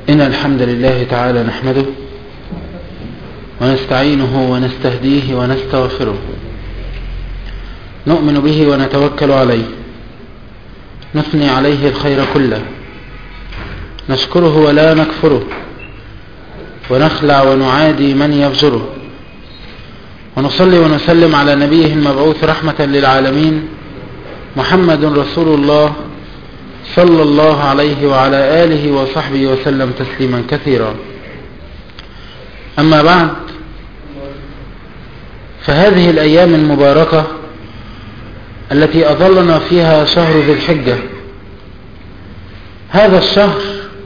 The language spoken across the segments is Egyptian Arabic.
إن الحمد لله تعالى نحمده ونستعينه ونستهديه ونستغفره نؤمن به ونتوكل عليه نثني عليه الخير كله نشكره ولا نكفره ونخلع ونعادي من يفجره ونصلي ونسلم على نبيه المبعوث رحمة للعالمين محمد رسول الله صلى الله عليه وعلى آله وصحبه وسلم تسليما كثيرا أما بعد فهذه الأيام المباركة التي أظلنا فيها شهر ذي الحجة هذا الشهر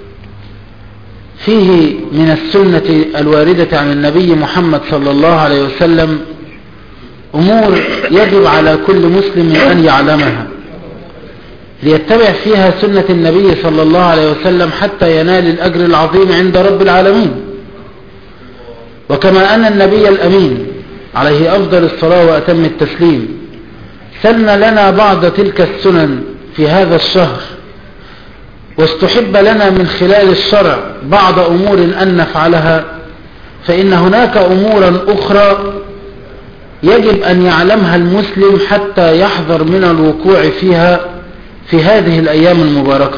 فيه من السنة الواردة عن النبي محمد صلى الله عليه وسلم أمور يجب على كل مسلم أن يعلمها ليتبع فيها سنة النبي صلى الله عليه وسلم حتى ينال الأجر العظيم عند رب العالمين وكما أن النبي الأمين عليه أفضل الصلاة وأتم التسليم سن لنا بعض تلك السنن في هذا الشهر واستحب لنا من خلال الشرع بعض أمور أن نفعلها فإن هناك أمورا أخرى يجب أن يعلمها المسلم حتى يحذر من الوقوع فيها في هذه الأيام المباركة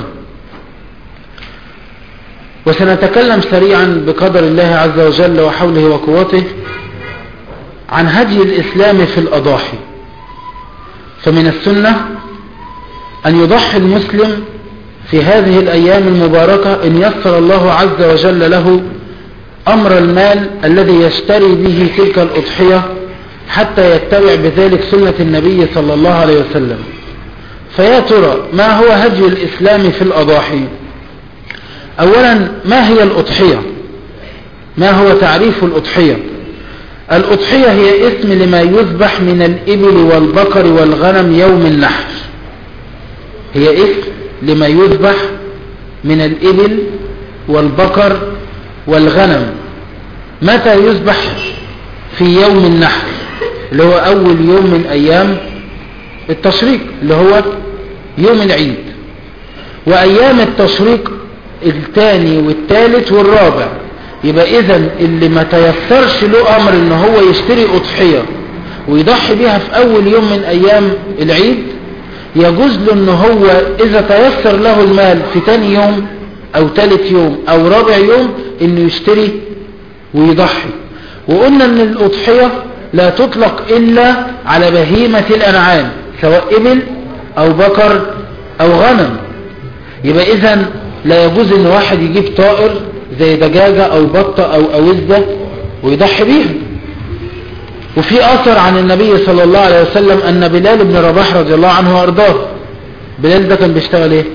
وسنتكلم سريعا بقدر الله عز وجل وحوله وقوته عن هدي الإسلام في الأضاحي فمن السنة أن يضحي المسلم في هذه الأيام المباركة إن يسر الله عز وجل له أمر المال الذي يشتري به تلك الأضحية حتى يتبع بذلك سنة النبي صلى الله عليه وسلم فيا ترى ما هو هدي الإسلام في الأضاحي أولا ما هي الأضحية ما هو تعريف الأضحية الأضحية هي اسم لما يذبح من الإبل والبقر والغنم يوم النحر هي اسم لما يذبح من الإبل والبقر والغنم متى يذبح في يوم النحر اللي هو أول يوم من أيام التشريق اللي هو يوم العيد وأيام التشريق الثاني والثالث والرابع يبقى إذا اللي ما تيسرش له أمر إن هو يشتري أضحية ويضحي بيها في أول يوم من أيام العيد يجوز له إن هو إذا تيسر له المال في تاني يوم أو ثالث يوم أو رابع يوم إنه يشتري ويضحي وقلنا إن الأضحية لا تطلق إلا على بهيمة الأنعام سواء إبل أو بقر أو غنم يبقى إذا لا يجوز إن واحد يجيب طائر زي دجاجة أو بطة أو أوزة ويضحي بيها وفي أثر عن النبي صلى الله عليه وسلم أن بلال بن رباح رضي الله عنه وأرضاه بلال ده كان بيشتغل إيه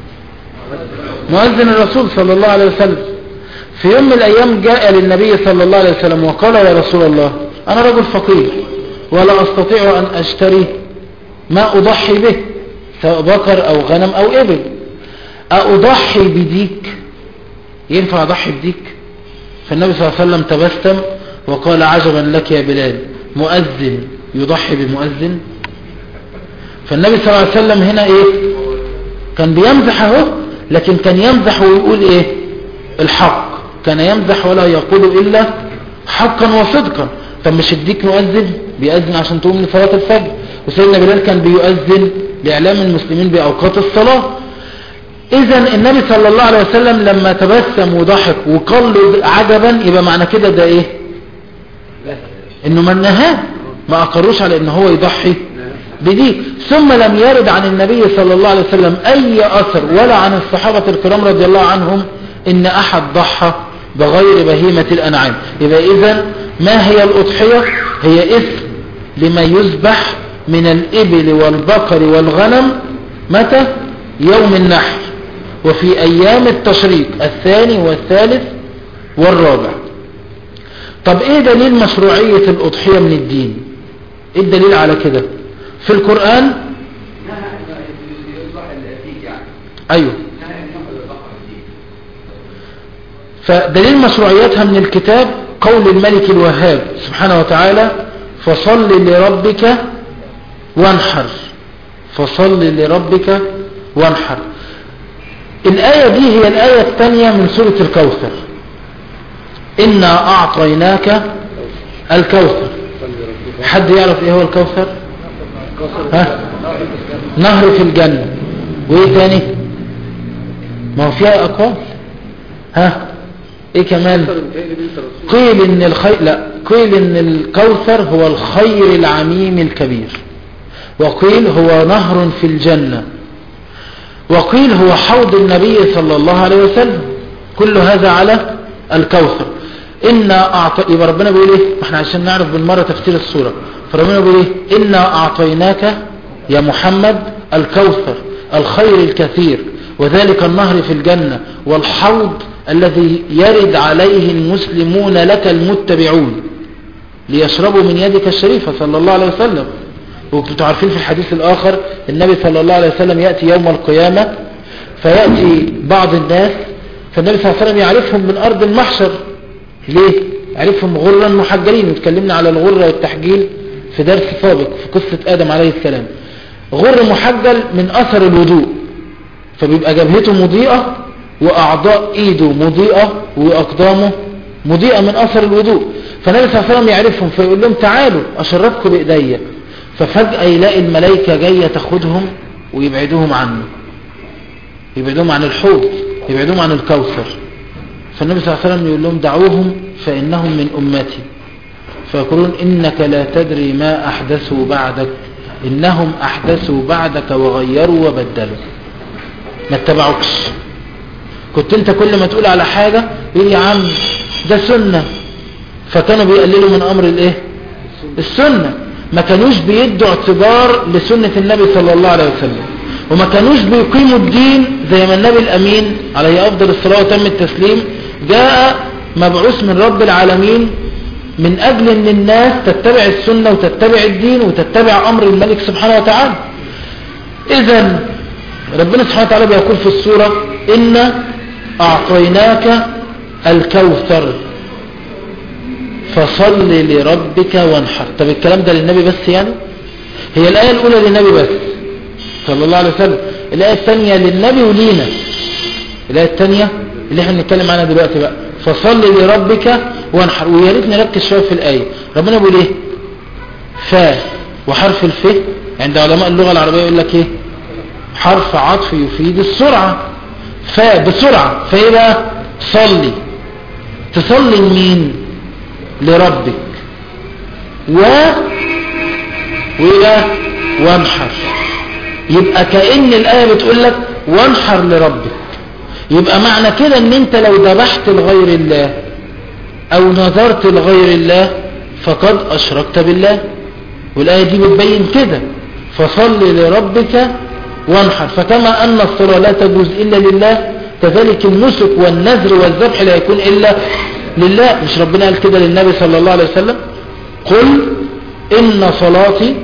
مؤذن الرسول صلى الله عليه وسلم في يوم من الأيام جاء للنبي صلى الله عليه وسلم وقال يا رسول الله أنا رجل فقير ولا أستطيع أن أشتري ما أضحي به سواء بقر أو غنم أو إبل أضحي بديك ينفع أضحي بديك فالنبي صلى الله عليه وسلم تبسم وقال عجبا لك يا بلال مؤذن يضحي بمؤذن فالنبي صلى الله عليه وسلم هنا ايه كان بيمزح اهو لكن كان يمزح ويقول ايه الحق كان يمزح ولا يقول الا حقا وصدقا طب مش الديك مؤذن بيأذن عشان تقوم لصلاة الفجر وسيدنا بلال كان بيؤذن لإعلام المسلمين بأوقات الصلاة إذا النبي صلى الله عليه وسلم لما تبسم وضحك وقلد عجبا يبقى معنى كده ده إيه إنه منهاه ما أقروش على إن هو يضحي بديك ثم لم يرد عن النبي صلى الله عليه وسلم أي أثر ولا عن الصحابة الكرام رضي الله عنهم إن أحد ضحى بغير بهيمة الأنعام يبقى إذا ما هي الأضحية هي اسم لما يذبح من الإبل والبقر والغنم متى يوم النحر وفي أيام التشريق الثاني والثالث والرابع طب ايه دليل مشروعية الأضحية من الدين ايه الدليل على كده في القرآن ايوه فدليل مشروعيتها من الكتاب قول الملك الوهاب سبحانه وتعالى فصل لربك وانحر فصل لربك وانحر الآية دي هي الآية الثانية من سورة الكوثر إنا أعطيناك الكوثر حد يعرف إيه هو الكوثر ها نهر في الجنة وإيه تاني ما هو فيها أقوال ها إيه كمان قيل إن الخير لا قيل إن الكوثر هو الخير العميم الكبير وقيل هو نهر في الجنة وقيل هو حوض النبي صلى الله عليه وسلم كل هذا على الكوثر إنا أعطي يبقى ربنا بيقول إيه احنا عشان نعرف بالمرة تفسير السورة فربنا بيقول إيه إنا أعطيناك يا محمد الكوثر الخير الكثير وذلك النهر في الجنة والحوض الذي يرد عليه المسلمون لك المتبعون ليشربوا من يدك الشريفة صلى الله عليه وسلم وكنتوا عارفين في الحديث الآخر النبي صلى الله عليه وسلم يأتي يوم القيامة فيأتي بعض الناس فالنبي صلى الله عليه وسلم يعرفهم من أرض المحشر ليه؟ يعرفهم غرا محجلين وتكلمنا على الغرة والتحجيل في درس سابق في قصة آدم عليه السلام غر محجل من أثر الوضوء فبيبقى جبهته مضيئة وأعضاء إيده مضيئة وأقدامه مضيئة من أثر الوضوء فالنبي صلى الله عليه وسلم يعرفهم فيقول لهم تعالوا أشربكم بإيديا ففجأة يلاقي الملائكة جاية تاخدهم ويبعدوهم عنه يبعدوهم عن الحوض يبعدوهم عن الكوثر فالنبي صلى الله عليه وسلم يقول لهم دعوهم فإنهم من أمتي فيقولون إنك لا تدري ما أحدثوا بعدك إنهم أحدثوا بعدك وغيروا وبدلوا ما اتبعوكش كنت انت كل ما تقول على حاجة يقول يا عم ده سنة فكانوا بيقللوا من أمر الايه السنة ما كانوش بيدوا اعتبار لسنة النبي صلى الله عليه وسلم وما كانوش بيقيموا الدين زي ما النبي الأمين عليه أفضل الصلاة وتم التسليم جاء مبعوث من رب العالمين من أجل أن الناس تتبع السنة وتتبع الدين وتتبع أمر الملك سبحانه وتعالى إذا ربنا سبحانه وتعالى بيقول في السورة إن أعطيناك الكوثر فصل لربك وانحر طب الكلام ده للنبي بس يعني هي الآية الأولى للنبي بس صلى الله عليه وسلم الآية الثانية للنبي ولينا الآية الثانية اللي احنا بنتكلم عنها دلوقتي بقى فصل لربك وانحر ويا ريت نركز شويه في الآية ربنا بيقول ايه فا وحرف الف عند علماء اللغة العربية يقول لك ايه حرف عطف يفيد السرعة فا بسرعة فايه بقى صلي تصلي لمين لربك و وإيه وانحر يبقى كأن الآية بتقول لك وانحر لربك يبقى معنى كده ان انت لو ذبحت لغير الله او نظرت لغير الله فقد اشركت بالله والآية دي بتبين كده فصل لربك وانحر فكما ان الصلاة لا تجوز الا لله كذلك النسك والنذر والذبح لا يكون الا لله مش ربنا قال كده للنبي صلى الله عليه وسلم قل إن صلاتي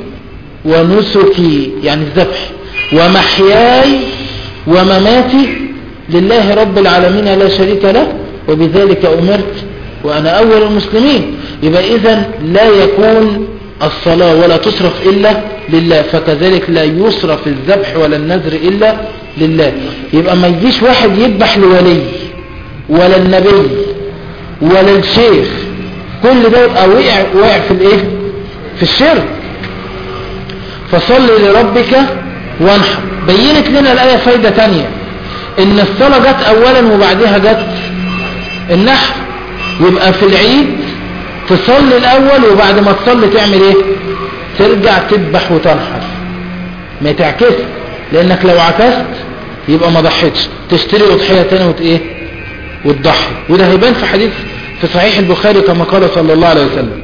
ونسكي يعني الذبح ومحياي ومماتي لله رب العالمين لا شريك له وبذلك أمرت وأنا أول المسلمين يبقى إذا لا يكون الصلاة ولا تصرف إلا لله فكذلك لا يصرف الذبح ولا النذر إلا لله يبقى ما يجيش واحد يذبح لولي ولا النبي ولا الشيخ كل ده يبقى وقع وقع في الايه في الشرك فصل لربك وانحر بينت لنا الآية فايدة تانية ان الصلاة جت اولا وبعدها جت النحر يبقى في العيد تصلي الاول وبعد ما تصلي تعمل ايه ترجع تذبح وتنحر ما تعكس لانك لو عكست يبقى ما ضحيتش تشتري اضحية تاني وت ايه وتضحي وده هيبان في حديث في صحيح البخاري كما قال صلى الله عليه وسلم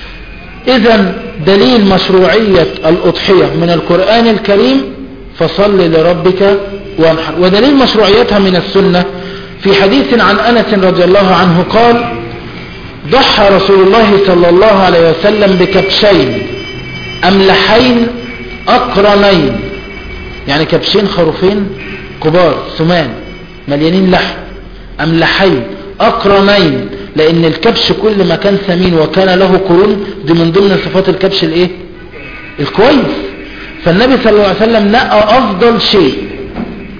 اذا دليل مشروعية الاضحية من القرآن الكريم فصل لربك وانحر ودليل مشروعيتها من السنة في حديث عن أنس رضي الله عنه قال ضحى رسول الله صلى الله عليه وسلم بكبشين أملحين أقرنين يعني كبشين خروفين كبار سمان مليانين لحم أملحين أقرنين لأن الكبش كل ما كان ثمين وكان له قرون دي من ضمن صفات الكبش الايه الكويس فالنبي صلى الله عليه وسلم نقى أفضل شيء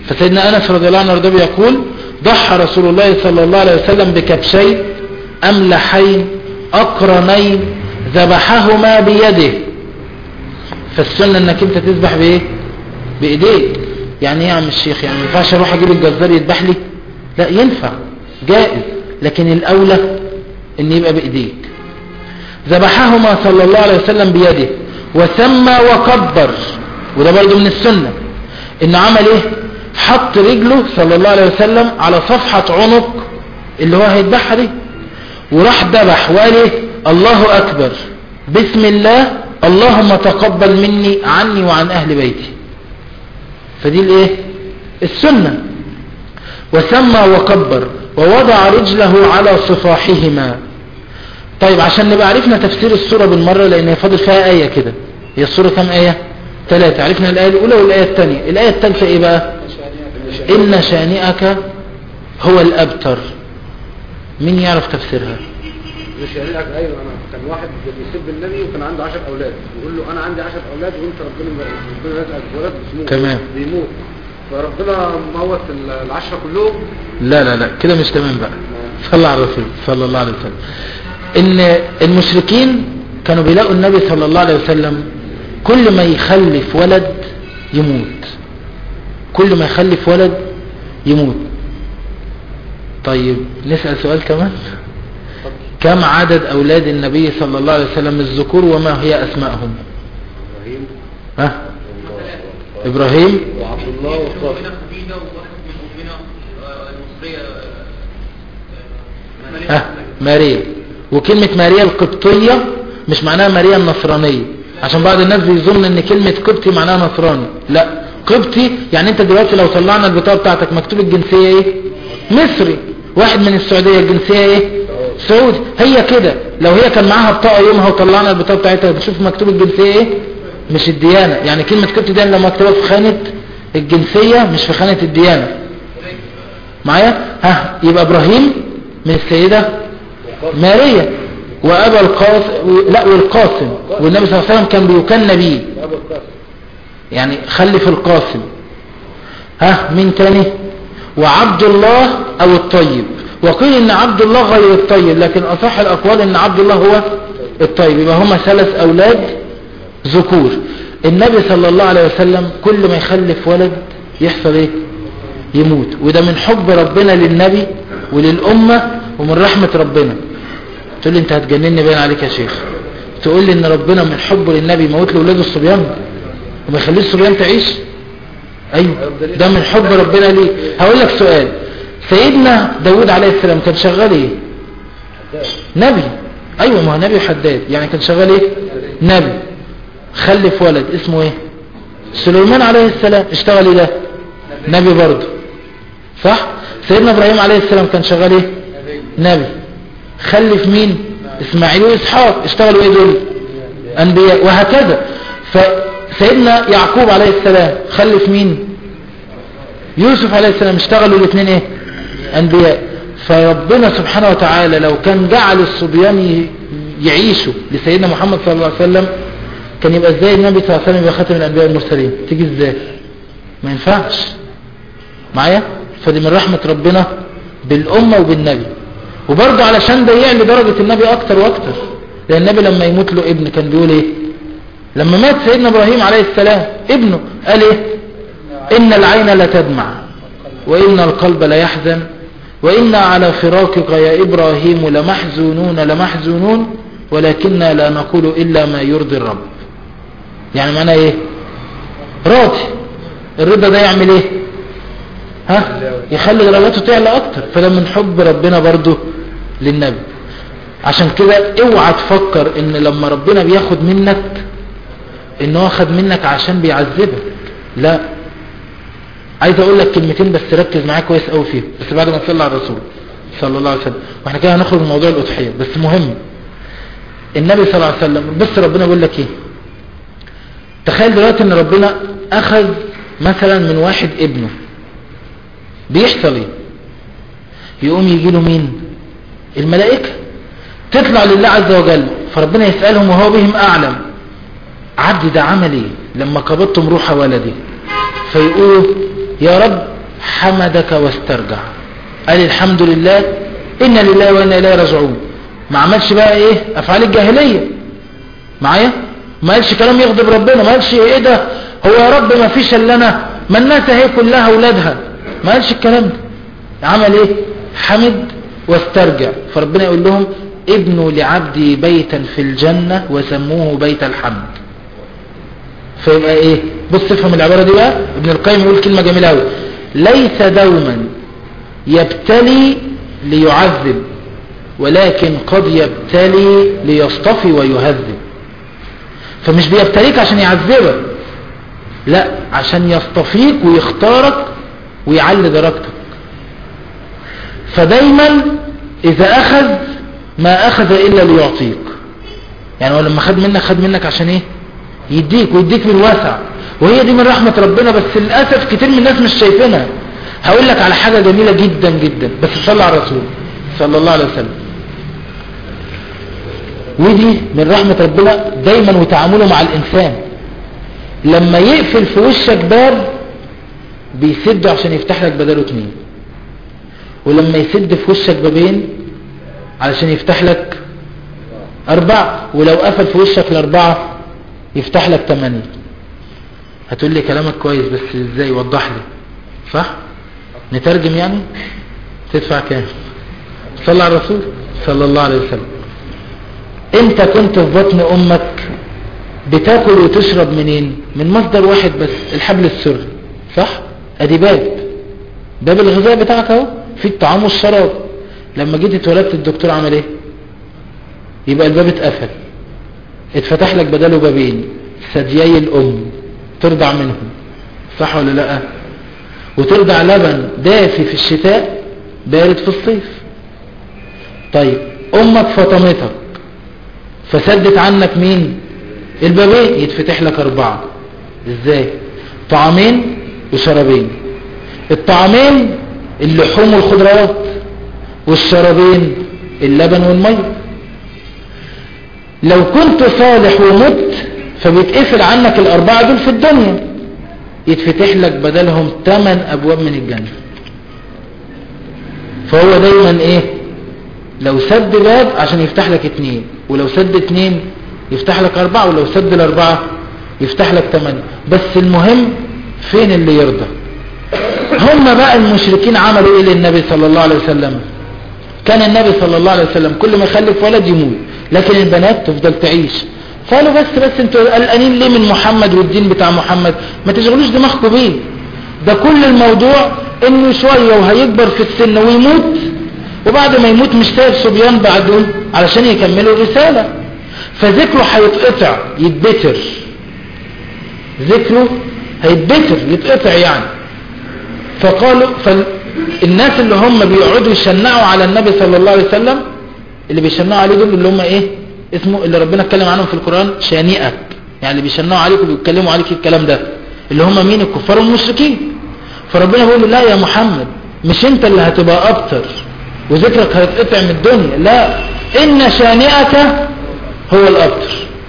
فسيدنا أنس رضي الله عنه وارضاه بيقول ضحى رسول الله صلى الله عليه وسلم بكبشين أملحين أقرنين ذبحهما بيده فالسنة انك انت تذبح بايه بايديك يعني ايه يا عم الشيخ يعني ما ينفعش اروح اجيب الجزار يذبح لي لا ينفع جائز لكن الاولى ان يبقى بايديك ذبحهما صلى الله عليه وسلم بيده وسمى وكبر وده برضو من السنة انه عمل ايه حط رجله صلى الله عليه وسلم على صفحة عنق اللي هو هيذبحها دي وراح ذبح وقال ايه الله اكبر بسم الله اللهم تقبل مني عني وعن اهل بيتي فدي الايه السنة وسمى وكبر ووضع رجله على صفاحهما طيب عشان نبقى عرفنا تفسير السورة بالمرة لان هي فاضل فيها آية كده هي السورة كم آية ثلاثة عرفنا الآية الأولى والآية الثانية الآية الثالثة إيه بقى إن شانئك هو الأبتر مين يعرف تفسيرها مش يعني لك ايوه انا كان واحد بيسب النبي وكان عنده 10 اولاد يقول له انا عندي 10 اولاد وانت ربنا ربنا رزقك ولد بيموت تمام. بيموت فربنا موت العشرة كلهم لا لا لا كده مش تمام بقى صلى على الرسول صلى الله عليه وسلم ان المشركين كانوا بيلاقوا النبي صلى الله عليه وسلم كل ما يخلف ولد يموت كل ما يخلف ولد يموت طيب نسأل سؤال كمان كم عدد أولاد النبي صلى الله عليه وسلم الذكور وما هي أسماءهم ابراهيم ها إبراهيم وعبد الله والقاسم مؤمنة خديجة وواحد من مؤمنة آه، المصرية آه، ها ماريا وكلمة ماريا القبطية مش معناها ماريا النصرانية عشان بعض الناس بيظن ان كلمة قبطي معناها نصراني لا قبطي يعني انت دلوقتي لو طلعنا البطاقة بتاعتك مكتوب الجنسية ايه مصري واحد من السعودية الجنسية ايه سعودي هي كده لو هي كان معاها بطاقة يومها وطلعنا البطاقة بتاعتها بنشوف مكتوب الجنسية ايه مش الديانة يعني كلمة قبطي دي لما مكتوبة في خانة الجنسية مش في خانة الديانة معايا ها يبقى ابراهيم من السيدة ماريا وابا القاسم لا والقاسم والنبي صلى الله عليه وسلم كان بيكن بيه ابو القاسم يعني خلف القاسم ها مين تاني وعبد الله او الطيب وقيل ان عبد الله غير الطيب لكن اصح الاقوال ان عبد الله هو الطيب يبقى هما ثلاث اولاد ذكور النبي صلى الله عليه وسلم كل ما يخلف ولد يحصل ايه يموت وده من حب ربنا للنبي وللأمة ومن رحمة ربنا تقول لي انت هتجنني باين عليك يا شيخ تقول لي ان ربنا من حبه للنبي يموت له ولاده الصبيان وما يخليش الصبيان تعيش ايوه ده من حب ربنا ليه هقول لك سؤال سيدنا داود عليه السلام كان شغال ايه نبي ايوه ما هو نبي حداد يعني كان شغال ايه نبي خلف ولد اسمه ايه سليمان عليه السلام اشتغل ايه ده نبي برضه صح سيدنا ابراهيم عليه السلام كان شغال ايه نبي خلف مين اسماعيل واسحاق اشتغلوا ايه دول انبياء وهكذا فسيدنا يعقوب عليه السلام خلف مين يوسف عليه السلام اشتغلوا الاثنين ايه انبياء فربنا سبحانه وتعالى لو كان جعل الصبيان ي- يعيشوا لسيدنا محمد صلى الله عليه وسلم كان يبقى ازاي النبي صلى الله عليه وسلم يبقى خاتم الانبياء المرسلين تيجي ازاي ما ينفعش معايا فدي من رحمة ربنا بالأمة وبالنبي وبرضه علشان ده يعلي درجة النبي أكتر وأكتر لأن النبي لما يموت له ابن كان بيقول إيه لما مات سيدنا إبراهيم عليه السلام ابنه قال إيه إن العين لتدمع وإن القلب ليحزن وإنا على فراقك يا إبراهيم لمحزونون لمحزونون ولكننا لا نقول إلا ما يرضي الرب يعني معنى إيه راضي الرضا ده يعمل إيه ها يخلي درجاته تعلى اكتر فده من حب ربنا برضو للنبي عشان كده اوعى تفكر ان لما ربنا بياخد منك ان هو خد منك عشان بيعذبك لا عايز اقول لك كلمتين بس ركز معايا كويس قوي فيهم بس بعد ما تصلي على الرسول صلى الله عليه وسلم واحنا كده هنخرج من موضوع الاضحيه بس مهم النبي صلى الله عليه وسلم بس ربنا بيقول لك ايه تخيل دلوقتي ان ربنا اخذ مثلا من واحد ابنه بيحصل ايه يقوم يجي له مين الملائكة تطلع لله عز وجل فربنا يسألهم وهو بهم أعلم عبدي ده عمل ايه لما قبضتم روح ولدي فيقولوا يا رب حمدك واسترجع قال الحمد لله إن لله وإنا إليه راجعون ما عملش بقى إيه أفعال الجاهلية معايا ما قالش كلام يغضب ربنا ما قالش إيه ده هو يا رب ما فيش إلا أنا ما الناس هي كلها أولادها ما قالش الكلام ده عمل إيه حمد واسترجع فربنا يقول لهم ابنوا لعبدي بيتا في الجنة وسموه بيت الحمد فيبقى ايه بص افهم العبارة دي بقى ابن القيم يقول كلمة جميلة قوي ليس دوما يبتلي ليعذب ولكن قد يبتلي ليصطفي ويهذب فمش بيبتليك عشان يعذبك لا عشان يصطفيك ويختارك ويعلي درجتك فدايما اذا اخذ ما اخذ الا ليعطيك يعني هو لما خد منك خد منك عشان ايه يديك ويديك من واسع وهي دي من رحمة ربنا بس للأسف كتير من الناس مش شايفينها هقول لك على حاجة جميلة جدا جدا بس صلى على الرسول صلى الله عليه وسلم ودي من رحمة ربنا دايما وتعامله مع الإنسان لما يقفل في وشك باب بيسده عشان يفتح لك بداله اتنين ولما يسد في وشك بابين علشان يفتح لك أربعة ولو قفل في وشك الأربعة يفتح لك تمانية هتقول لي كلامك كويس بس ازاي وضح لي صح نترجم يعني تدفع كام صلى على الرسول صلى الله عليه وسلم انت كنت في بطن امك بتاكل وتشرب منين من مصدر واحد بس الحبل السري صح ادي باب باب الغذاء بتاعك اهو في الطعام والشراب لما جيت اتولدت الدكتور عمل ايه يبقى الباب اتقفل اتفتح لك بداله بابين ثديي الام ترضع منهم صح ولا لا وترضع لبن دافي في الشتاء بارد في الصيف طيب امك فطمتك فسدت عنك مين البابين يتفتح لك اربعة ازاي طعامين وشرابين الطعامين اللحوم والخضروات والشرابين اللبن والميه لو كنت صالح ومت فبيتقفل عنك الأربعة دول في الدنيا يتفتح لك بدلهم ثمان أبواب من الجنة فهو دايما إيه لو سد باب عشان يفتح لك اتنين ولو سد اتنين يفتح لك أربعة ولو سد الأربعة يفتح لك ثمانية بس المهم فين اللي يرضى هم بقى المشركين عملوا ايه للنبي صلى الله عليه وسلم كان النبي صلى الله عليه وسلم كل ما يخلف ولد يموت لكن البنات تفضل تعيش قالوا بس بس انتوا قلقانين ليه من محمد والدين بتاع محمد ما تشغلوش دماغكم بيه ده كل الموضوع انه شوية وهيكبر في السن ويموت وبعد ما يموت مش سايب صبيان بعده علشان يكملوا الرسالة فذكره هيتقطع يتبتر ذكره هيتبتر يتقطع يعني فقالوا فالناس اللي هم بيقعدوا يشنعوا على النبي صلى الله عليه وسلم اللي بيشنعوا عليه دول اللي هم ايه اسمه اللي ربنا اتكلم عنهم في القرآن شانئك يعني اللي بيشنعوا عليك وبيتكلموا عليك الكلام ده اللي هم مين الكفار والمشركين فربنا بيقول له لا يا محمد مش انت اللي هتبقى ابتر وذكرك هيتقطع من الدنيا لا ان شانئك هو الابتر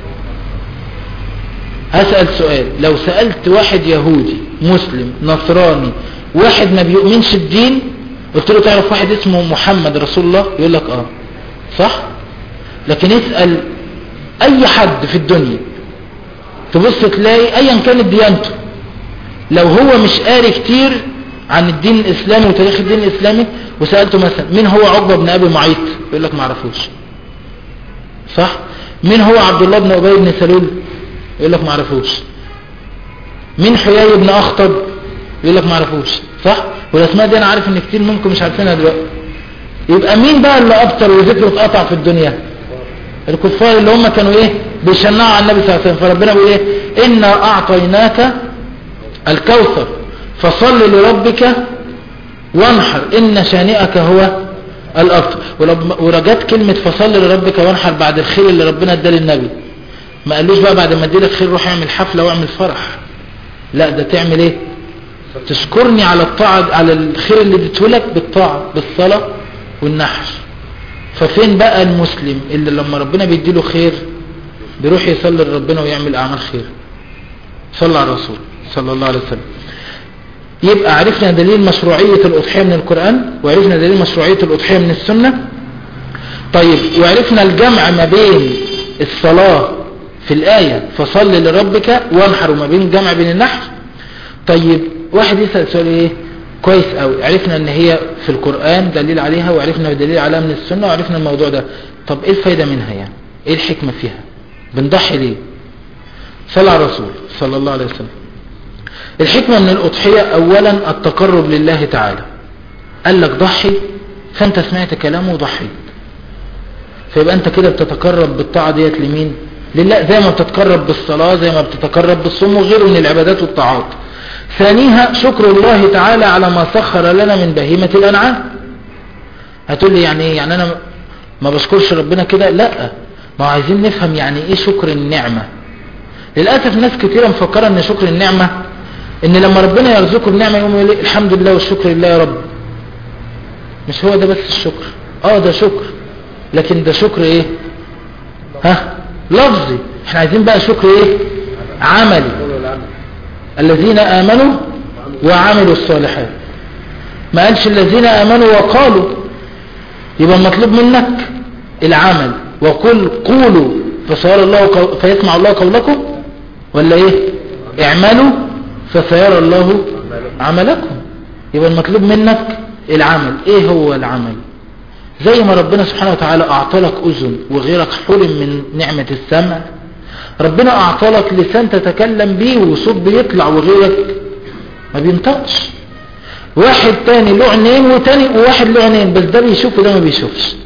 هسأل سؤال لو سألت واحد يهودي مسلم نصراني واحد ما بيؤمنش الدين قلت له تعرف واحد اسمه محمد رسول الله يقول لك اه صح لكن اسأل اي حد في الدنيا تبص تلاقي ايا كانت ديانته لو هو مش قاري كتير عن الدين الاسلامي وتاريخ الدين الاسلامي وسألته مثلا مين هو عقبة بن ابي معيط يقول لك معرفوش صح مين هو عبد الله بن ابي بن سلول يقول لك معرفوش مين حيي بن اخطب يقول لك معرفوش صح والاسماء دي انا عارف ان كتير منكم مش عارفينها دلوقتي يبقى مين بقى اللي ابطل وذكره اتقطع في الدنيا الكفار اللي هم كانوا ايه بيشنعوا على النبي صلى الله عليه وسلم فربنا بيقول ايه انا اعطيناك الكوثر فصل لربك وانحر ان شانئك هو الابطل ورجت كلمة فصل لربك وانحر بعد الخير اللي ربنا اداه للنبي ما قالوش بقى بعد ما اديلك خير روح اعمل حفلة واعمل فرح لا ده تعمل ايه تشكرني على الطاعة على الخير اللي اديته لك بالطاعة بالصلاة والنحر ففين بقى المسلم اللي لما ربنا بيديله خير بيروح يصلي لربنا ويعمل اعمال خير صلى على الرسول صلى الله عليه وسلم يبقى عرفنا دليل مشروعية الأضحية من القرآن وعرفنا دليل مشروعية الأضحية من السنة طيب وعرفنا الجمع ما بين الصلاة في الآية فصل لربك وانحر ما بين الجمع بين النحر طيب واحد يسأل سؤال ايه كويس قوي عرفنا ان هي في القرآن دليل عليها وعرفنا دليل عليها من السنة وعرفنا الموضوع ده طب ايه الفايدة منها يعني ايه الحكمة فيها بنضحي ليه صلى على الرسول صلى الله عليه وسلم الحكمة من الأضحية أولا التقرب لله تعالى قال لك ضحي فأنت سمعت كلامه وضحيت فيبقى أنت كده بتتقرب بالطاعة ديت لمين لله زي ما بتتقرب بالصلاة زي ما بتتقرب بالصوم وغيره من العبادات والطاعات ثانيها شكر الله تعالى على ما سخر لنا من بهيمة الأنعام هتقول لي يعني ايه يعني أنا ما بشكرش ربنا كده لا ما عايزين نفهم يعني ايه شكر النعمة للأسف ناس كتيرة مفكرة ان شكر النعمة ان لما ربنا يرزقه النعمة يقوم يقول الحمد لله والشكر لله يا رب مش هو ده بس الشكر اه ده شكر لكن ده شكر ايه ها لفظي احنا عايزين بقى شكر ايه عملي قولوا العمل الذين آمنوا وعملوا الصالحات ما قالش الذين آمنوا وقالوا يبقى المطلوب منك العمل وقل قولوا فسيرى الله قو... فيسمع الله قولكم ولا ايه اعملوا فسيرى الله عملكم يبقى المطلوب منك العمل ايه هو العمل زي ما ربنا سبحانه وتعالى اعطلك اذن وغيرك حرم من نعمة السمع ربنا اعطلك لسان تتكلم بيه وصوت بيطلع وغيرك ما بينطقش واحد تاني له عينين وتاني وواحد له عينين بس ده بيشوف وده ما بيشوفش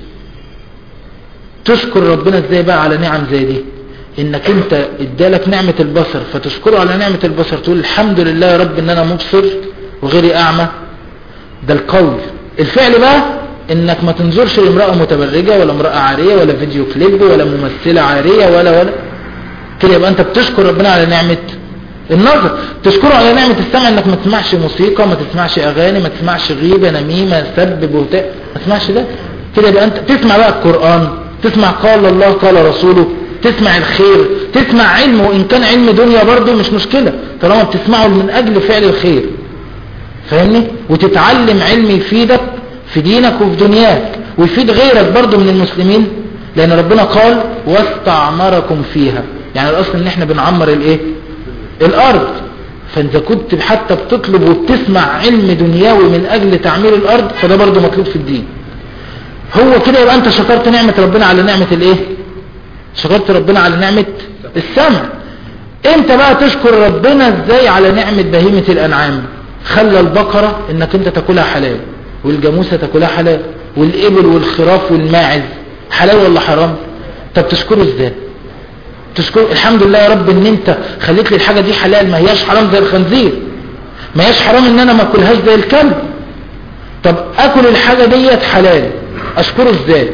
تشكر ربنا ازاي بقى على نعم زي دي انك انت ادالك نعمة البصر فتشكره على نعمة البصر تقول الحمد لله يا رب ان انا مبصر وغيري اعمى ده القول الفعل بقى انك ما تنظرش لامرأة متبرجة ولا امرأة عارية ولا فيديو كليب ولا ممثلة عارية ولا ولا كده يبقى انت بتشكر ربنا على نعمة النظر تشكره على نعمة السمع انك ما تسمعش موسيقى ما تسمعش اغاني ما تسمعش غيبة نميمة سب بهتاء ما تسمعش ده كده يبقى انت تسمع بقى القرآن تسمع قال الله قال رسوله تسمع الخير تسمع علم وان كان علم دنيا برضه مش مشكلة طالما بتسمعه من اجل فعل الخير فاهمني وتتعلم علم يفيدك في دينك وفي دنياك ويفيد غيرك برضه من المسلمين لان ربنا قال واستعمركم فيها يعني الاصل ان احنا بنعمر الايه الارض فاذا كنت حتى بتطلب وبتسمع علم دنيوي من اجل تعمير الارض فده برضه مطلوب في الدين هو كده يبقى انت شكرت نعمة ربنا على نعمة الايه شكرت ربنا على نعمة السمع انت بقى تشكر ربنا ازاي على نعمة بهيمة الانعام خلى البقرة انك انت تاكلها حلال والجاموسة تاكلها حلال والابل والخراف والماعز حلال ولا حرام طب تشكره ازاي تشكر الحمد لله يا رب ان انت خليت لي الحاجة دي حلال ما هياش حرام زي الخنزير ما هياش حرام ان انا ما اكلهاش زي الكلب طب اكل الحاجة ديت حلال اشكره ازاي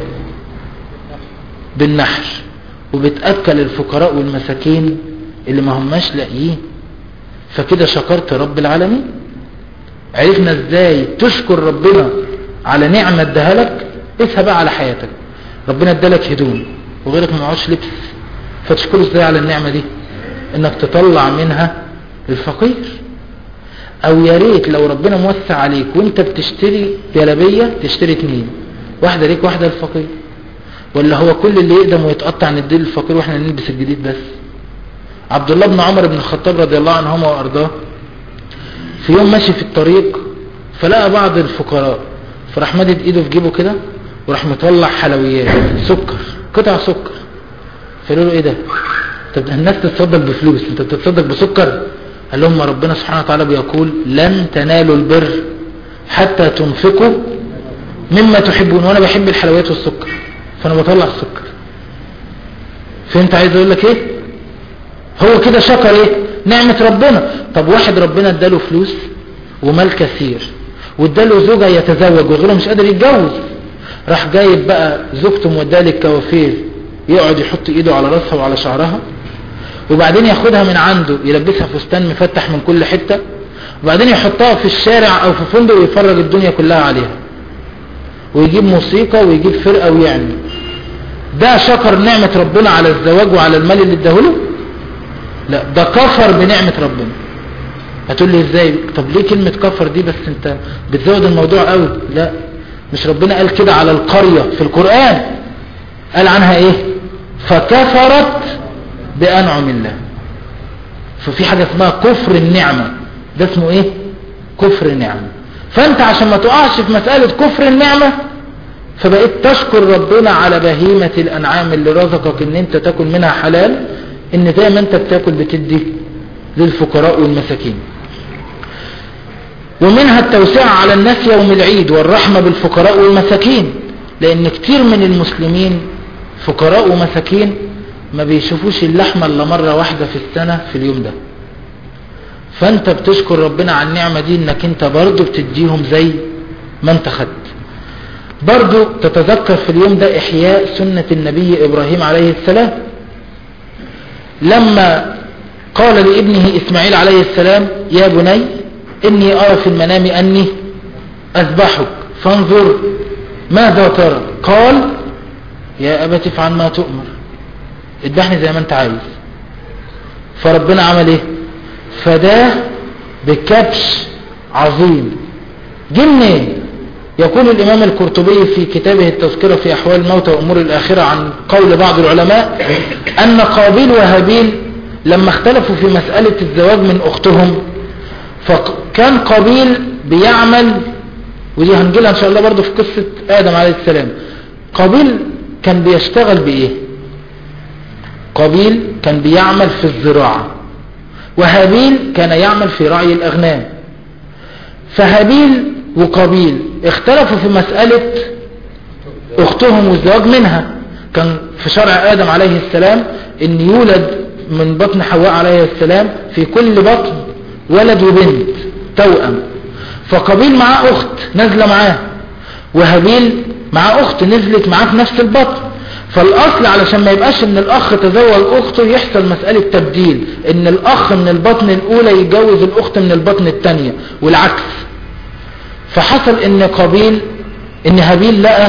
بالنحر وبتأكل الفقراء والمساكين اللي ما هماش لاقيين فكده شكرت رب العالمين عرفنا ازاي تشكر ربنا على نعمة اداها لك قيسها بقى على حياتك ربنا ادالك هدوم وغيرك ما معهوش لبس فتشكره ازاي على النعمة دي انك تطلع منها الفقير او يا ريت لو ربنا موسع عليك وانت بتشتري جلابية تشتري اتنين واحدة ليك واحدة للفقير ولا هو كل اللي يقدم ويتقطع نديه للفقير واحنا نلبس الجديد بس عبد الله بن عمر بن الخطاب رضي الله عنهما وارضاه في يوم ماشي في الطريق فلقى بعض الفقراء فراح مدد ايده في جيبه كده وراح مطلع حلويات سكر قطع سكر فقالوا له ايه ده طب الناس تتصدق بفلوس انت بتتصدق بسكر قال لهم ما ربنا سبحانه وتعالى بيقول لن تنالوا البر حتى تنفقوا مما تحبون وانا بحب الحلويات والسكر فانا بطلع السكر فانت عايز اقول لك ايه هو كده شكر ايه نعمة ربنا طب واحد ربنا اداله فلوس ومال كثير واداله زوجة يتزوج وغيره مش قادر يتجوز راح جايب بقى زوجته موداه للكوافير يقعد يحط ايده على راسها وعلى شعرها وبعدين ياخدها من عنده يلبسها فستان مفتح من كل حتة وبعدين يحطها في الشارع او في فندق ويفرج الدنيا كلها عليها ويجيب موسيقى ويجيب فرقة ويعني ده شكر نعمة ربنا على الزواج وعلى المال اللي اداهوله لا ده كفر بنعمة ربنا هتقول لي ازاي طب ليه كلمة كفر دي بس انت بتزود الموضوع قوي لا مش ربنا قال كده على القرية في القرآن قال عنها ايه فكفرت بأنعم الله ففي حاجة اسمها كفر النعمة ده اسمه ايه كفر النعمة فانت عشان ما تقعش في مسألة كفر النعمة فبقيت تشكر ربنا على بهيمة الأنعام اللي رزقك ان انت تاكل منها حلال ان زي ما انت بتاكل بتدي للفقراء والمساكين ومنها التوسعة على الناس يوم العيد والرحمة بالفقراء والمساكين لان كتير من المسلمين فقراء ومساكين ما بيشوفوش اللحمة الا مرة واحدة في السنة في اليوم ده فانت بتشكر ربنا على النعمة دي انك انت برضو بتديهم زي ما انت خدت برضو تتذكر في اليوم ده احياء سنة النبي ابراهيم عليه السلام لما قال لابنه اسماعيل عليه السلام يا بني اني ارى في المنام اني اذبحك فانظر ماذا ترى قال يا ابت افعل ما تؤمر اذبحني زي ما انت عايز فربنا عمل ايه فداه بكبش عظيم جه منين يقول الإمام القرطبي في كتابه التذكرة في أحوال الموت وأمور الآخرة عن قول بعض العلماء أن قابيل وهابيل لما اختلفوا في مسألة الزواج من أختهم فكان قابيل بيعمل ودي هنجيلها إن شاء الله برضو في قصة آدم عليه السلام قابيل كان بيشتغل بإيه قابيل كان بيعمل في الزراعة وهابيل كان يعمل في رعي الأغنام فهابيل وقابيل اختلفوا في مسألة اختهم والزواج منها كان في شرع آدم عليه السلام ان يولد من بطن حواء عليه السلام في كل بطن ولد وبنت توأم فقابيل معاه اخت نازلة معاه وهابيل معاه اخت نزلت معاه في نفس البطن فالاصل علشان ما يبقاش ان الاخ تزوج اخته يحصل مسألة تبديل ان الاخ من البطن الاولى يتجوز الاخت من البطن الثانية والعكس فحصل ان قابيل ان هابيل لقى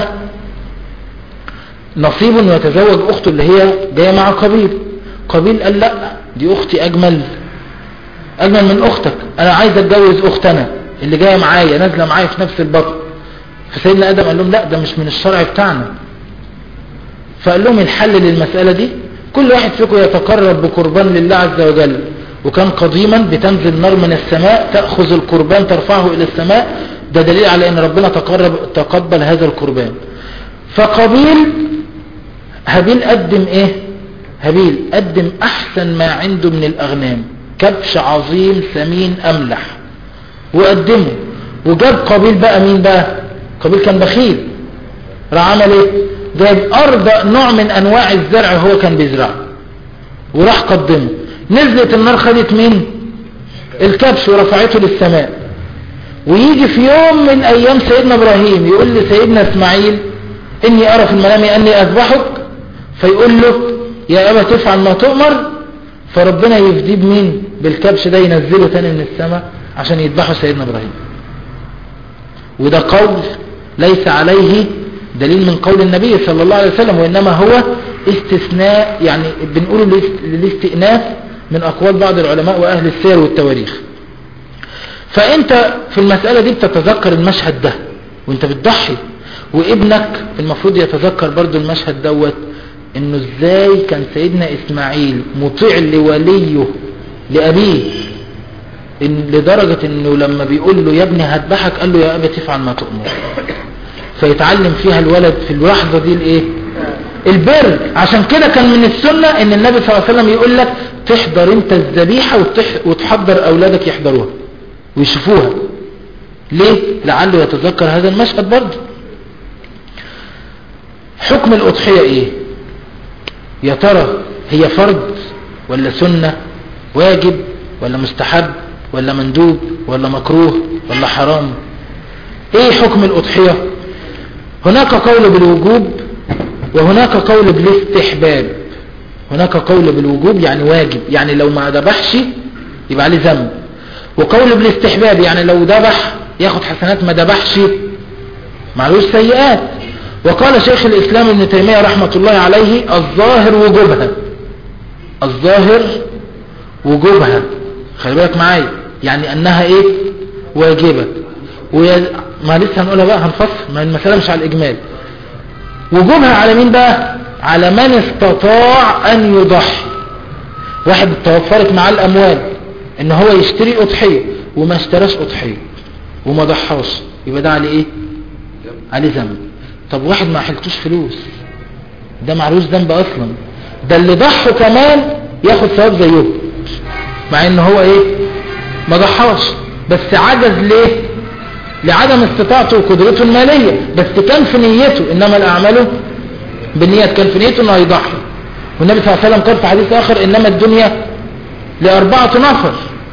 نصيب انه يتزوج اخته اللي هي جايه مع قابيل قابيل قال لا دي اختي اجمل اجمل من اختك انا عايز اتجوز اختنا اللي جايه معايا نازله معايا في نفس البطن فسيدنا ادم قال لهم لا ده مش من الشرع بتاعنا فقال لهم الحل للمساله دي كل واحد فيكم يتقرب بقربان لله عز وجل وكان قديما بتنزل نار من السماء تأخذ القربان ترفعه إلى السماء ده دليل على أن ربنا تقرب تقبل هذا القربان فقبيل هابيل قدم إيه هابيل قدم أحسن ما عنده من الأغنام كبش عظيم ثمين أملح وقدمه وجاب قبيل بقى مين بقى قبيل كان بخيل راح عمل ايه جاب أرضى نوع من أنواع الزرع هو كان بيزرعه وراح قدمه نزلت النار خدت مين الكبش ورفعته للسماء ويجي في يوم من ايام سيدنا ابراهيم يقول لسيدنا اسماعيل اني ارى في المنام اني اذبحك فيقول له يا ابا تفعل ما تؤمر فربنا يفديه بمين بالكبش ده ينزله تاني من السماء عشان يذبحه سيدنا ابراهيم وده قول ليس عليه دليل من قول النبي صلى الله عليه وسلم وإنما هو استثناء يعني بنقول للاستئناف من أقوال بعض العلماء وأهل السير والتواريخ فأنت في المسألة دي بتتذكر المشهد ده وانت بتضحي وابنك المفروض يتذكر برضو المشهد دوت انه ازاي كان سيدنا اسماعيل مطيع لوليه لأبيه إن لدرجة انه لما بيقول له يا ابني هذبحك قال له يا ابي تفعل ما تؤمر فيتعلم فيها الولد في اللحظة دي الايه البر عشان كده كان من السنة ان النبي صلى الله عليه وسلم يقول لك تحضر انت الذبيحة وتح... وتحضر اولادك يحضروها ويشوفوها ليه لعله يتذكر هذا المشهد برضه حكم الاضحية ايه يا ترى هي فرض ولا سنة واجب ولا مستحب ولا مندوب ولا مكروه ولا حرام ايه حكم الاضحية هناك قول بالوجوب وهناك قول بالاستحباب هناك قول بالوجوب يعني واجب يعني لو ما ذبحش يبقى عليه ذنب وقول بالاستحباب يعني لو ذبح ياخد حسنات ما ذبحش معلوش سيئات وقال شيخ الإسلام ابن تيمية رحمة الله عليه الظاهر وجوبها الظاهر وجوبها خلي بالك معايا يعني انها ايه واجبة ويا... ما لسه هنقولها بقى هنفصل ما المسألة مش على الاجمال وجوبها على مين بقى على من استطاع ان يضحي واحد توفرت معاه الاموال ان هو يشتري اضحية وما اشتراش اضحية وما ضحاش يبقى ده عليه ايه عليه ذنب طب واحد ما حلتوش فلوس ده معلوش ذنب اصلا ده اللي ضحوا كمان ياخد ثواب زيه مع ان هو ايه ما ضحاش بس عجز ليه لعدم استطاعته وقدرته المالية بس كان في نيته انما الاعمال بالنيات كان في نيته انه هيضحي والنبي صلى الله عليه وسلم قال في حديث اخر انما الدنيا لاربعة نفر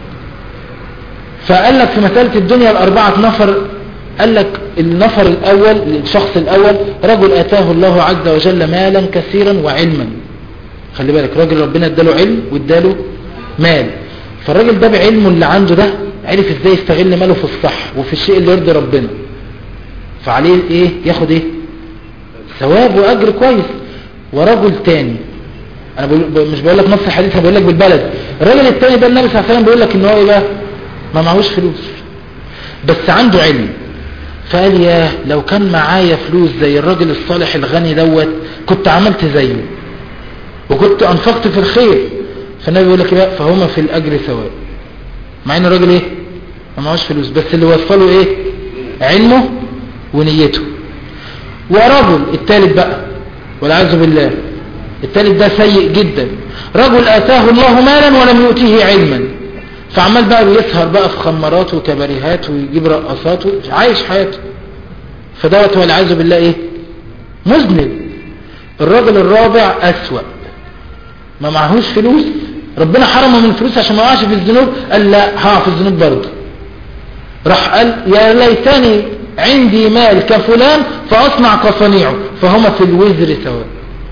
فقال لك في مسألة الدنيا الاربعة نفر قال لك النفر الاول الشخص الاول رجل اتاه الله عز وجل مالا كثيرا وعلما خلي بالك راجل ربنا اداله علم واداله مال فالراجل ده بعلمه اللي عنده ده عرف ازاي يستغل ماله في الصح وفي الشيء اللي يرضي ربنا فعليه ايه ياخد ايه ثواب واجر كويس ورجل تاني انا بقول مش بقول لك نص الحديث انا بقول لك بالبلد الراجل التاني ده النبي صلى الله عليه وسلم بيقول لك ان هو ايه بقى ما معهوش فلوس بس عنده علم فقال ياه لو كان معايا فلوس زي الراجل الصالح الغني دوت كنت عملت زيه وكنت انفقت في الخير فالنبي بيقول لك ايه بقى فهما في الاجر سواء مع ان الراجل ايه ما معهوش فلوس بس اللي وصله ايه علمه ونيته ورجل التالت بقى والعياذ بالله التالت ده سيء جدا رجل اتاه الله مالا ولم يؤتيه علما فعمال بقى بيسهر بقى في خمارات وكباريهات ويجيب رقصات عايش حياته فدوت والعياذ بالله ايه مذنب الراجل الرابع اسوأ ما معهوش فلوس ربنا حرمه من الفلوس عشان ما يقعش في الذنوب قال لا هقع في الذنوب برضه راح قال يا ليتني عندي مال كفلان فاصنع كصنيعه فهما في الوزر سواء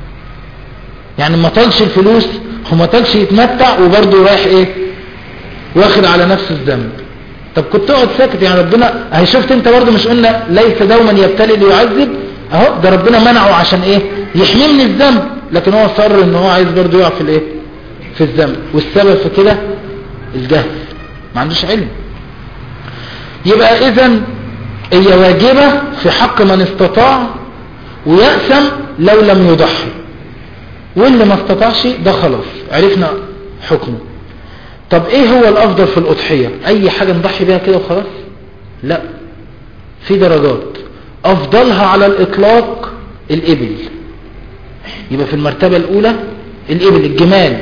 يعني ما طالش الفلوس وما طالش يتمتع وبرضه رايح ايه واخد على نفسه الذنب طب كنت اقعد ساكت يعني ربنا اهي شفت انت برضه مش قلنا ليس دوما يبتلي ليعذب اهو ده ربنا منعه عشان ايه يحميه من الذنب لكن هو صر ان هو عايز برضه يقع في الايه في الذنب والسبب في كده الجهل ما عندوش علم يبقى اذا هي واجبة في حق من استطاع ويأسم لو لم يضحي واللي ما استطاعش ده خلاص عرفنا حكمه طب ايه هو الافضل في الاضحية اي حاجة نضحي بيها كده وخلاص لا في درجات افضلها على الاطلاق الابل يبقى في المرتبة الاولى الابل الجمال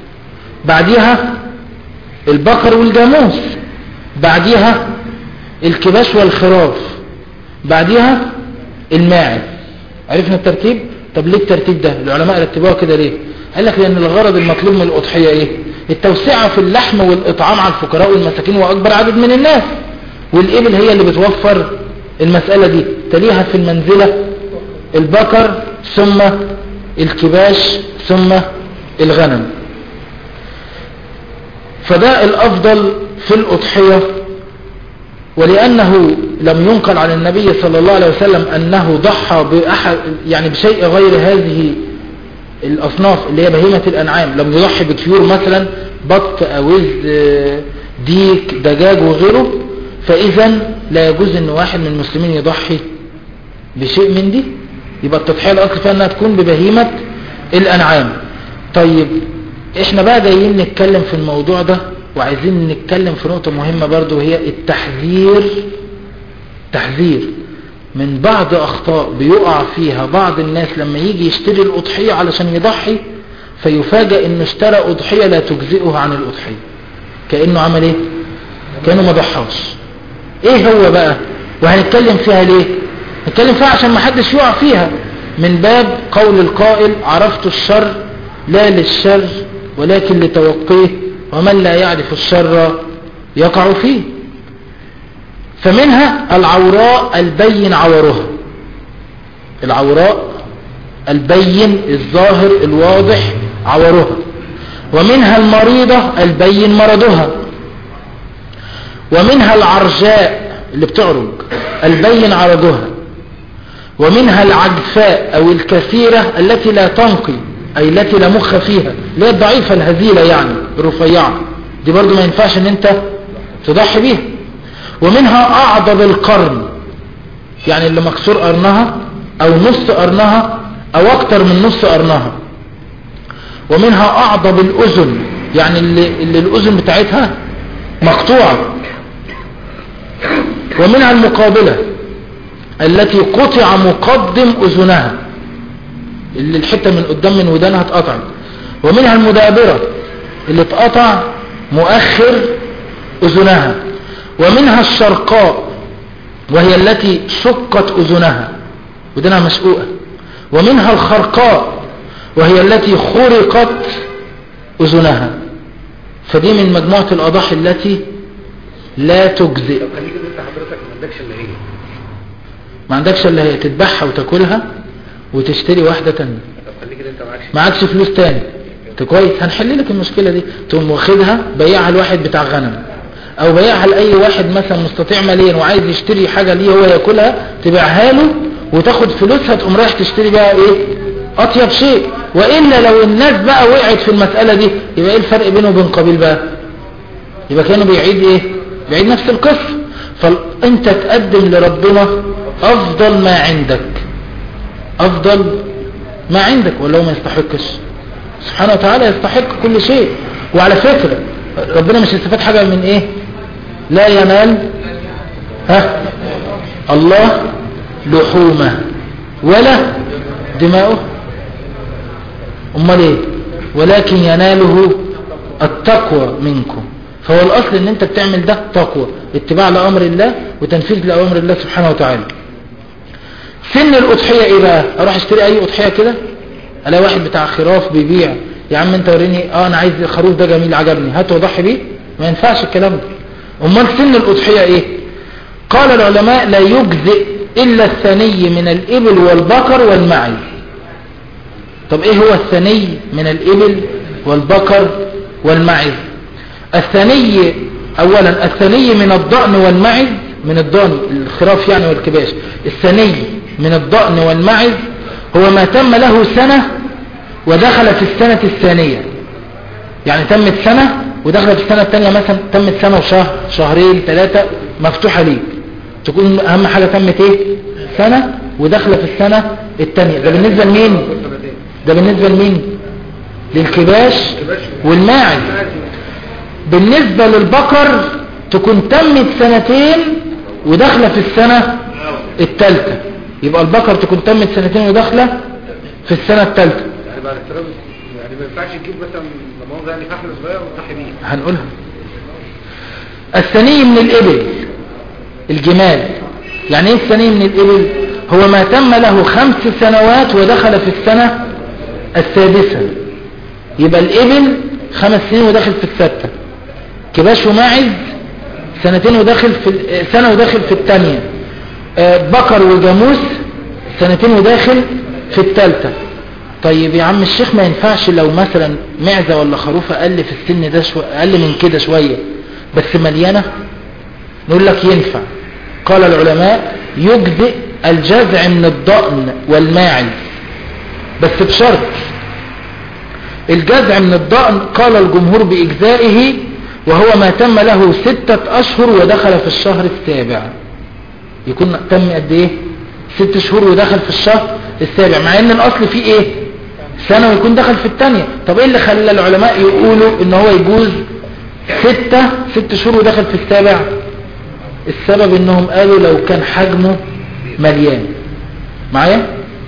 بعديها البقر والجاموس بعديها الكباش والخراف بعديها الماعز عرفنا الترتيب طب ليه الترتيب ده العلماء رتبوها كده ليه قال لك لان الغرض المطلوب من الاضحيه ايه التوسعه في اللحم والاطعام على الفقراء والمساكين واكبر عدد من الناس والابل هي اللي بتوفر المساله دي تليها في المنزله البقر ثم الكباش ثم الغنم فده الافضل في الاضحيه ولأنه لم ينقل عن النبي صلى الله عليه وسلم أنه ضحى بأحد يعني بشيء غير هذه الأصناف اللي هي بهيمة الأنعام لم يضحي بطيور مثلا بط أوز ديك دجاج وغيره فإذا لا يجوز أن واحد من المسلمين يضحي بشيء من دي يبقى التضحية الأصل فيها أنها تكون ببهيمة الأنعام طيب احنا بقى جايين نتكلم في الموضوع ده وعايزين نتكلم في نقطة مهمة برضو وهي التحذير تحذير من بعض أخطاء بيقع فيها بعض الناس لما يجي يشتري الأضحية علشان يضحي فيفاجأ انه اشترى أضحية لا تجزئه عن الأضحية كأنه عمل ايه كأنه ما ضحاش ايه هو بقى وهنتكلم فيها ليه نتكلم فيها عشان ما حدش يقع فيها من باب قول القائل عرفت الشر لا للشر ولكن لتوقيه ومن لا يعرف الشر يقع فيه فمنها العوراء البين عورها العوراء البين الظاهر الواضح عورها ومنها المريضة البين مرضها ومنها العرجاء اللي بتعرج البين عرجها ومنها العجفاء او الكثيرة التي لا تنقي اي التي لا مخ فيها اللي هي الضعيفة الهزيلة يعني الرفيعة دي برضو ما ينفعش ان انت تضحي بيها ومنها اعضب القرن يعني اللي مكسور قرنها او نص قرنها او اكتر من نص قرنها ومنها اعضب الاذن يعني اللي, اللي الاذن بتاعتها مقطوعة ومنها المقابلة التي قطع مقدم اذنها اللي الحتة من قدام من ودانها اتقطعت ومنها المدابرة اللي اتقطع مؤخر اذنها ومنها الشرقاء وهي التي شقت اذنها ودنها مشقوقة ومنها الخرقاء وهي التي خرقت اذنها فدي من مجموعة الاضاحي التي لا تجزئ طب خليك انت حضرتك ما عندكش الا هي ما عندكش الا هي تذبحها وتاكلها وتشتري واحدة تانية طب خليك انت معكش معكش فلوس تاني انت كويس هنحل لك المشكلة دي تقوم واخدها بيعها لواحد بتاع غنم او بيعها لاي واحد مثلا مستطيع ماليا وعايز يشتري حاجة ليه هو ياكلها تبيعها له وتاخد فلوسها تقوم رايح تشتري بقى ايه اطيب شيء والا لو الناس بقى وقعت في المسألة دي يبقى ايه الفرق بينه وبين قبيل بقى يبقى كانوا بيعيد ايه بيعيد نفس القصة فانت تقدم لربنا افضل ما عندك افضل ما عندك ولو ما يستحقش سبحانه وتعالى يستحق كل شيء وعلى فكرة ربنا مش يستفاد حاجة من ايه لا ينال ها الله لحومه ولا دماؤه امال ايه ولكن يناله التقوى منكم فهو الاصل ان انت بتعمل ده تقوى اتباع لامر الله وتنفيذ لامر الله سبحانه وتعالى سن الاضحية ايه بقى اروح اشتري اي اضحية كده الاقي واحد بتاع خراف بيبيع يا عم انت وريني اه انا عايز الخروف ده جميل عجبني هات واضحي بيه ما ينفعش الكلام ده امال سن الاضحية ايه قال العلماء لا يجزئ الا الثني من الابل والبقر والمعز طب ايه هو الثني من الابل والبقر والمعز الثني اولا الثني من الضأن والمعز من الضأن الخراف يعني والكباش الثني من الضأن والمعز هو ما تم له سنة ودخل في السنة الثانية يعني تمت سنة ودخل في السنة الثانية مثلا تمت سنة وشهر شهرين ثلاثة مفتوحة ليك تكون اهم حاجة تمت ايه سنة ودخل في السنة الثانية ده بالنسبة لمين ده بالنسبة لمين للكباش والماعز بالنسبة للبقر تكون تمت سنتين وداخله في السنة الثالثة يبقى البقر تكون تمت سنتين وداخله في السنة الثالثة يعني بعد الكلام يعني ما ينفعش تجيب مثلا لمؤاخذة يعني فحم صغير وتضحي بيه هنقولها الثني من الإبل الجمال يعني ايه الثني من الإبل هو ما تم له خمس سنوات ودخل في السنة السادسة يبقى الإبل خمس سنين وداخل في الستة كباش وماعز سنتين وداخل في سنة وداخل في الثانية بقر وجاموس سنتين وداخل في الثالثة طيب يا عم الشيخ ما ينفعش لو مثلا معزة ولا خروف اقل في السن ده شو... اقل من كده شوية بس مليانة نقول لك ينفع قال العلماء يجزئ الجزع من الضأن والماعز بس بشرط الجزع من الضأن قال الجمهور بإجزائه وهو ما تم له ستة أشهر ودخل في الشهر السابع يكون تم قد ايه ست شهور ودخل في الشهر السابع مع ان الاصل فيه ايه سنة ويكون دخل في الثانية طب ايه اللي خلى العلماء يقولوا ان هو يجوز ستة ست شهور ودخل في السابع السبب انهم قالوا لو كان حجمه مليان معايا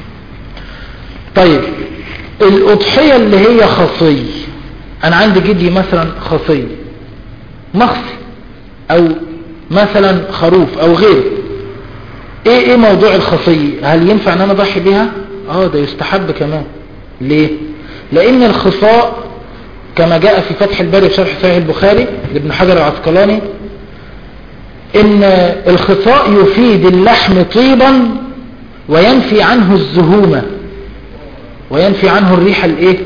طيب الاضحية اللي هي خصي انا عندي جدي مثلا خصي مخصي او مثلا خروف او غيره ايه ايه موضوع الخصية هل ينفع ان انا اضحي بيها اه ده يستحب كمان ليه لان الخصاء كما جاء في فتح الباري في شرح صحيح البخاري لابن حجر العسقلاني ان الخصاء يفيد اللحم طيبا وينفي عنه الزهومة وينفي عنه الريحة الايه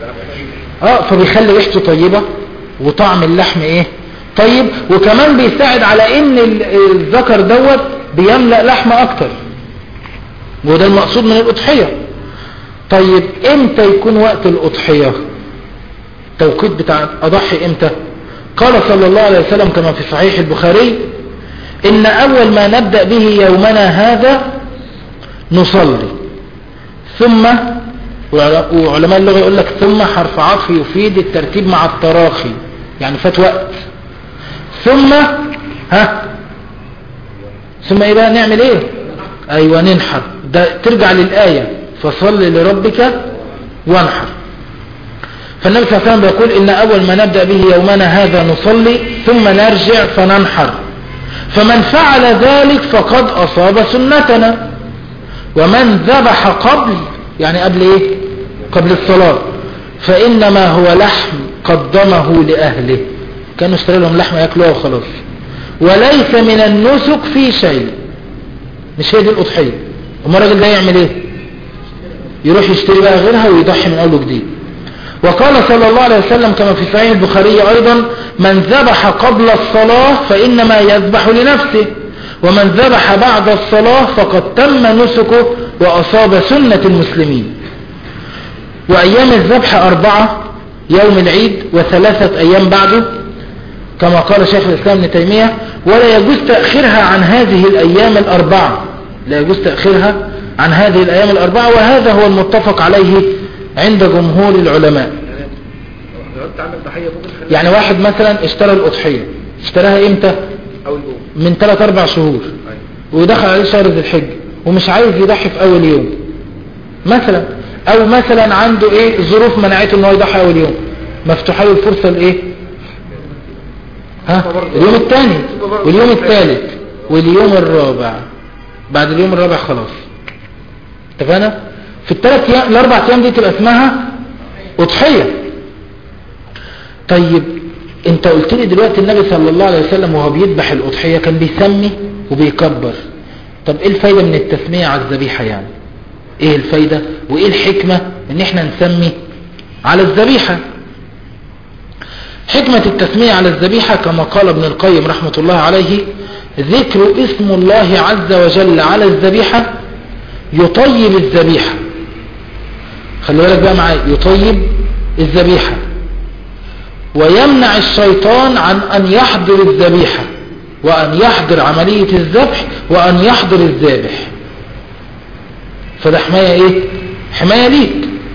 اه فبيخلي ريحته طيبة وطعم اللحم ايه طيب وكمان بيساعد على ان الذكر دوت بيملأ لحم اكتر وده المقصود من الاضحية طيب امتى يكون وقت الاضحية توقيت بتاع اضحي امتى قال صلى الله عليه وسلم كما في صحيح البخاري إن أول ما نبدأ به يومنا هذا نصلي ثم وعلماء اللغة يقول لك ثم حرف عطف يفيد الترتيب مع التراخي يعني فات وقت ثم ها ثم ايه بقى نعمل ايه ايوه ننحر ده ترجع للآية فصل لربك وانحر فالنبي صلى الله عليه وسلم بيقول ان اول ما نبدأ به يومنا هذا نصلي ثم نرجع فننحر فمن فعل ذلك فقد اصاب سنتنا ومن ذبح قبل يعني قبل ايه قبل الصلاة فانما هو لحم قدمه لاهله كانوا اشتري لهم لحمة ياكلوها وخلاص وليس من النسك في شيء مش هي دي الأضحية أما الراجل ده يعمل ايه يروح يشتري بقى غيرها ويضحي من أول وجديد وقال صلى الله عليه وسلم كما في صحيح البخاري أيضا من ذبح قبل الصلاة فإنما يذبح لنفسه ومن ذبح بعد الصلاة فقد تم نسكه وأصاب سنة المسلمين وأيام الذبح أربعة يوم العيد وثلاثة أيام بعده كما قال شيخ الإسلام ابن تيمية ولا يجوز تأخيرها عن هذه الأيام الأربعة لا يجوز تأخيرها عن هذه الأيام الأربعة وهذا هو المتفق عليه عند جمهور العلماء لو انت عندك ضحيه ممكن تخليها يعني واحد مثلا اشترى الأضحية اشتراها امتى اول يوم من 3 4 شهور ايوه ودخل عليه شهر ذي الحجة ومش عايز يضحي في أول يوم مثلا أو مثلا عنده إيه ظروف منعته إن هو يضحي أول يوم مفتوحة له الفرصة لإيه ها اليوم الثاني واليوم الثالث واليوم الرابع بعد اليوم الرابع خلاص اتفقنا في الثلاث ايام الاربع ايام دي تبقى اسمها اضحيه طيب انت قلت لي دلوقتي النبي صلى الله عليه وسلم وهو بيذبح الاضحيه كان بيسمي وبيكبر طب ايه الفايده من التسميه على الذبيحه يعني ايه الفايده وايه الحكمه ان احنا نسمي على الذبيحه حكمة التسمية على الذبيحة كما قال ابن القيم رحمة الله عليه ذكر اسم الله عز وجل على الذبيحة يطيب الذبيحة خلي بالك بقى معايا يطيب الذبيحة ويمنع الشيطان عن أن يحضر الذبيحة وأن يحضر عملية الذبح وأن يحضر الذابح فده حماية ايه حماية ليك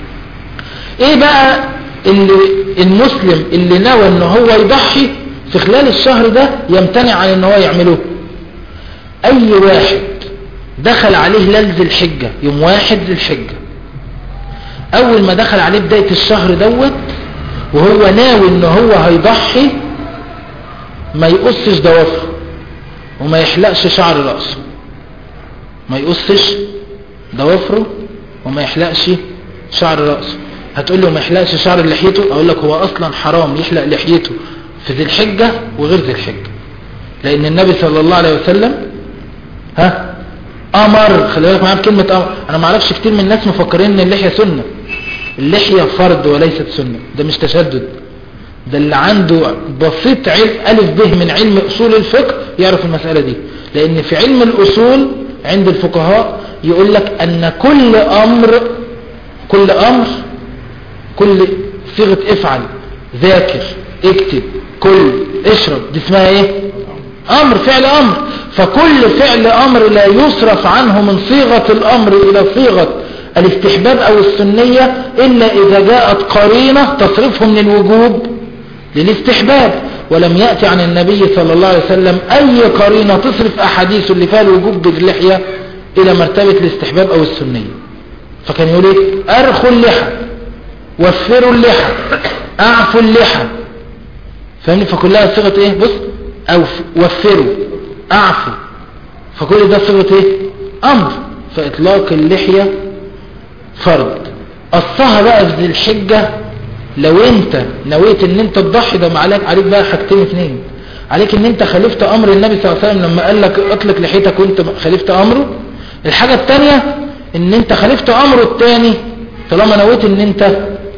ايه بقى اللي المسلم اللي نوى ان هو يضحي في خلال الشهر ده يمتنع عن ان هو يعمله اي واحد دخل عليه ليل ذي الحجة يوم واحد ذي الحجة اول ما دخل عليه بداية الشهر دوت وهو ناوي ان هو هيضحي ما يقصش ضوافره وما يحلقش شعر رأسه ما يقصش ضوافره وما يحلقش شعر رأسه هتقول له ما يحلقش شعر لحيته اقول لك هو اصلا حرام يحلق لحيته في ذي الحجة وغير ذي الحجة لان النبي صلى الله عليه وسلم ها امر خلي بالك معايا بكلمة امر انا ما اعرفش كتير من الناس مفكرين ان اللحية سنة اللحية فرض وليست سنة ده مش تشدد ده اللي عنده بسيط علم ألف به من علم أصول الفقه يعرف المسألة دي لأن في علم الأصول عند الفقهاء يقول لك أن كل أمر كل أمر كل صيغة افعل ذاكر اكتب كل اشرب دي اسمها ايه امر فعل امر فكل فعل امر لا يصرف عنه من صيغة الامر الى صيغة الاستحباب او السنية الا اذا جاءت قرينة تصرفه من الوجوب للاستحباب ولم يأتي عن النبي صلى الله عليه وسلم اي قرينة تصرف احاديث اللي فيها الوجوب باللحية الى مرتبة الاستحباب او السنية فكان يقول ايه ارخوا اللحى وفروا اللحى اعفوا اللحى فاهمني فكلها صيغه ايه بص او وفروا اعفوا فكل ده صيغه ايه امر فاطلاق اللحيه فرض قصها بقى في ذي الحجه لو انت نويت ان انت تضحي ده عليك عليك بقى حاجتين اتنين عليك ان انت خالفت امر النبي صلى الله عليه وسلم لما قال لك اطلق لحيتك وانت خالفت امره الحاجه الثانيه ان انت خالفت امره الثاني طالما نويت ان انت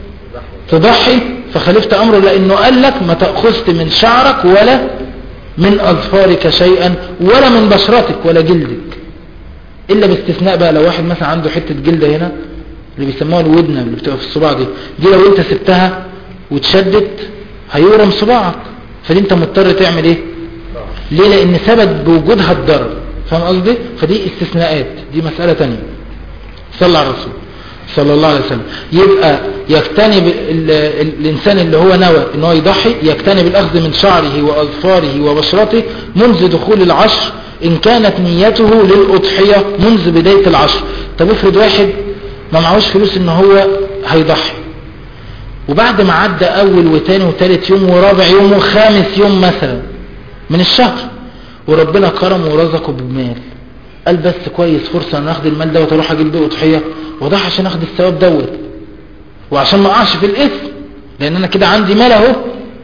تضحي فخالفت امره لانه قال لك ما تأخذت من شعرك ولا من اظفارك شيئا ولا من بشرتك ولا جلدك الا باستثناء بقى لو واحد مثلا عنده حتة جلدة هنا اللي بيسموها الودنة اللي بتبقى في الصباع دي دي لو انت سبتها وتشدت هيورم صباعك فدي انت مضطر تعمل ايه ليه لان ثبت بوجودها الضرر فاهم قصدي فدي استثناءات دي مسألة تانية صلى على الرسول صلى الله عليه وسلم يبقى يجتنب ال- ال- الإنسان اللي هو نوى ان هو يضحي يجتنب الأخذ من شعره وأظفاره وبشرته منذ دخول العشر إن كانت نيته للأضحية منذ بداية العشر طب افرض واحد ما معهوش فلوس ان هو هيضحي وبعد ما عدى أول وتاني وتالت يوم ورابع يوم وخامس يوم مثلا من الشهر وربنا كرمه ورزقه بمال قال بس كويس فرصة ان اخد المال دوت اروح اجيب بيه اضحية وضح عشان اخد الثواب دوت وعشان ما اقعش في الاثم لان انا كده عندي مال اهو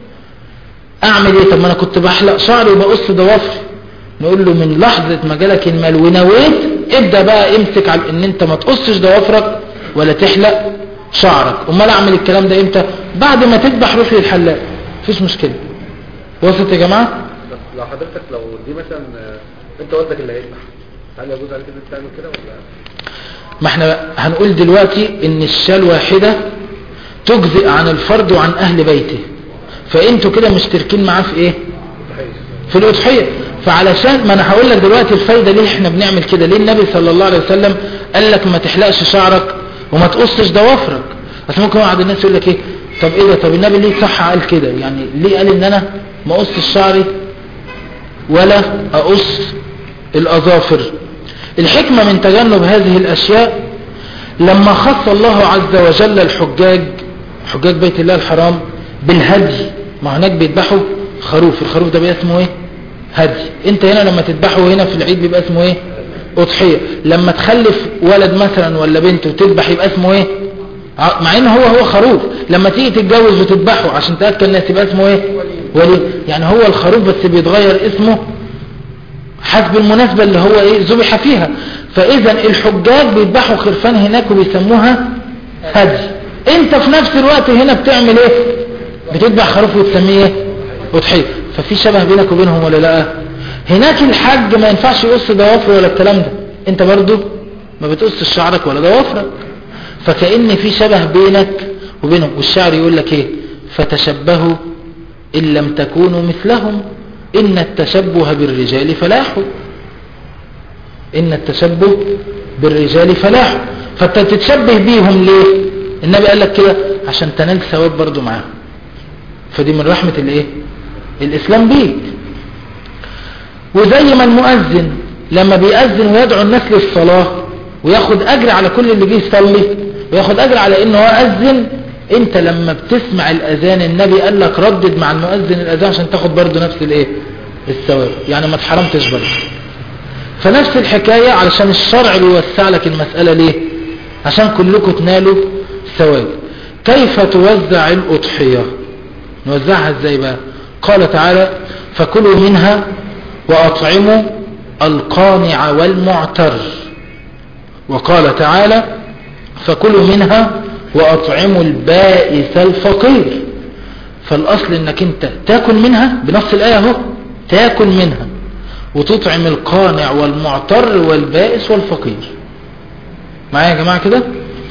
اعمل ايه طب ما انا كنت بحلق شعري وبقص ضوافري نقول له من لحظة ما جالك المال ونويت ابدأ بقى امسك على ان انت ما تقصش ضوافرك ولا تحلق شعرك امال اعمل الكلام ده امتى بعد ما تذبح روح للحلاق مفيش مشكلة وصلت يا جماعة بس لو حضرتك لو دي مثلا آه، انت والدك اللي هيذبح هل يجوز عليك ان انت تعمل كده ولا ما احنا هنقول دلوقتي ان الشاة الواحدة تجزئ عن الفرد وعن اهل بيته فانتوا كده مشتركين معاه في ايه صحيح في الأضحية فعلشان ما انا هقول لك دلوقتي الفايدة ليه احنا بنعمل كده ليه النبي صلى الله عليه وسلم قال لك ما تحلقش شعرك وما تقصش ضوافرك بس ممكن بعض الناس يقول لك ايه طب ايه ده طب النبي ليه صح قال كده يعني ليه قال ان انا ما اقصش شعري ولا اقص الاظافر الحكمة من تجنب هذه الاشياء لما خص الله عز وجل الحجاج حجاج بيت الله الحرام بالهدي ما هناك بيذبحوا خروف الخروف ده بيبقى اسمه ايه هدي انت هنا لما تذبحه هنا في العيد بيبقى اسمه ايه اضحية لما تخلف ولد مثلا ولا بنت وتذبح يبقى اسمه ايه ع- مع ان هو هو خروف لما تيجي تتجوز وتذبحه عشان تأكل الناس يبقى اسمه ايه ولي يعني هو الخروف بس بيتغير اسمه حسب المناسبة اللي هو ايه ذبح فيها فاذا الحجاج بيذبحوا خرفان هناك وبيسموها هدي انت في نفس الوقت هنا بتعمل ايه بتذبح خروف وتسميه ايه اضحيه ففي شبه بينك وبينهم ولا لا هناك الحج ما ينفعش يقص ضوافر ولا الكلام ده انت برضو ما بتقص شعرك ولا ضوافرك فكأن في شبه بينك وبينهم والشعر يقول لك ايه فتشبهوا ان لم تكونوا مثلهم ان التشبه بالرجال فلاح ان التشبه بالرجال فلاح فانت تتشبه بيهم ليه النبي قال لك كده عشان تنال ثواب برضو معاهم فدي من رحمة الايه الاسلام بيك وزي ما المؤذن لما بيأذن ويدعو الناس للصلاة وياخد اجر على كل اللي جه يصلي وياخد اجر على انه هو اذن انت لما بتسمع الاذان النبي قال لك ردد مع المؤذن الاذان عشان تاخد برضو نفس الايه الثواب يعني ما اتحرمتش برضو فنفس الحكاية علشان الشرع بيوسع لك المسألة ليه عشان كلكم تنالوا ثواب كيف توزع الأضحية نوزعها ازاي بقى قال تعالى فكلوا منها وأطعموا القانع والمعتر وقال تعالى فكلوا منها وأطعموا البائس الفقير فالأصل انك انت تاكل منها بنص الآية اهو تاكل منها وتطعم القانع والمعتر والبائس والفقير معايا يا جماعة كده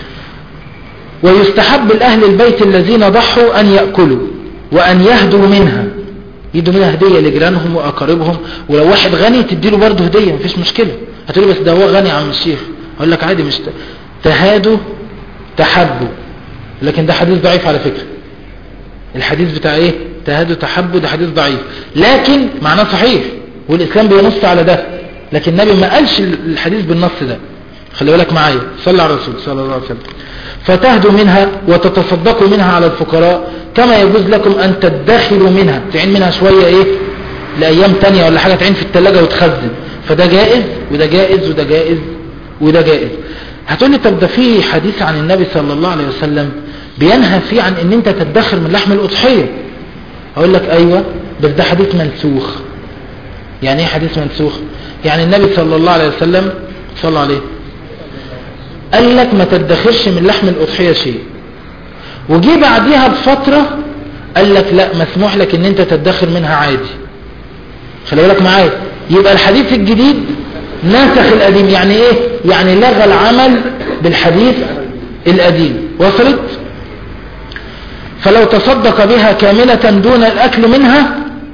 ويستحب لأهل البيت الذين ضحوا أن يأكلوا وأن يهدوا منها يدوا منها هدية لجيرانهم وأقاربهم ولو واحد غني تديله برضه هدية مفيش مشكلة هتقولي بس ده هو غني يا عم الشيخ أقول لك عادي مش ت- تهادوا تحبوا لكن ده حديث ضعيف على فكرة الحديث بتاع ايه تهادوا تحبوا ده حديث ضعيف لكن معناه صحيح والإسلام بينص على ده لكن النبي ما قالش الحديث بالنص ده خلي بالك معايا صلى على الرسول صلى الله عليه وسلم فتهدوا منها وتتصدقوا منها على الفقراء كما يجوز لكم أن تدخروا منها تعين منها شوية إيه لأيام تانية ولا حاجة تعين في التلاجة وتخزن فده جائز وده جائز وده جائز وده جائز هتقولي طب ده في حديث عن النبي صلى الله عليه وسلم بينهى فيه عن ان انت تدخر من لحم الأضحية اقول لك ايوه بس ده حديث منسوخ يعني ايه حديث منسوخ يعني النبي صلى الله عليه وسلم صلى عليه قال لك ما تدخرش من لحم الأضحية شيء وجي بعديها بفترة قال لك لا مسموح لك ان انت تدخر منها عادي خلي بالك معايا يبقى الحديث الجديد ناسخ القديم يعني ايه يعني لغى العمل بالحديث القديم وصلت فلو تصدق بها كاملة دون الأكل منها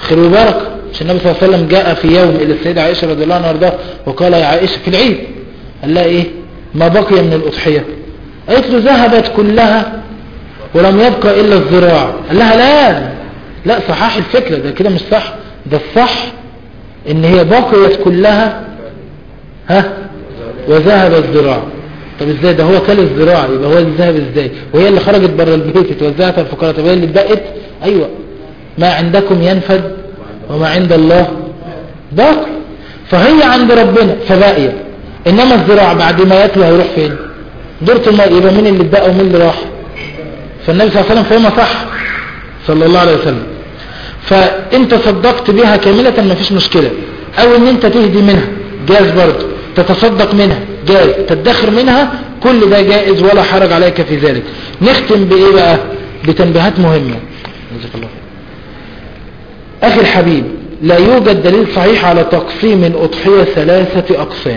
خير وبركة مش النبي صلى الله عليه وسلم جاء في يوم إلى السيدة عائشة رضي الله عنها وارضاها وقال يا عائشة في العيد قال لها إيه ما بقي من الأضحية قالت له ذهبت كلها ولم يبقى إلا الذراع قال لها لا لا صحاح الفكرة ده كده مش صح ده الصح ان هي بقيت كلها ها وذهب الذراع طب ازاي ده هو كل الذراع يبقى هو اللي ذهب ازاي وهي اللي خرجت بره البيت اتوزعت على الفقراء طب هي اللي اتبقت ايوه ما عندكم ينفد وما عند الله باقي فهي عند ربنا فباقيه انما الذراع بعد ما ياكله هيروح فين دورة الماء يبقى مين اللي اتبقى ومين اللي راح فالنبي صلى الله عليه وسلم فهمها صح صلى الله عليه وسلم فانت صدقت بها كاملة ما فيش مشكلة او ان انت تهدي منها جاز برضه تتصدق منها جاز تدخر منها كل ده جائز ولا حرج عليك في ذلك نختم بايه بقى بتنبيهات مهمة جزاك الله خير. اخي الحبيب لا يوجد دليل صحيح على تقسيم الاضحية ثلاثة اقسام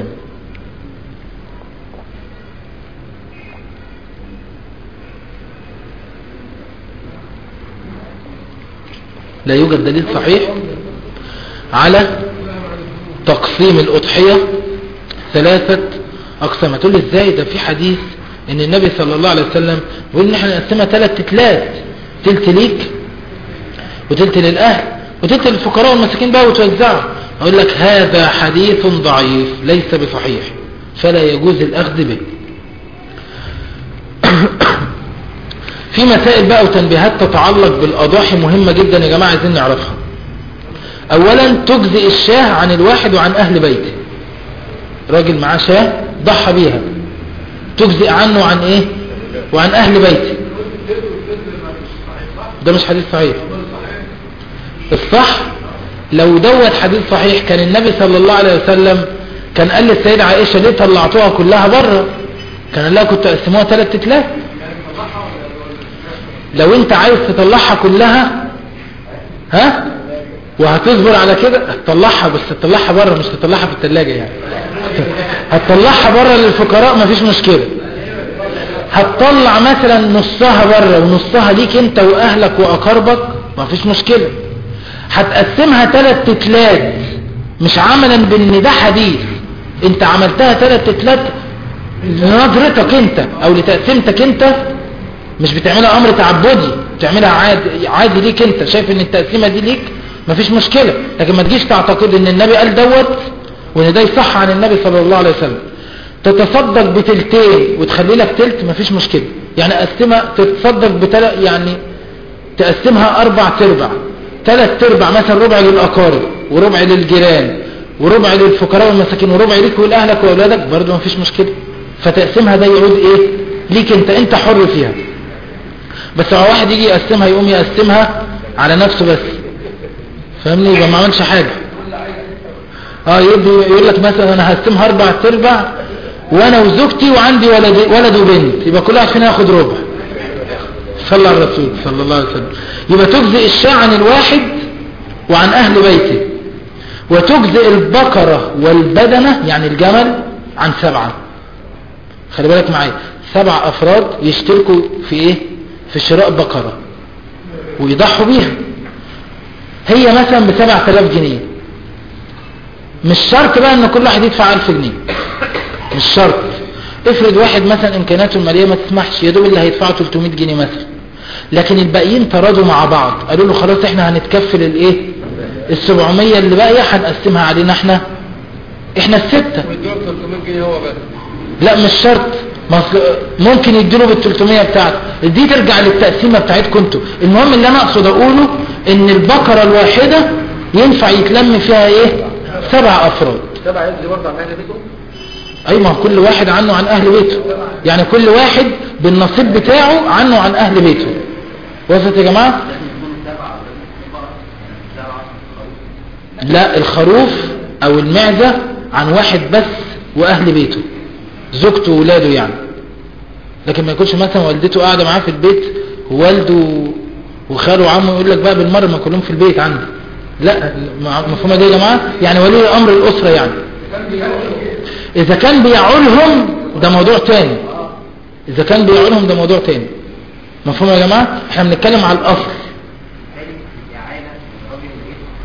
لا يوجد دليل صحيح على تقسيم الأضحية ثلاثة أقسام هتقول لي ازاي ده في حديث ان النبي صلى الله عليه وسلم بيقول ان احنا نقسمها ثلاث تلات تلت ليك وتلت للأهل وتلت للفقراء والمساكين بقى وتوزعها اقول لك هذا حديث ضعيف ليس بصحيح فلا يجوز الأخذ به في مسائل بقى وتنبيهات تتعلق بالأضاحي مهمة جدا يا جماعة عايزين نعرفها أولا تجزئ الشاه عن الواحد وعن أهل بيته راجل معاه شاه ضحى بيها تجزئ عنه وعن إيه وعن أهل بيته ده مش حديث صحيح الصح لو دوت حديث صحيح كان النبي صلى الله عليه وسلم كان قال للسيدة عائشة ليه طلعتوها كلها بره كان قال لها كنت أقسموها ثلاث تتلات لو انت عايز تطلعها كلها ها وهتصبر على كده هتطلعها بس تطلعها بره مش تطلعها في التلاجة يعني هتطلعها بره للفقراء مفيش مشكلة هتطلع مثلا نصها بره ونصها ليك انت واهلك واقاربك مفيش مشكلة هتقسمها ثلاث تتلات مش عملا بان ده حديث انت عملتها ثلاث تتلات لنظرتك انت او لتقسيمتك انت مش بتعملها امر تعبدي بتعملها عادي, عادي ليك انت شايف ان التقسيمة دي ليك مفيش مشكلة لكن ما تجيش تعتقد ان النبي قال دوت وان ده يصح عن النبي صلى الله عليه وسلم تتصدق بتلتين وتخلي لك تلت مفيش مشكلة يعني قسمها تتصدق بتل يعني تقسمها اربع تربع ثلاث تربع مثلا ربع للاقارب وربع للجيران وربع للفقراء والمساكين وربع ليك ولاهلك واولادك برضه مفيش مشكلة فتقسمها ده يعود ايه ليك انت انت حر فيها بس لو واحد يجي يقسمها يقوم يقسمها على نفسه بس فاهمني يبقى ما عملش حاجة اه يقول يقول لك مثلا انا هقسمها اربع تربع وانا وزوجتي وعندي ولد ولد وبنت يبقى كل واحد فينا ياخد ربع صلى على الرسول صلى الله عليه وسلم يبقى تجزئ الشاة عن الواحد وعن اهل بيته وتجزئ البقرة والبدنة يعني الجمل عن سبعة خلي بالك معايا سبع افراد يشتركوا في ايه في شراء بقرة ويضحوا بيها هي مثلا بسبع تلاف جنيه مش شرط بقى ان كل واحد يدفع الف جنيه مش شرط افرض واحد مثلا امكاناته المالية ما تسمحش يا دوب اللي هيدفعه 300 جنيه مثلا لكن الباقيين ترادوا مع بعض قالوا له خلاص احنا هنتكفل الايه ال 700 اللي باقيه هنقسمها علينا احنا احنا الستة ويدوك 300 جنيه هو بس لا مش شرط ممكن يديله بال 300 بتاعته دي ترجع للتقسيمه بتاعتكم انتوا المهم اللي انا اقصد اقوله ان البقره الواحده ينفع يتلم فيها ايه سبع افراد تبع يدي برضه عن اهل بيته اي ما هو كل واحد عنه عن اهل بيته يعني كل واحد بالنصيب بتاعه عنه عن اهل بيته وصلت يا جماعه لا الخروف او المعزه عن واحد بس واهل بيته زوجته وولاده يعني لكن ما يكونش مثلا والدته قاعدة معاه في البيت ووالده وخاله وعمه يقول لك بقى بالمرة ما كلهم في البيت عندي لا مفهومة دي يا جماعة يعني ولي امر الاسرة يعني اذا كان بيعولهم ده موضوع تاني اذا كان بيعولهم ده موضوع تاني مفهوم يا جماعة احنا بنتكلم على الاصل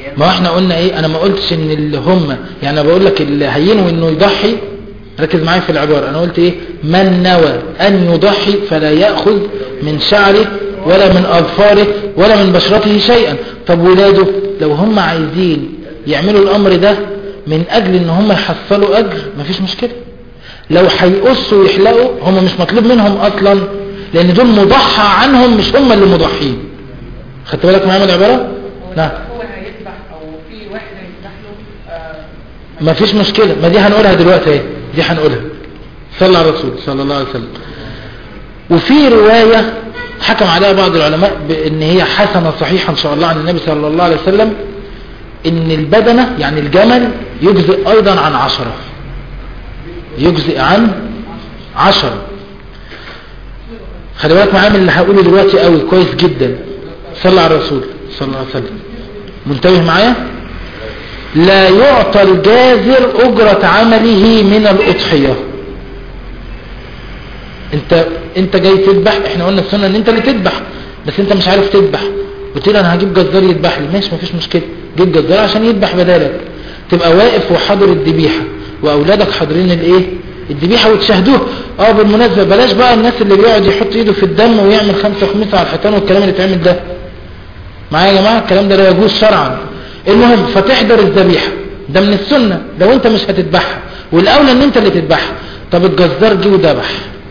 ما احنا قلنا ايه انا ما قلتش ان اللي هم يعني أنا بقول لك اللي هينوي انه يضحي ركز معايا في العبارة انا قلت ايه من نوى ان يضحي فلا يأخذ من شعره ولا من اظفاره ولا من بشرته شيئا طب ولاده لو هم عايزين يعملوا الامر ده من اجل ان هم يحصلوا اجر مفيش مشكلة لو هيقصوا ويحلقوا هم مش مطلوب منهم اصلا لان دول مضحى عنهم مش هم اللي مضحين خدت بالك معايا من العبارة نعم هو هيذبح او في واحد هيذبح له آه، ما فيش مشكلة ما دي هنقولها دلوقتي اهي دي هنقولها صلى على الرسول صلى الله عليه وسلم وفي رواية حكم عليها بعض العلماء بان هي حسنة صحيحة ان شاء الله عن النبي صلى الله عليه وسلم ان البدنة يعني الجمل يجزئ ايضا عن عشرة يجزئ عن عشرة خلي بالك معايا من اللي هقوله دلوقتي قوي كويس جدا صلى على الرسول صلى الله عليه وسلم منتبه معايا لا يعطى الجازر أجرة عمله من الأضحية انت انت جاي تذبح احنا قلنا السنة ان انت اللي تذبح بس انت مش عارف تذبح قلت لي انا هجيب جزار يذبح لي ماشي مفيش مشكلة جيب جزار عشان يذبح بدالك تبقى واقف وحاضر الذبيحة واولادك حاضرين الايه الذبيحة وتشاهدوه اه بالمناسبة بلاش بقى الناس اللي بيقعد يحط ايده في الدم ويعمل خمسة وخمسة على الحيطان والكلام اللي اتعمل ده معايا يا جماعة الكلام ده لا يجوز شرعا المهم فتحضر الذبيحة ده من السنة لو انت مش هتذبحها والاولى ان انت اللي تذبحها طب الجزار جه وذبح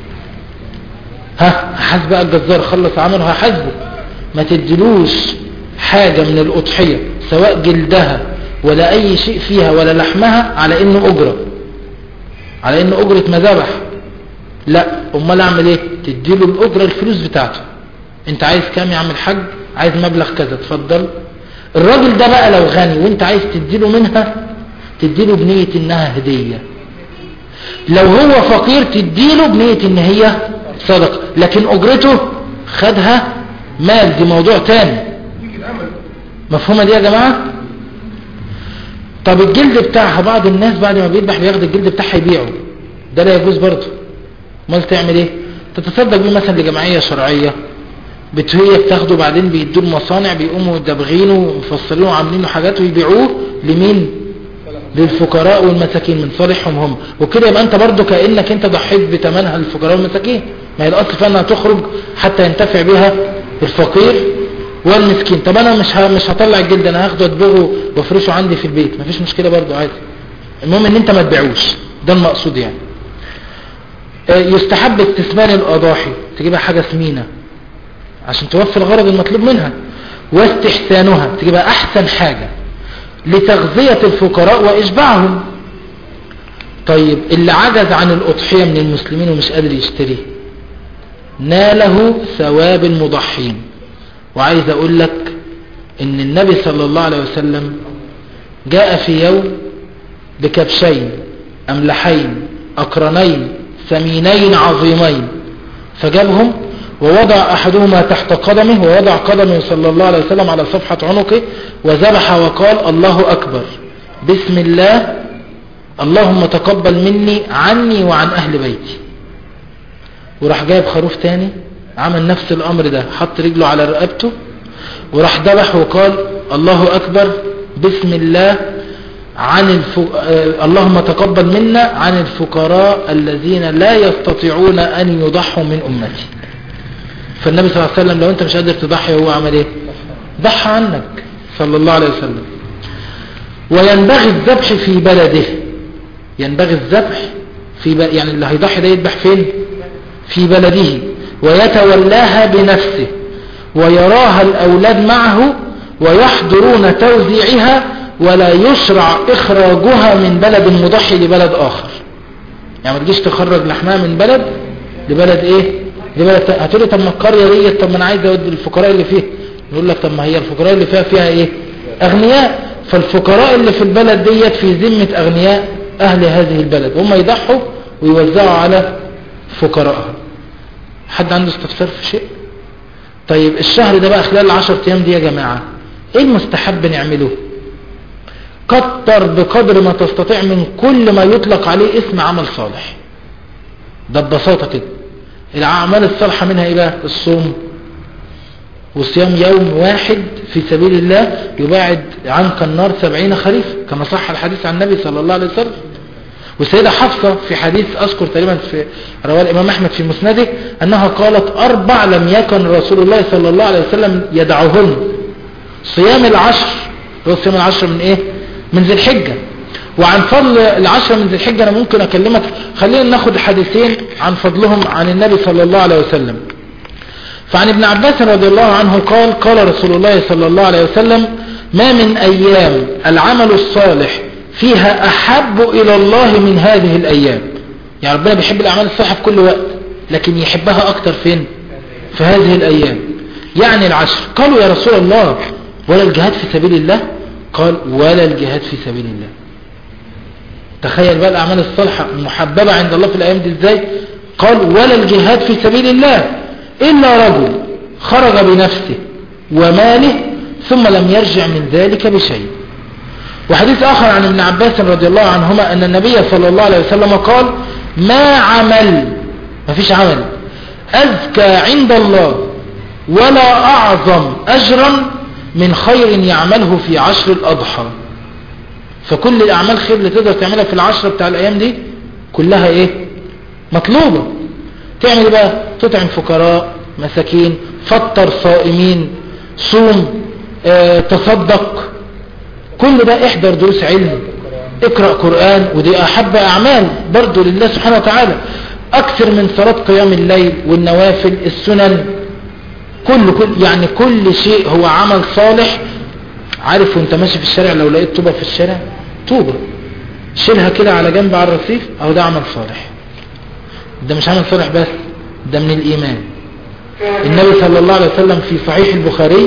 ها هحاسب بقى الجزار خلص عمله هحاسبه ما تديلوش حاجة من الأضحية سواء جلدها ولا أي شيء فيها ولا لحمها على إنه أجرة على إنه أجرة ما ذبح لا أمال أعمل إيه تديله الأجرة الفلوس بتاعته أنت عايز كام يا عم الحاج عايز مبلغ كذا اتفضل الراجل ده بقى لو غني وانت عايز تديله منها تديله بنية انها هدية لو هو فقير تديله بنية ان هي صدقة لكن اجرته خدها مال دي موضوع تاني مفهومة دي يا جماعة طب الجلد بتاعها بعض الناس بعد ما بيذبح بياخد الجلد بتاعها يبيعه ده لا يجوز برضه امال تعمل ايه تتصدق بيه مثلا لجمعية شرعية بت- هي بتاخده بعدين بيدوه المصانع بيقوموا دابغينه ومفصلينه وعاملين له حاجات ويبيعوه لمين للفقراء والمساكين من صالحهم هم وكده يبقى انت برضو كأنك انت ضحيت بتمنها للفقراء والمساكين ما هي الاصل فيها انها تخرج حتى ينتفع بها الفقير والمسكين طب انا مش ه- مش هطلع الجلد انا هاخده ادبغه وافرشه عندي في البيت مفيش مشكلة برضو عادي المهم ان انت ما تبيعوش ده المقصود يعني آه، يستحب استثمان الاضاحي تجيبها حاجة ثمينة عشان توفي الغرض المطلوب منها واستحسانها تجيبها احسن حاجة لتغذية الفقراء واشباعهم طيب اللي عجز عن الاضحية من المسلمين ومش قادر يشتري ناله ثواب المضحين وعايز اقول لك ان النبي صلى الله عليه وسلم جاء في يوم بكبشين املحين اقرنين ثمينين عظيمين فجابهم ووضع أحدهما تحت قدمه ووضع قدمه صلى الله عليه وسلم على صفحة عنقه وذبح وقال الله أكبر بسم الله اللهم تقبل مني عني وعن أهل بيتي وراح جايب خروف تاني عمل نفس الأمر ده حط رجله على رقبته وراح ذبح وقال الله أكبر بسم الله عن الف... آه، اللهم تقبل منا عن الفقراء الذين لا يستطيعون أن يضحوا من أمتي فالنبي صلى الله عليه وسلم لو أنت مش قادر تضحي هو عمل إيه ضحى عنك صلى الله عليه وسلم وينبغي الذبح في بلده ينبغي الذبح في ب... يعني اللي هيضحي ده يذبح فين في بلده ويتولاها بنفسه ويراها الأولاد معه ويحضرون توزيعها ولا يشرع إخراجها من بلد مضحي لبلد آخر يعني ما تجيش تخرج لحمها من بلد لبلد إيه لبلد تا- هتقولي طب ما القرية دي طب ما أنا عايز أودي الفقراء اللي فيها نقول لك طب ما هي الفقراء اللي فيها فيها إيه أغنياء فالفقراء اللي في البلد ديت في ذمة أغنياء أهل هذه البلد هم يضحوا ويوزعوا على فقراءها حد عنده استفسار في شيء طيب الشهر ده بقى خلال العشر ايام دي يا جماعة ايه المستحب نعمله كتر بقدر ما تستطيع من كل ما يطلق عليه اسم عمل صالح ده ببساطة كده الأعمال الصالحة منها ايه بقى الصوم وصيام يوم واحد في سبيل الله يباعد عنك النار سبعين خريف كما صح الحديث عن النبي صلى الله عليه وسلم والسيدة حفصة في حديث أذكر تقريبا في رواه الإمام أحمد في مسنده أنها قالت أربع لم يكن رسول الله صلى الله عليه وسلم يدعوهن صيام العشر هو صيام العشر من إيه من ذي الحجة وعن فضل العشر من ذي الحجة أنا ممكن أكلمك خلينا ناخد حديثين عن فضلهم عن النبي صلى الله عليه وسلم فعن ابن عباس رضي الله عنه قال قال رسول الله صلى الله عليه وسلم ما من أيام العمل الصالح فيها أحب إلى الله من هذه الأيام يعني ربنا بيحب الأعمال الصالحة في كل وقت لكن يحبها أكتر فين في هذه الأيام يعني العشر قالوا يا رسول الله ولا الجهاد في سبيل الله قال ولا الجهاد في سبيل الله تخيل بقى الأعمال الصالحة محببة عند الله في الأيام دي إزاي قال ولا الجهاد في سبيل الله إلا رجل خرج بنفسه وماله ثم لم يرجع من ذلك بشيء وحديث آخر عن ابن عباس رضي الله عنهما أن النبي صلى الله عليه وسلم قال ما عمل ما فيش عمل أذكى عند الله ولا أعظم أجرا من خير يعمله في عشر الأضحى فكل الأعمال خير اللي تقدر تعملها في العشرة بتاع الأيام دي كلها إيه مطلوبة تعمل إيه بقى تطعم فقراء مساكين فطر صائمين صوم اه تصدق كل ده احضر دروس علم اقرأ قرآن ودي أحب أعمال برضو لله سبحانه وتعالى أكثر من صلاة قيام الليل والنوافل السنن كل كل يعني كل شيء هو عمل صالح عارف وانت ماشي في الشارع لو لقيت طوبة في الشارع طوبة شيلها كده على جنب على الرصيف اهو ده عمل صالح ده مش عمل صالح بس ده من الإيمان النبي صلى الله عليه وسلم في صحيح البخاري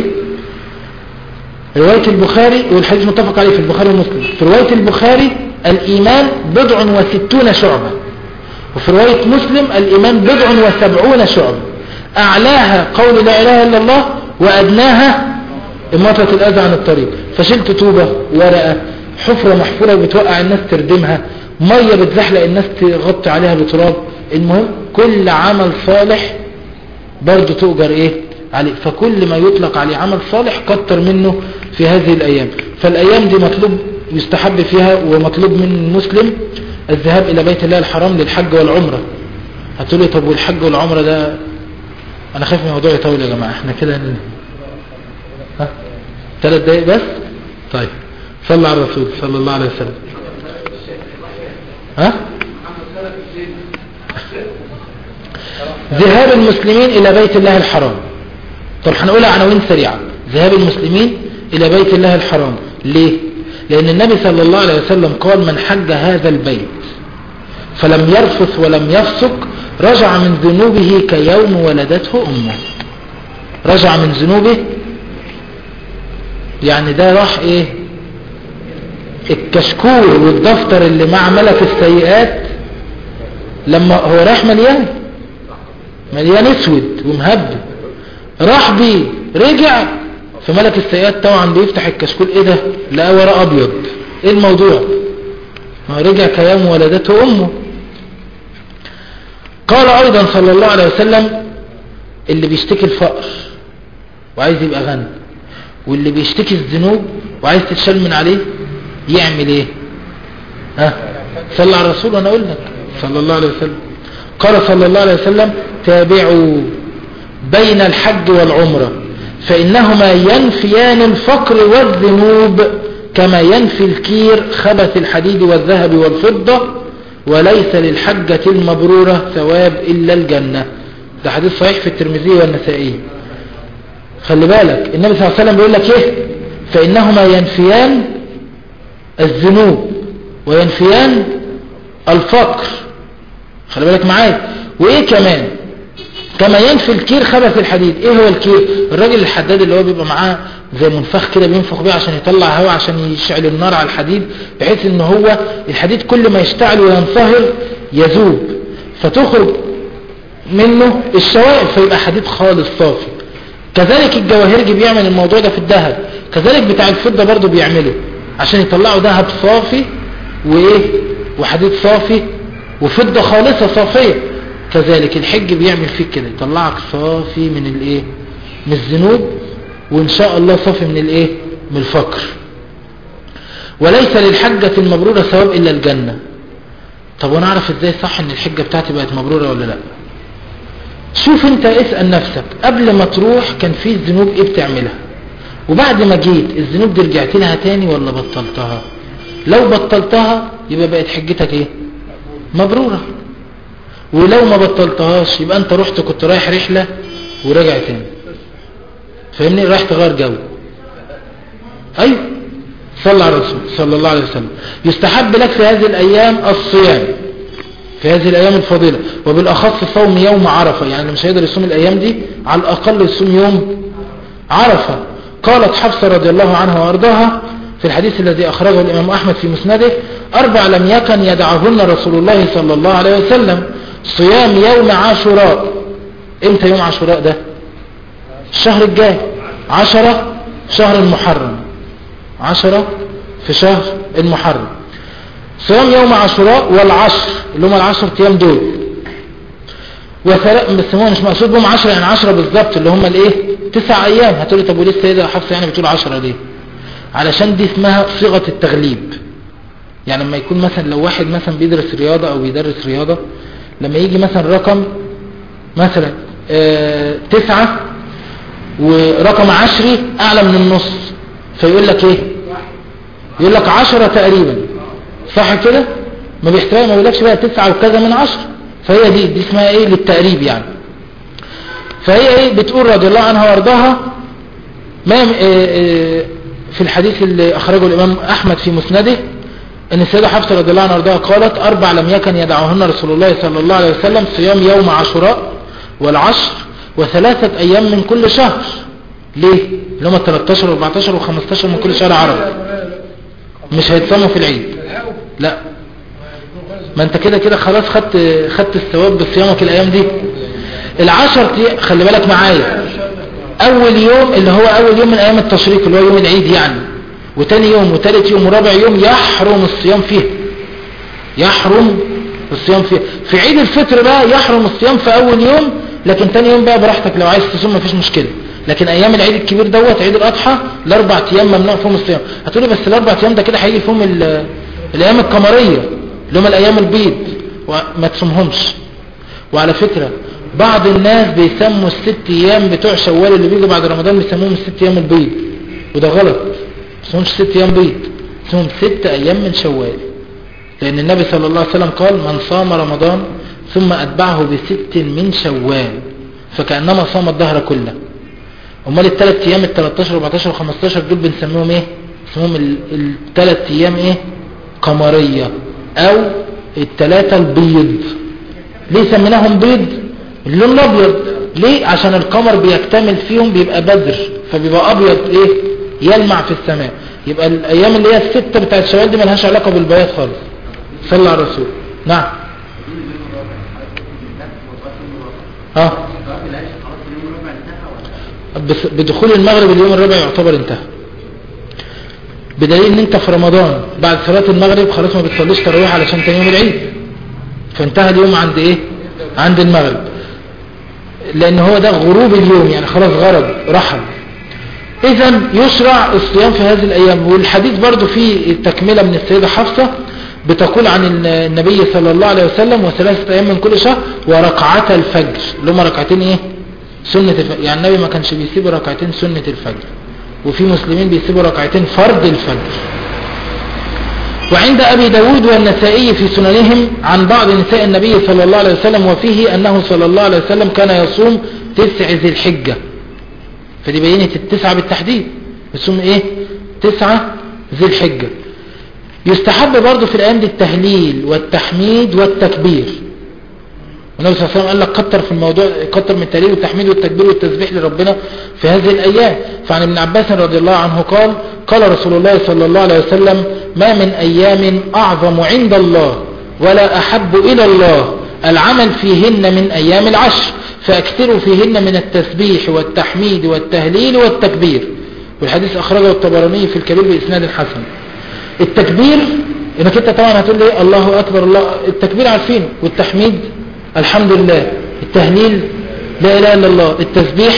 رواية البخاري والحديث متفق عليه في البخاري ومسلم في رواية البخاري الإيمان بضع وستون شعبة وفي رواية مسلم الإيمان بضع وسبعون شعبة أعلاها قول لا إله إلا الله وأدناها إماطة الأذى عن الطريق فشلت طوبة ورقة حفرة محفورة بتوقع الناس تردمها مية بتزحلق الناس تغطي عليها بتراب المهم كل عمل صالح برضو تؤجر ايه عليه فكل ما يطلق عليه عمل صالح كتر منه في هذه الأيام فالأيام دي مطلوب يستحب فيها ومطلوب من المسلم الذهاب إلى بيت الله الحرام للحج والعمرة هتقولي طب والحج والعمرة ده أنا خايف من الموضوع يطول يا جماعة احنا كده ن... ها ثلاث دقايق بس طيب صلى على الرسول صلى الله عليه وسلم ها ذهاب المسلمين إلى بيت الله الحرام طب هنقولها عناوين سريعة ذهاب المسلمين إلى بيت الله الحرام ليه لأن النبي صلى الله عليه وسلم قال من حج هذا البيت فلم يرفث ولم يفسق رجع من ذنوبه كيوم ولدته أمه رجع من ذنوبه يعني ده راح ايه الكشكول والدفتر اللي مع ملك السيئات لما هو راح مليان مليان اسود ومهبب راح بيه رجع فملك السيئات طبعا بيفتح الكشكول ايه ده لقى ورق ابيض ايه الموضوع ما رجع كيوم ولدته امه قال ايضا صلى الله عليه وسلم اللي بيشتكي الفقر وعايز يبقى غني واللي بيشتكي الذنوب وعايز تتشال من عليه يعمل ايه ها صلى على الرسول وانا اقول لك صلى الله عليه وسلم قال صلى الله عليه وسلم تابعوا بين الحج والعمرة فإنهما ينفيان الفقر والذنوب كما ينفي الكير خبث الحديد والذهب والفضة وليس للحجة المبرورة ثواب إلا الجنة ده حديث صحيح في الترمذي والنسائي خلي بالك النبي صلى الله عليه وسلم بيقول لك ايه فإنهما ينفيان الذنوب وينفيان الفقر خلي بالك معايا وايه كمان كما ينفي الكير خبث الحديد ايه هو الكير الراجل الحداد اللي هو بيبقى معاه زي منفخ كده بينفخ بيه عشان يطلع هواء عشان يشعل النار على الحديد بحيث ان هو الحديد كل ما يشتعل وينصهر يذوب فتخرج منه الشوائب فيبقى حديد خالص صافي كذلك الجواهرجي بيعمل الموضوع ده في الذهب كذلك بتاع الفضة برضو بيعمله عشان يطلعوا ذهب صافي وايه وحديد صافي وفضة خالصة صافية كذلك الحج بيعمل فيك كده يطلعك صافي من الايه من الذنوب وإن شاء الله صافي من الإيه من الفقر وليس للحجة المبرورة ثواب إلا الجنة طب وانا اعرف ازاي صح ان الحجة بتاعتي بقت مبرورة ولا لا شوف انت اسأل نفسك قبل ما تروح كان في ذنوب ايه بتعملها وبعد ما جيت الذنوب دي رجعت لها تاني ولا بطلتها لو بطلتها يبقى بقت حجتك ايه مبرورة ولو ما بطلتهاش يبقى انت رحت كنت رايح رحلة وراجع تاني فاهمني رايح تغير جو ايوه صلى على الرسول صلى الله عليه وسلم يستحب لك في هذه الايام الصيام في هذه الايام الفضيلة وبالاخص صوم يوم عرفة يعني اللي مش هيقدر يصوم الايام دي على الاقل يصوم يوم عرفة قالت حفصة رضي الله عنها وارضاها في الحديث الذي اخرجه الامام احمد في مسنده اربع لم يكن يدعهن رسول الله صلى الله عليه وسلم صيام يوم عاشوراء امتى يوم عاشوراء ده الشهر الجاي عشرة شهر المحرم عشرة في شهر المحرم صيام يوم عاشوراء والعشر اللي هم العشر ايام دول وثلاث بس هو مش مقصود بهم 10 يعني 10 بالظبط اللي هم الايه تسع ايام هتقولي طب وليه السيده حفصه يعني بتقول 10 ليه علشان دي اسمها صيغه التغليب يعني لما يكون مثلا لو واحد مثلا بيدرس رياضه او بيدرس رياضه لما يجي مثلا رقم مثلا آه تسعة ورقم عشري اعلى من النص فيقول لك ايه يقول لك عشرة تقريبا صح كده ما بيحتوي ما بيقولكش بقى تسعة وكذا من عشر فهي دي دي اسمها ايه للتقريب يعني فهي ايه بتقول رضي الله عنها وارضاها ما في الحديث اللي اخرجه الامام احمد في مسنده ان السيدة حفصة رضي الله عنها وارضاها قالت اربع لم يكن يدعوهن رسول الله صلى الله عليه وسلم صيام يوم عاشوراء والعشر وثلاثة ايام من كل شهر ليه اللي هم 13 و14 و15 من كل شهر عربي مش هيتصاموا في العيد لا ما انت كده كده خلاص خدت خدت الثواب بصيامك الايام دي العشر خلي بالك معايا اول يوم اللي هو اول يوم من ايام التشريق اللي هو يوم العيد يعني وتاني يوم وتالت يوم ورابع يوم يحرم الصيام فيه يحرم الصيام فيه في عيد الفطر بقى يحرم الصيام في اول يوم لكن تاني يوم بقى براحتك لو عايز تصوم مفيش مشكلة لكن ايام العيد الكبير دوت عيد الاضحى الاربع ايام ممنوع فيهم الصيام هتقولي بس الاربع ايام ده كده هيجي فيهم الايام القمريه اللي هم الايام البيض وما تصومهمش وعلى فكرة بعض الناس بيسموا الست ايام بتوع شوال اللي بيجوا بعد رمضان بيسموهم الست ايام البيض وده غلط ما اسمهمش ست ايام بيض اسمهم ست ايام من شوال لان النبي صلى الله عليه وسلم قال من صام رمضان ثم اتبعه بست من شوال فكأنما صام الدهر كله امال الثلاث ايام ال 13 و14 و15 دول بنسميهم ايه اسمهم الثلاث ايام ايه قمرية او الثلاثة البيض ليه سميناهم بيض اللون الابيض ليه عشان القمر بيكتمل فيهم بيبقى بدر فبيبقى ابيض ايه يلمع في السماء يبقى الايام اللي هي الستة بتاعت شوال دي ملهاش علاقة بالبياض خالص صلى على الرسول نعم اه بس بدخول المغرب اليوم الرابع يعتبر انتهى بدليل ان انت في رمضان بعد صلاة المغرب خلاص ما بتصليش تراويح علشان تاني يوم العيد فانتهى اليوم عند ايه عند المغرب لان هو ده غروب اليوم يعني خلاص غرب رحل اذا يشرع الصيام في هذه الايام والحديث برضو فيه تكملة من السيدة حفصة بتقول عن النبي صلى الله عليه وسلم وثلاثة ايام من كل شهر وركعتا الفجر اللي هم ركعتين ايه سنة الفجر يعني النبي ما كانش بيسيب ركعتين سنة الفجر وفي مسلمين بيسيبوا ركعتين فرض الفجر وعند أبي داود والنسائي في سننهم عن بعض نساء النبي صلى الله عليه وسلم وفيه أنه صلى الله عليه وسلم كان يصوم تسع ذي الحجة فدي بينت التسعة بالتحديد يصوم ايه تسعة ذي الحجة يستحب برضو في الأيام دي التهليل والتحميد والتكبير والنبي صلى الله عليه وسلم قال لك كتر في الموضوع كتر من التهليل والتحميد والتكبير والتسبيح لربنا في هذه الأيام فعن ابن عباس رضي الله عنه قال قال رسول الله صلى الله عليه وسلم ما من أيام أعظم عند الله ولا أحب إلى الله العمل فيهن من أيام العشر فأكثروا فيهن من التسبيح والتحميد والتهليل والتكبير والحديث أخرجه الطبراني في الكبير بإسناد حسن التكبير انك انت طبعا هتقول لي الله اكبر الله التكبير عارفينه والتحميد الحمد لله التهليل لا اله الا الله التسبيح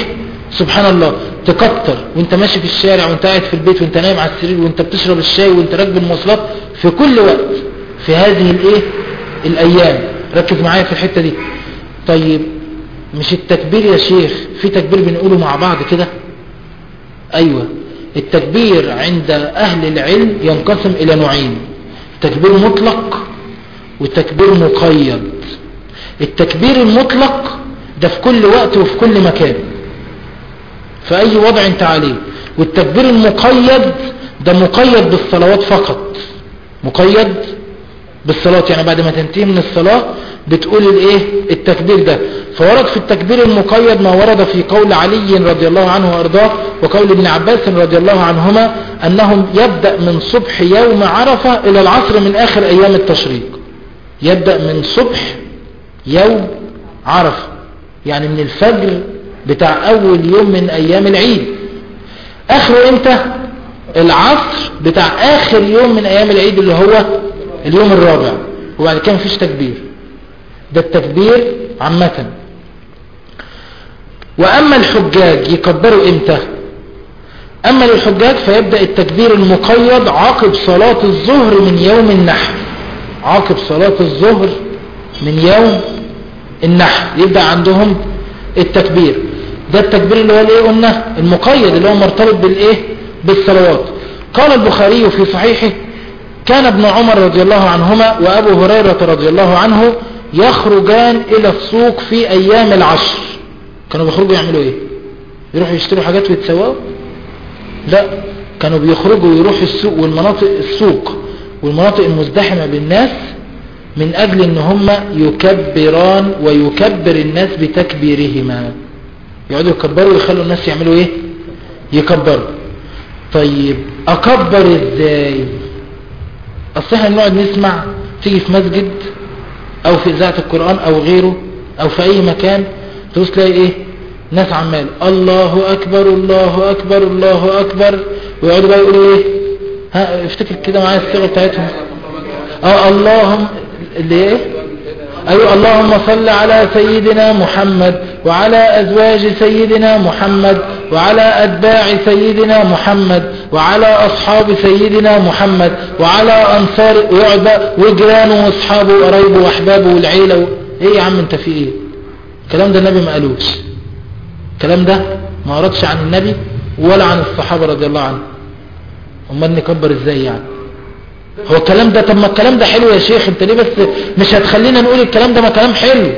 سبحان الله تكتر وانت ماشي في الشارع وانت قاعد في البيت وانت نايم على السرير وانت بتشرب الشاي وانت راكب المواصلات في كل وقت في هذه الايه الايام ركز معايا في الحتة دي طيب مش التكبير يا شيخ في تكبير بنقوله مع بعض كده ايوه التكبير عند اهل العلم ينقسم الى نوعين تكبير مطلق وتكبير مقيد التكبير المطلق ده في كل وقت وفي كل مكان في اي وضع انت عليه والتكبير المقيد ده مقيد بالصلوات فقط مقيد بالصلاة يعني بعد ما تنتهي من الصلاة بتقول الايه التكبير ده فورد في التكبير المقيد ما ورد في قول علي رضي الله عنه وارضاه وقول ابن عباس رضي الله عنهما انهم يبدأ من صبح يوم عرفة الى العصر من اخر ايام التشريق يبدأ من صبح يوم عرفة يعني من الفجر بتاع اول يوم من ايام العيد اخره امتى العصر بتاع اخر يوم من ايام العيد اللي هو اليوم الرابع وبعد كده مفيش تكبير ده التكبير عامة واما الحجاج يكبروا امتى اما للحجاج فيبدأ التكبير المقيد عقب صلاة الظهر من يوم النحر عقب صلاة الظهر من يوم النحر يبدأ عندهم التكبير ده التكبير اللي هو الايه قلنا المقيد اللي هو مرتبط بالايه بالصلوات قال البخاري في صحيحه كان ابن عمر رضي الله عنهما وابو هريرة رضي الله عنه يخرجان الى السوق في ايام العشر كانوا بيخرجوا يعملوا ايه يروحوا يشتروا حاجات ويتسوقوا لا كانوا بيخرجوا ويروحوا السوق والمناطق السوق والمناطق المزدحمة بالناس من اجل ان هم يكبران ويكبر الناس بتكبيرهما يقعدوا يكبروا ويخلوا الناس يعملوا ايه يكبروا طيب اكبر ازاي اصل احنا نقعد نسمع تيجي في مسجد او في اذاعه القران او غيره او في اي مكان تبص تلاقي ايه ناس عمال الله اكبر الله اكبر الله اكبر ويقعدوا بقى يقولوا ايه ها افتكر كده معايا الصيغه بتاعتهم اه اللهم اللي ايه ايوه اللهم صل على سيدنا محمد وعلى ازواج سيدنا محمد وعلى اتباع سيدنا محمد وعلى اصحاب سيدنا محمد وعلى انصار ويقعد بقى وجيرانه واصحابه وقرايبه واحبابه والعيله و... ايه يا عم انت في ايه الكلام ده النبي ما قالوش الكلام ده ما وردش عن النبي ولا عن الصحابه رضي الله عنهم امال نكبر ازاي يعني هو الكلام ده طب ما الكلام ده حلو يا شيخ انت ليه بس مش هتخلينا نقول الكلام ده ما كلام حلو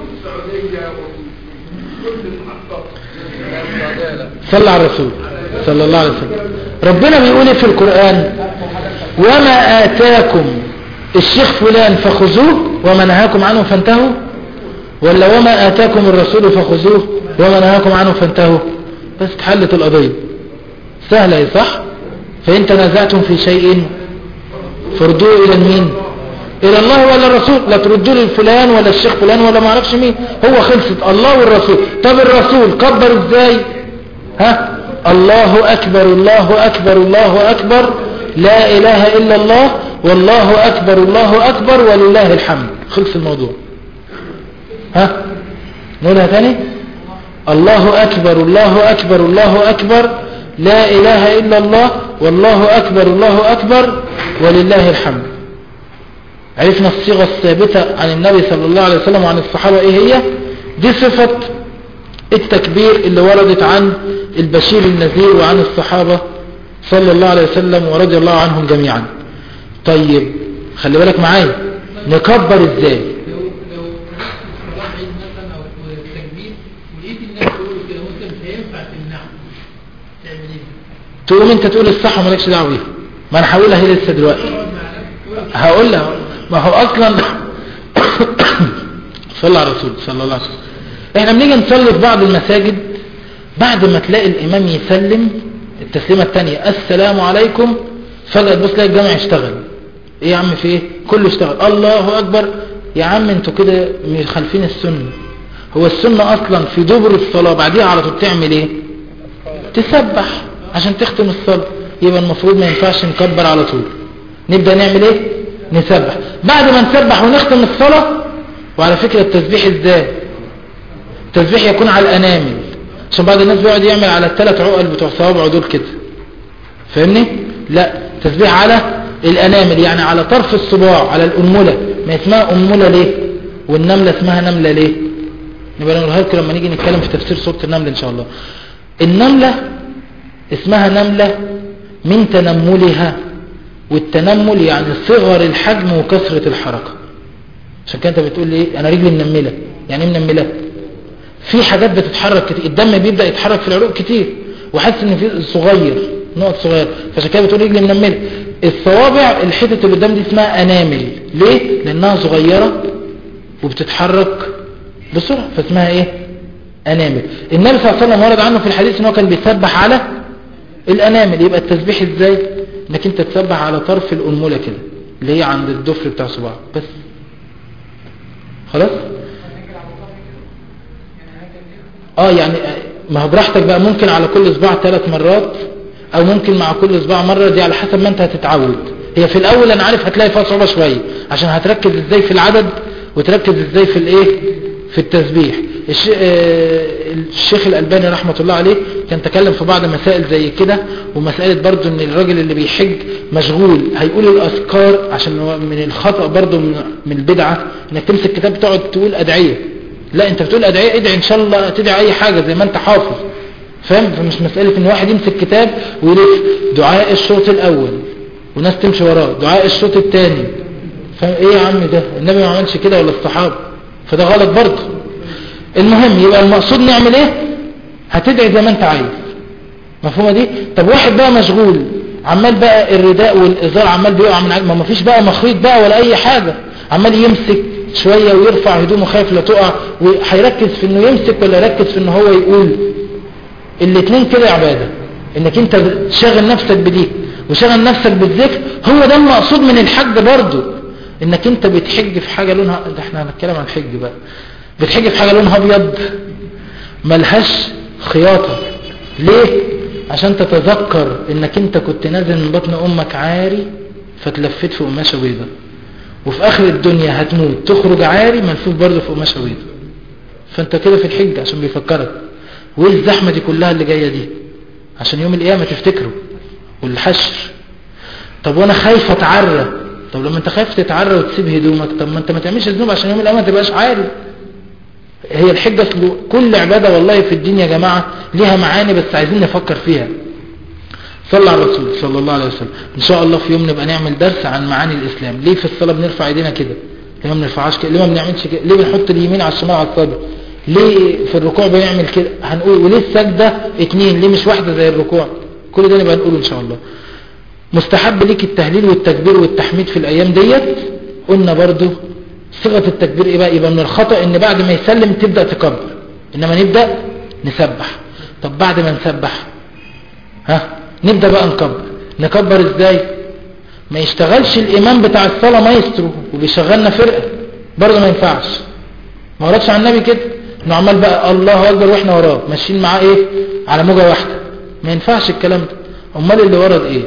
صلى على الرسول صلى الله عليه وسلم ربنا بيقول في القرآن وما آتاكم الشيخ فلان فخذوه وما نهاكم عنه فانتهوا ولا وما آتاكم الرسول فخذوه وما نهاكم عنه فانتهوا بس اتحلت القضية سهلة صح فإن تنازعتم في شيء فردوه الى مين الى الله ولا الرسول لا تردوا لفلان ولا الشيخ فلان ولا ما اعرفش مين هو خلصت الله والرسول طب الرسول كبر ازاي ها الله اكبر الله اكبر الله اكبر لا اله الا الله والله اكبر الله اكبر ولله الحمد خلص الموضوع ها نقولها تاني الله اكبر الله اكبر الله اكبر لا اله الا الله والله اكبر الله اكبر ولله الحمد عرفنا الصيغة الثابتة عن النبي صلى الله عليه وسلم وعن الصحابة ايه هي دي صفة التكبير اللي وردت عن البشير النذير وعن الصحابة صلى الله عليه وسلم ورضي الله عنهم جميعا طيب خلي بالك معايا نكبر ازاي لو لو صلاح عيد مثلا او التكبير ولقيت الناس بيقولوا كده وانت مش هينفع تمنعهم تعمل ايه؟ تقوم انت تقول الصح ومالكش دعوه بيها ما انا هقولها هي لسه دلوقتي تقعد مع نفسك تقول هقول لها ما هو اصلا صلى على الرسول صلى الله عليه وسلم احنا بنيجي نصلي في بعض المساجد بعد ما تلاقي الامام يسلم التسليمه الثانيه السلام عليكم فجاه تبص تلاقي الجامع اشتغل ايه يا عم في ايه كله اشتغل الله اكبر يا عم انتوا كده مخالفين السنه هو السنه اصلا في دبر الصلاه بعديها على طول تعمل ايه تسبح عشان تختم الصلاه يبقى المفروض ما ينفعش نكبر على طول نبدأ نعمل ايه نسبح بعد ما نسبح ونختم الصلاة وعلى فكرة التسبيح ازاي التسبيح يكون على الانامل عشان بعض الناس بيقعد يعمل على الثلاث عقل بتوع صوابعه دول كده فاهمني لا تسبيح على الانامل يعني على طرف الصباع على الانمله ما اسمها انمله ليه والنمله اسمها نمله ليه نبقى نقولها لكم لما نيجي نتكلم في تفسير سوره النمل ان شاء الله النمله اسمها نمله من تنملها والتنمل يعني صغر الحجم وكثره الحركه عشان كده انت بتقول لي ايه انا رجلي منمله يعني ايه منمله في حاجات بتتحرك كتير الدم بيبدا يتحرك في العروق كتير وحاسس ان في صغير نقط صغير فعشان كده بتقول رجلي منمله الصوابع الحتة اللي قدام دي اسمها انامل ليه لانها صغيرة وبتتحرك بسرعة فاسمها ايه انامل النبي صلى الله عليه وسلم ورد عنه في الحديث ان هو كان بيسبح على الانامل يبقى التسبيح ازاي انك انت تسبح على طرف الانملة كده اللي هي عند الضفر بتاع صباعك بس خلاص اه يعني ما هو براحتك بقى ممكن على كل صباع ثلاث مرات او ممكن مع كل صباع مرة دي على حسب ما انت هتتعود هي في الاول انا عارف هتلاقي فيها صعوبة شوية عشان هتركز ازاي في العدد وتركز ازاي في الايه في التسبيح الش... آه، الشيخ الألباني رحمة الله عليه كان تكلم في بعض مسائل زي كده ومسألة برضو ان الراجل اللي بيحج مشغول هيقول الأذكار عشان هو من الخطأ برضو من من البدعة انك تمسك كتاب تقعد تقول أدعية لا انت بتقول أدعية ادعي ان شاء الله تدعي اي حاجة زي ما انت حافظ فاهم فمش مسألة ان واحد يمسك كتاب ويلف دعاء الشوط الاول وناس تمشي وراه دعاء الشوط الثاني فاهم ايه يا عم ده النبي ما عملش كده ولا الصحابة فده غلط برضه المهم يبقى المقصود نعمل ايه هتدعي زي ما انت عايز مفهومة دي طب واحد بقى مشغول عمال بقى الرداء والازار عمال بيقع من عجل ما مفيش بقى مخيط بقى ولا اي حاجة عمال يمسك شوية ويرفع هدومه خايف لا تقع وهيركز في انه يمسك ولا يركز في انه هو يقول الاتنين كده عبادة انك انت شاغل نفسك بدي وشاغل نفسك بالذكر هو ده المقصود من الحج برضو انك انت بتحج في حاجة لونها ده احنا هنتكلم عن الحج بقى بتحج في حاجة لونها ابيض ملهاش خياطة ليه عشان تتذكر انك انت كنت نازل من بطن امك عاري فتلفت في قماشة بيضة وفي اخر الدنيا هتموت تخرج عاري ملفوف برضه في قماشة بيضة فانت كده في الحج عشان بيفكرك وايه الزحمة دي كلها اللي جاية دي عشان يوم القيامة تفتكره والحشر طب وانا خايف اتعرى طب لما انت خايف تتعرى وتسيب هدومك طب ما انت ما تعملش ذنوب عشان يوم القيامة ما تبقاش عاري هي الحجة أصل كل عبادة والله في الدين يا جماعة ليها معاني بس عايزين نفكر فيها صلى على الرسول صلى الله عليه وسلم ان شاء الله في يوم نبقى نعمل درس عن معاني الاسلام ليه في الصلاة بنرفع ايدينا كده ليه ما بنرفعهاش كده ليه ما بنعملش كده ليه بنحط اليمين على الشمال على الصدر ليه في الركوع بنعمل كده هنقول وليه السجدة اتنين ليه مش واحدة زي الركوع كل ده نبقى نقوله ان شاء الله مستحب ليك التهليل والتكبير والتحميد في الايام ديت قلنا برضو صيغة التكبير ايه بقى يبقى من الخطأ ان بعد ما يسلم تبدأ تكبر انما نبدأ نسبح طب بعد ما نسبح ها نبدأ بقى نكبر نكبر ازاي ما يشتغلش الامام بتاع الصلاة مايسترو وبيشغلنا فرقة برضه ما ينفعش ما وردش عن النبي كده انه عمال بقى الله اكبر واحنا وراه ماشيين معاه ايه على موجة واحدة ما ينفعش الكلام ده امال اللي ورد ايه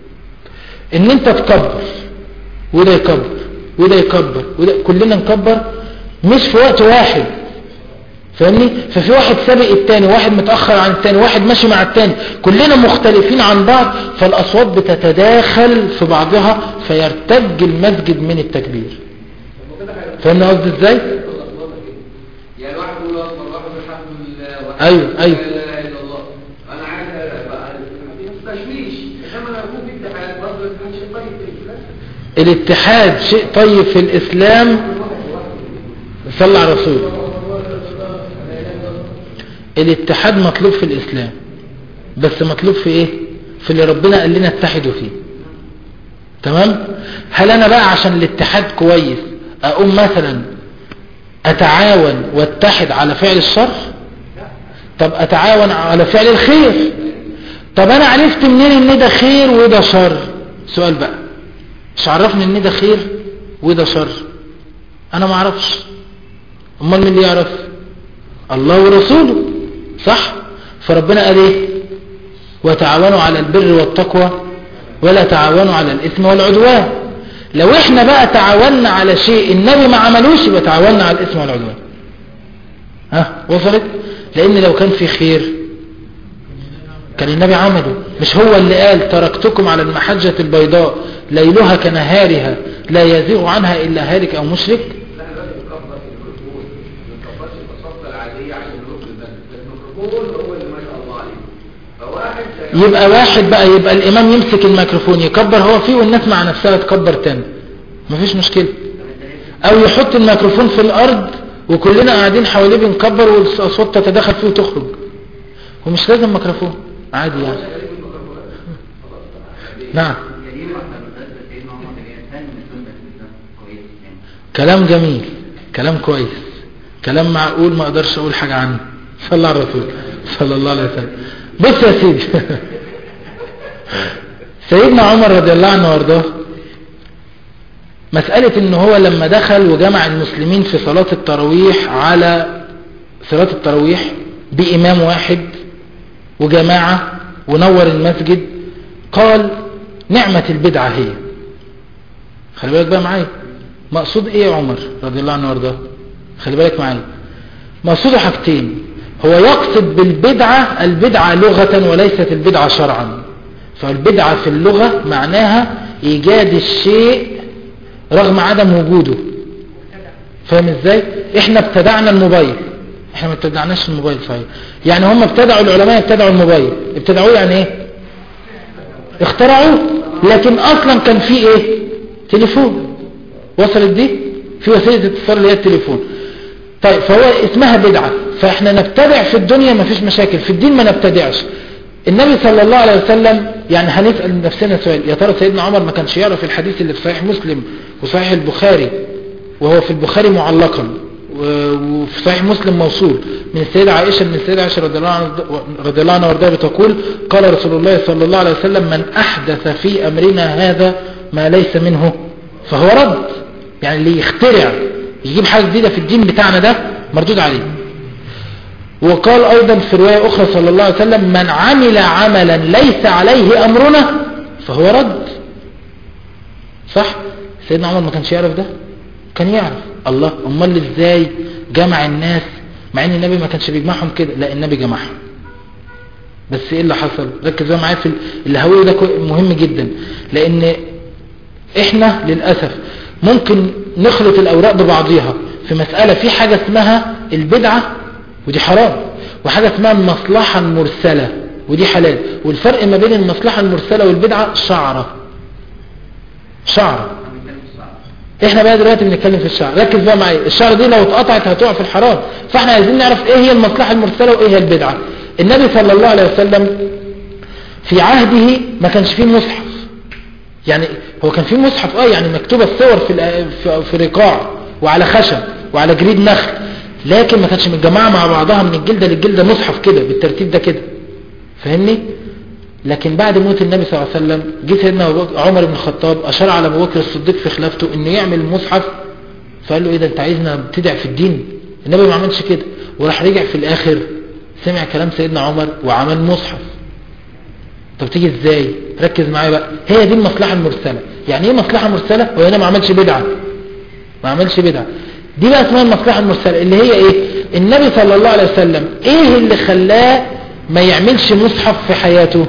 ان انت تكبر وده يكبر وده يكبر وده كلنا نكبر مش في وقت واحد فاهمني ففي واحد سابق التاني واحد متأخر عن التاني واحد ماشي مع التاني كلنا مختلفين عن بعض فالأصوات بتتداخل في بعضها فيرتج المسجد من التكبير فاهمني قصدي ازاي يعني واحد يقول اكبر واحد الحمد لله واحد أيوة، أيوة. لا اله الا الله انا عايز بقى تشويش انما انا اكون في امتحان برضه الامتحان شيء طيب في الاسلام الاتحاد شيء طيب في الإسلام صلى على الرسول الاتحاد مطلوب في الإسلام بس مطلوب في ايه في اللي ربنا قال لنا اتحدوا فيه تمام هل انا بقى عشان الاتحاد كويس اقوم مثلا اتعاون واتحد على فعل الشر طب اتعاون على فعل الخير طب انا عرفت منين ان ده خير وده شر سؤال بقى مش عرفني ان ده خير وده شر انا ما اعرفش امال مين اللي يعرف الله ورسوله صح فربنا قال ايه وتعاونوا على البر والتقوى ولا تعاونوا على الاثم والعدوان لو احنا بقى تعاوننا على شيء النبي ما عملوش يبقى تعاوننا على الاثم والعدوان ها وصلت لان لو كان في خير كان النبي عمله مش هو اللي قال تركتكم على المحجة البيضاء ليلها كنهارها لا يزيغ عنها إلا هالك أو مشرك لا لازم يكبر في الميكروفون ما يكبرش البساطه العاديه عشان الركن بس الميكروفون هو اللي ما شاء الله عليه فواحد يبقى واحد بقى يبقى الإمام يمسك الميكروفون يكبر هو فيه والناس مع نفسها تكبر تاني مفيش مشكلة أو يحط الميكروفون في الأرض وكلنا قاعدين حواليه بنكبر والأصوات تتداخل فيه وتخرج ومش لازم ميكروفون عادي يعني نعم كريم واحنا بنتغذى سيدنا عمر اللي هي ثاني من سنة الإسلام كويس يعني كلام جميل كلام كويس كلام معقول ما اقدرش اقول حاجة عنه صلى على الرسول صلى الله عليه وسلم بص يا سيدي سيدنا عمر رضي الله عنه وارضاه مسألة ان هو لما دخل وجمع المسلمين في صلاة التراويح على صلاة التراويح بإمام واحد وجماعة ونور المسجد قال نعمة البدعة هي خلي بالك بقى معايا مقصود ايه يا عمر رضي الله عنه وارضاه خلي بالك معايا مقصوده حاجتين هو يقصد بالبدعة البدعة لغة وليست البدعة شرعا فالبدعة في اللغة معناها ايجاد الشيء رغم عدم وجوده فاهم ازاي احنا ابتدعنا الموبايل احنا ما ابتدعناش الموبايل صحيح يعني هم ابتدعوا العلماء ابتدعوا الموبايل ابتدعوه يعني ايه اخترعوه لكن اصلا كان في ايه تليفون وصلت دي في وسيلة اتصال اللي هي التليفون طيب فهو اسمها بدعة فاحنا نبتدع في الدنيا ما فيش مشاكل في الدين ما نبتدعش النبي صلى الله عليه وسلم يعني هنسأل نفسنا سؤال يا ترى سيدنا عمر ما كانش يعرف الحديث اللي في صحيح مسلم وصحيح البخاري وهو في البخاري معلقا و- وفي صحيح مسلم موصول من السيدة عائشة من السيدة عائشة رضي الله عنها رضي الله عنها وارضاها بتقول قال رسول الله صلى الله عليه وسلم من أحدث في أمرنا هذا ما ليس منه فهو رد يعني اللي يخترع يجيب حاجة جديدة في الدين بتاعنا ده مردود عليه وقال أيضا في رواية أخرى صلى الله عليه وسلم من عمل عملا ليس عليه أمرنا فهو رد صح سيدنا عمر ما كانش يعرف ده كان يعرف الله امال ازاي جمع الناس مع ان النبي ما كانش بيجمعهم كده لا النبي جمعهم بس ايه اللي حصل ركز بقى معايا في الهوية ده كو- مهم جدا لان احنا للأسف ممكن نخلط الاوراق ببعضيها في مسألة في حاجة اسمها البدعة ودي حرام وحاجة اسمها المصلحة المرسلة ودي حلال والفرق ما بين المصلحة المرسلة والبدعة شعرة شعرة احنا بقى دلوقتي بنتكلم في الشعر ركز بقى معايا الشعر دي لو اتقطعت هتقع في الحرام فاحنا عايزين نعرف ايه هي المصلحة المرسلة وايه هي البدعة النبي صلى الله عليه وسلم في عهده ما كانش فيه مصحف يعني هو كان فيه مصحف اه يعني مكتوبة الصور في الأ- في- في رقاع وعلى خشب وعلى جريد نخل لكن ما كانش متجمعة مع بعضها من الجلدة للجلدة مصحف كده بالترتيب ده كده فاهمني لكن بعد موت النبي صلى الله عليه وسلم جه سيدنا أبو بكر- عمر بن الخطاب اشار على ابو بكر الصديق في خلافته انه يعمل مصحف فقال له ايه ده انت عايزنا نبتدع في الدين النبي ما عملش كده وراح رجع في الاخر سمع كلام سيدنا عمر وعمل مصحف طب تيجي ازاي ركز معايا بقى هي دي المصلحة المرسلة يعني ايه مصلحة مرسلة هو هنا ما عملش بدعة ما عملش بدعة دي بقى اسمها المصلحة المرسلة اللي هي ايه النبي صلى الله عليه وسلم ايه اللي خلاه ما يعملش مصحف في حياته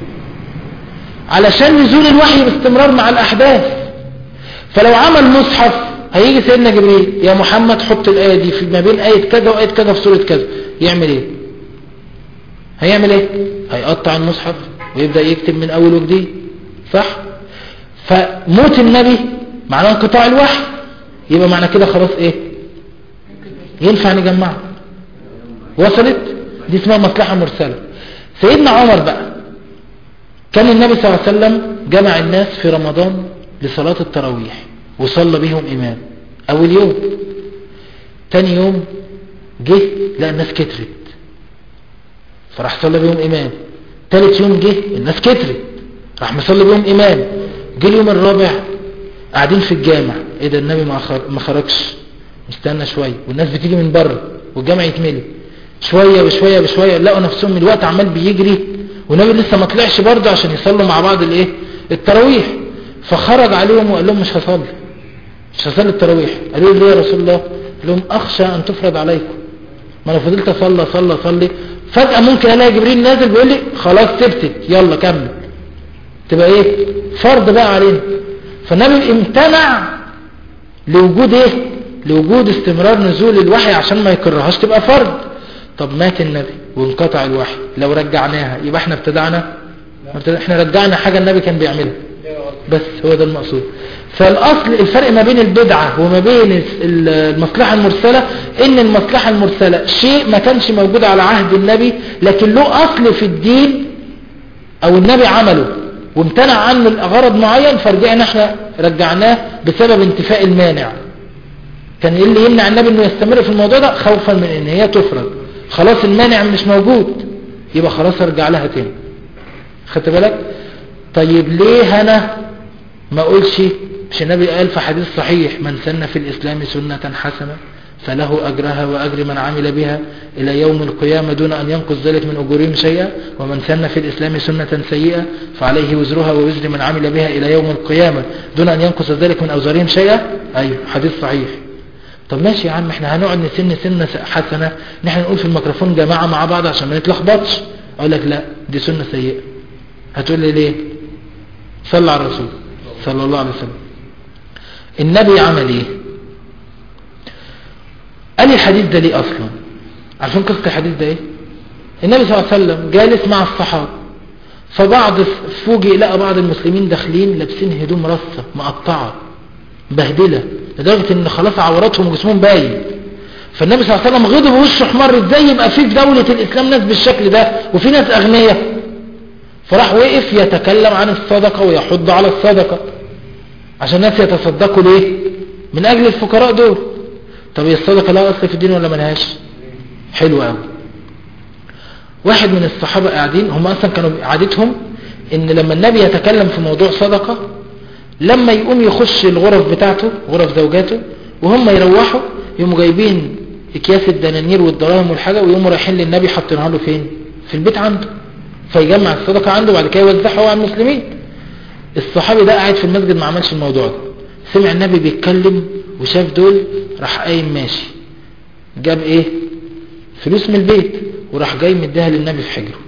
علشان نزول الوحي باستمرار مع الأحداث فلو عمل مصحف هيجي سيدنا جبريل يا محمد حط الآية دي في ما بين آية كذا وآية كذا في سورة كذا يعمل ايه هيعمل ايه هيقطع المصحف ويبدأ يكتب من أول وجديد صح فموت النبي معناه انقطاع الوحي يبقى معنى كده خلاص ايه ينفع نجمعه وصلت دي اسمها مصلحة مرسلة سيدنا عمر بقى كان النبي صلى الله عليه وسلم جمع الناس في رمضان لصلاة التراويح وصلى بهم إمام أول يوم تاني يوم جه لقى الناس كترت فراح صلى بهم إمام تالت يوم جه الناس كترت راح مصلي بهم إمام جه اليوم الرابع قاعدين في الجامع ايه ده النبي ما خر- ما خرجش نستنى شوية والناس بتيجي من بره والجامع يتملي شوية بشوية بشوية لقوا نفسهم الوقت عمال بيجري والنبي لسه ما طلعش برضه عشان يصلوا مع بعض الايه التراويح فخرج عليهم وقال لهم مش هصلي مش هصلي التراويح قالوا له ليه يا رسول الله قال لهم اخشى ان تفرض عليكم ما انا فضلت اصلي اصلي اصلي فجأة ممكن الاقي جبريل نازل بيقول لي خلاص سبتك يلا كمل تبقى ايه فرض بقى علينا فالنبي امتنع لوجود ايه لوجود استمرار نزول الوحي عشان ما يكرهاش تبقى فرض طب مات النبي وانقطع الوحي لو رجعناها يبقى احنا ابتدعنا ما ابتدع- احنا رجعنا حاجة النبي كان بيعملها بس هو ده المقصود فالاصل الفرق ما بين البدعة وما بين ال- المصلحة المرسلة ان المصلحة المرسلة شيء ما كانش موجود على عهد النبي لكن له اصل في الدين او النبي عمله وامتنع عنه لغرض معين فرجعنا احنا رجعناه بسبب انتفاء المانع كان ايه اللي يمنع النبي انه يستمر في الموضوع ده خوفا من ان هي تفرض خلاص المانع مش موجود يبقى خلاص ارجع لها تاني خدت بالك طيب ليه انا ما اقولش مش النبي قال في حديث صحيح من سن في الاسلام سنة حسنة فله اجرها واجر من عمل بها الى يوم القيامة دون ان ينقص ذلك من اجورهم شيئا ومن سن في الاسلام سنة سيئة فعليه وزرها ووزر من عمل بها الى يوم القيامة دون ان ينقص ذلك من اوزارهم شيئا ايوه حديث صحيح طب ماشي يا عم احنا هنقعد نسن سنة حسنة ان احنا نقول في الميكروفون جماعة مع بعض عشان ما نتلخبطش اقول لك لا دي سنة سيئة هتقول لي ليه صلى على الرسول صلى الله عليه وسلم النبي عمل ايه قال لي الحديث ده ليه اصلا عارفين قصة الحديث ده ايه النبي صلى الله عليه وسلم جالس مع الصحابة فبعض فوجئ لقى بعض المسلمين داخلين لابسين هدوم رصة مقطعة بهدلة لدرجة ان خلاص عوراتهم وجسمهم باين فالنبي صلى الله عليه وسلم غضب وشه احمر ازاي يبقى في في دولة الاسلام ناس بالشكل ده وفي ناس اغنياء فراح وقف يتكلم عن الصدقة ويحض على الصدقة عشان الناس يتصدقوا ليه من اجل الفقراء دول طب هي الصدقة لها اصل في الدين ولا ملهاش حلو قوي واحد من الصحابة قاعدين هم اصلا كانوا عادتهم ان لما النبي يتكلم في موضوع صدقة لما يقوم يخش الغرف بتاعته غرف زوجاته وهم يروحوا يقوموا جايبين اكياس الدنانير والدراهم والحاجة ويقوموا رايحين للنبي حاطينها له فين في البيت عنده فيجمع الصدقة عنده وبعد كده يوزعها على المسلمين الصحابي ده قاعد في المسجد ما عملش الموضوع ده سمع النبي بيتكلم وشاف دول راح قايم ماشي جاب ايه فلوس من البيت وراح جاي مديها للنبي في حجره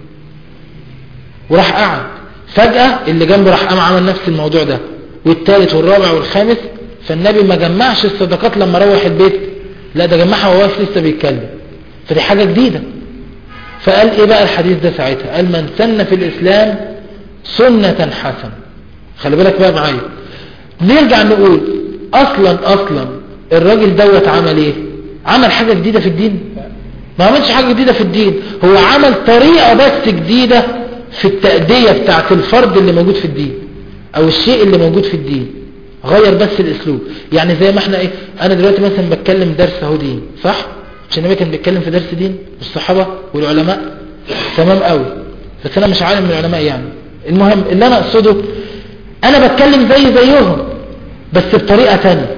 وراح قعد فجأة اللي جنبه راح قام عمل نفس الموضوع ده والثالث والرابع والخامس فالنبي ما جمعش الصدقات لما روح البيت لا ده جمعها وهو واقف لسه بيتكلم فدي حاجة جديدة فقال ايه بقى الحديث ده ساعتها قال من سن في الاسلام سنة حسنة خلي بالك بقى معايا نرجع نقول اصلا اصلا الراجل دوت عمل ايه عمل حاجة جديدة في الدين ما عملش حاجة جديدة في الدين هو عمل طريقة بس جديدة في التأدية بتاعت الفرد اللي موجود في الدين او الشيء اللي موجود في الدين غير بس الاسلوب يعني زي ما احنا ايه انا دلوقتي مثلا بتكلم درس اهو دين صح مش النبي كان بيتكلم في درس دين والصحابة والعلماء تمام قوي بس انا مش عالم من العلماء يعني المهم اللي انا اقصده انا بتكلم زي زيهم بس بطريقة تانية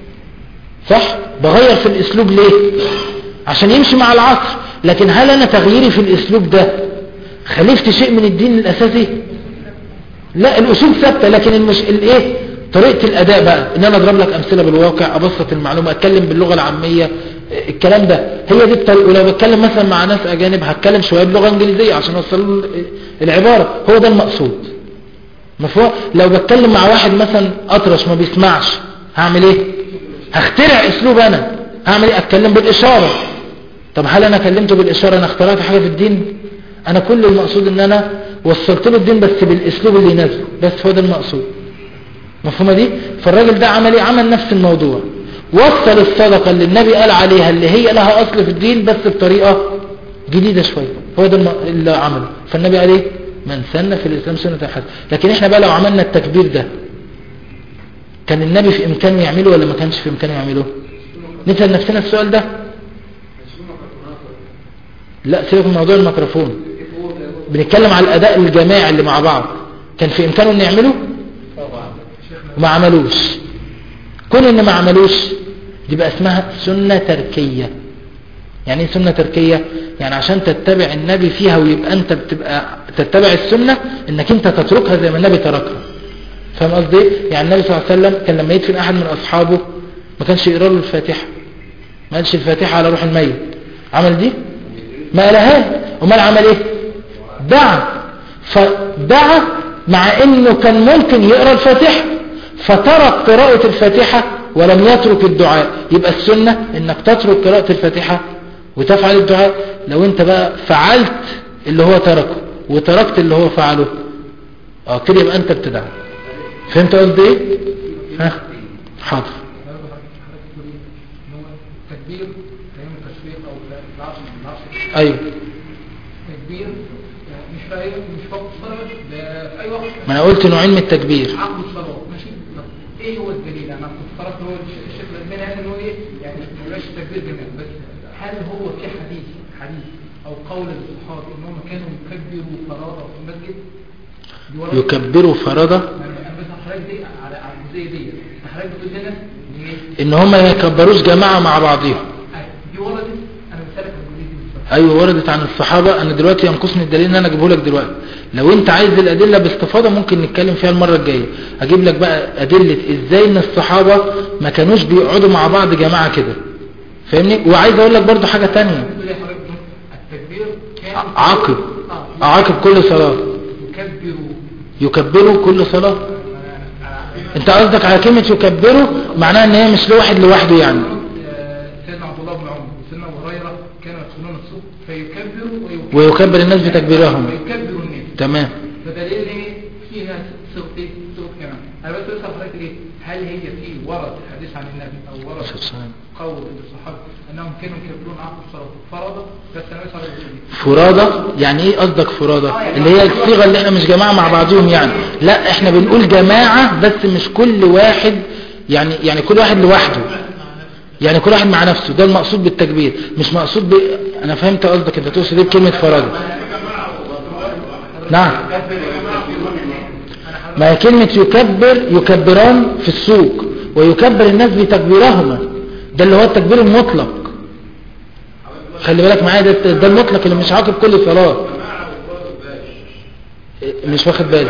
صح بغير في الاسلوب ليه عشان يمشي مع العصر لكن هل انا تغييري في الاسلوب ده خلفت شيء من الدين الاساسي لا الاصول ثابته لكن المش... الايه طريقه الاداء بقى ان انا اضرب لك امثله بالواقع ابسط المعلومه اتكلم باللغه العاميه الكلام ده هي دي الطريقه ولو بتكلم مثلا مع ناس اجانب هتكلم شويه بلغه انجليزيه عشان اوصل له العباره هو ده المقصود مفهوم لو بتكلم مع واحد مثلا اطرش ما بيسمعش هعمل ايه هخترع اسلوب انا هعمل ايه اتكلم بالاشاره طب هل انا كلمته بالاشاره انا اخترعت حاجه في الدين انا كل المقصود ان انا وصلت له الدين بس بالاسلوب اللي يناسبه بس هو ده المقصود مفهومه دي فالراجل ده عمل ايه عمل نفس الموضوع وصل الصدقه اللي النبي قال عليها اللي هي لها اصل في الدين بس بطريقه جديده شويه هو ده الم- اللي عمله فالنبي قال ايه من سن في الاسلام سنه حسنه لكن احنا بقى لو عملنا التكبير ده كان النبي في امكانه يعمله ولا ما كانش في امكانه يعمله نسال نفسنا السؤال ده لا سيبك من موضوع الميكروفون بنتكلم على الاداء الجماعي اللي مع بعض كان في امكانه انه يعمله وما عملوش كون ان ما عملوش دي بقى اسمها سنة تركية يعني ايه سنة تركية يعني عشان تتبع النبي فيها ويبقى انت بتبقى تتبع السنة انك انت تتركها زي ما النبي تركها فاهم قصدي ايه؟ يعني النبي صلى الله عليه وسلم كان لما يدفن احد من اصحابه ما كانش يقرا له الفاتحة ما قالش الفاتحة على روح الميت عمل دي ما قالهاش امال عمل ايه دعا فدعا مع انه كان ممكن يقرأ الفاتحة فترك قراءة الفاتحة ولم يترك الدعاء يبقى السنة انك تترك قراءة الفاتحة وتفعل الدعاء لو انت بقى فعلت اللي هو تركه وتركت اللي هو فعله اه كده يبقى انت بتدعي فهمت قصدي ايه ها حاضر برضه حضرتك بتقول ايه؟ ان هو التكبير ايام التشريق او العصر العصر ايوه تكبير آه، مش في اي مش في وقت الصلاه بس ده في اي وقت ما انا قلت نوعين من التكبير عقد الصلاه ماشي طب ايه هو الدليل انا كنت فرضت هو الش- الشيخ الالباني قال ان هو ايه يعني ما يبقاش تكبير جماعي بس هل هو في حديث حديث او قول الصحابه ان هم كانوا يكبروا فرادة في المسجد دي ورا- يكبروا فرضة انا أنا بس حضرتك دي على على الجزئيه دي حضرتك بتقول لنا ان ايه ان هم ما يكبروش جماعة مع بعضهم دي وردت انا بسالك عن الجزئيه دي بالظبط ايوه وردت عن الصحابة انا دلوقتي ينقصني الدليل ان انا اجيبه لك دلوقتي لو انت عايز الادلة باستفاضة ممكن نتكلم فيها المرة الجاية اجيب لك بقى ادلة ازاي ان الصحابة ما كانوش بيقعدوا مع بعض جماعة كده فاهمني وعايز اقول لك برضو حاجة تانية بتقول ايه حضرتك التكبير كان ع- عقب اه عقب كل صلاة يكبروا يكبروا كل صلاة انت قصدك على كلمة يكبروا معناها ان هي مش لواحد لوحده يعني آه، سيدنا عبد الله بن عمر وسيدنا ابو هريره كانوا يدخلون السوق فيكبروا ويكبروا ويكبر الناس بتكبيرهم ويكبروا الناس تمام فدليل ايه في ناس صوت ايه صوت كمان انا بس بسال حضرتك ايه هل هي في ورد حديث عن النبي او ورد قول الصحابه انهم كانوا يكبرون عقب الصلاه فرضا بس انا بسال حضرتك إيه؟ فرادة يعني ايه قصدك فرادة اللي هي الصيغة اللي احنا مش جماعة مع بعضهم يعني لا احنا بنقول جماعة بس مش كل واحد يعني يعني كل واحد لوحده يعني كل واحد مع نفسه ده المقصود بالتكبير مش مقصود ب... انا فهمت قصدك انت تقصد ايه بكلمة فرادة نعم ما هي كلمة يكبر يكبران في السوق ويكبر الناس بتكبيرهما ده اللي هو التكبير المطلق خلي بالك معايا ده, ده المطلق اللي مش عاقب كل صلاة إيه، مش واخد بالي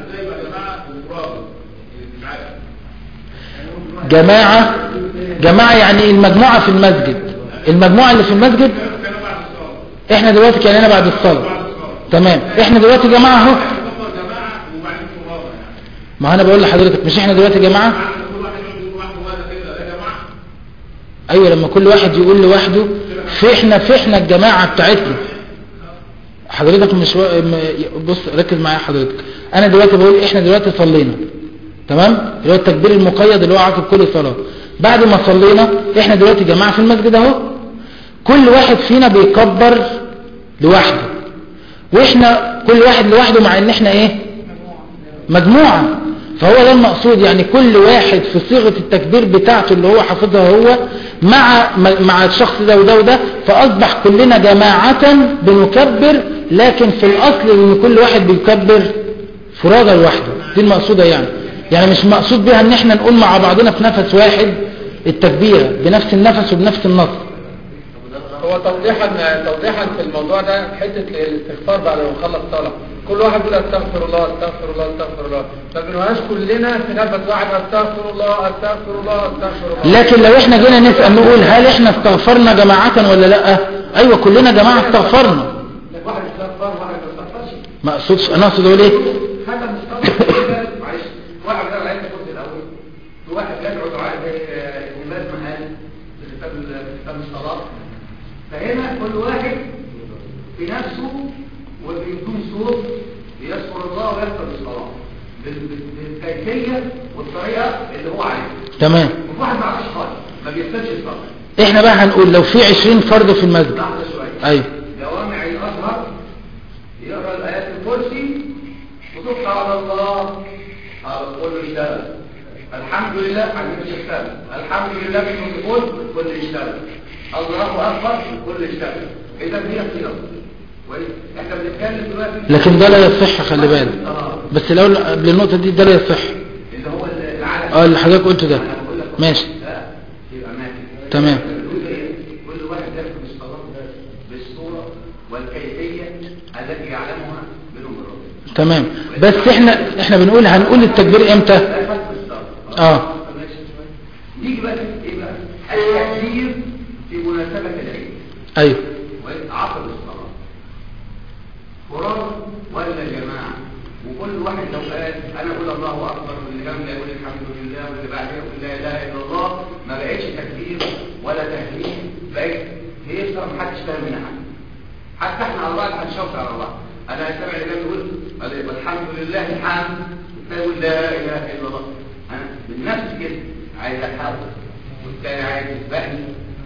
جماعة جماعة يعني المجموعة في المسجد المجموعة اللي في المسجد احنا دلوقتي كأننا بعد الصلاة تمام احنا دلوقتي جماعة اهو ما انا بقول لحضرتك مش احنا دلوقتي جماعة ايوه لما كل واحد يقول لوحده في احنا في احنا الجماعة بتاعتنا حضرتك مش و... م- بص ركز معايا حضرتك انا دلوقتي بقول احنا دلوقتي صلينا تمام اللي هو التكبير المقيد اللي هو عقب كل صلاة بعد ما صلينا احنا دلوقتي جماعة في المسجد اهو كل واحد فينا بيكبر لوحده واحنا كل واحد لوحده مع ان احنا ايه مجموعة فهو ده المقصود يعني كل واحد في صيغة التكبير بتاعته اللي هو حافظها هو مع مع الشخص ده وده وده فأصبح كلنا جماعة بنكبر لكن في الأصل ان كل واحد بيكبر فرادى لوحده دي المقصودة يعني يعني مش مقصود بها ان احنا نقول مع بعضنا في نفس واحد التكبيرة بنفس النفس وبنفس النص هو توضيحا توضيحا في الموضوع ده حته الاستغفار بعد ما نخلص صلاه كل واحد يقول استغفر الله استغفر الله استغفر الله ما بنقولهاش كلنا في نفس واحد استغفر الله استغفر الله استغفر الله لكن لو احنا جينا نسأل نقول هل احنا استغفرنا جماعة ولا لا ايوه كلنا جماعة استغفرنا واحد استغفر واحد ما استغفرش ما اقصدش انا اقصد اقول ايه حتى مستغفر معلش واحد قال عايز تقول الاول وواحد يدعو دعاء زي الناس محل في كتاب في كتاب الصلاه فهنا كل واحد بنفسه وبدون صوت يذكر الله ويذكر الصلاه بال- بال- بالكيفيه والطريقه اللي هو عايزها تمام وفي واحد ما عرفش خالص ما بيستنش الصلاه احنا بقى هنقول لو في عشرين فرد في المسجد لحظه شويه ايوه جوامع الازهر يقرا الايات الكرسي وسبحان الله على كل اشتغل الحمد لله على كل اشتغل الحمد لله في كل كل اشتغل الله اكبر كل اشتغل اذا هي صيغه كويس احنا بنتكلم دلوقتي لكن ده لا يصح خلي بالك بس الاول قبل النقطة دي ده لا يصح اللي هو العالم اه اللي حضرتك قلته ده ماشي لا يبقى ماشي تمام كل واحد يذكر الصلاه بالصوره والكيفيه التي يعلمها منهم الرب تمام بس احنا احنا بنقول هنقول التكبير امتى اه نيجي بقى ايه بقى التكبير في مناسبة العيد ايوه عقب الصلاة فرار ولا جماعة وكل واحد لو قال انا اقول الله اكبر واللي جنبي يقول الحمد لله واللي بعدها يقول لا اله الا الله ما بقتش تكبير ولا تهليل بقت هيصه محدش فاهم منها حاجه حتى احنا على بعض هنشوف على بعض انا سامع اللي جنبي يقول والحمد لله الحمد يقول لا اله الا الله انا بالنفس كده عايز احاول والتاني عايز يسبقني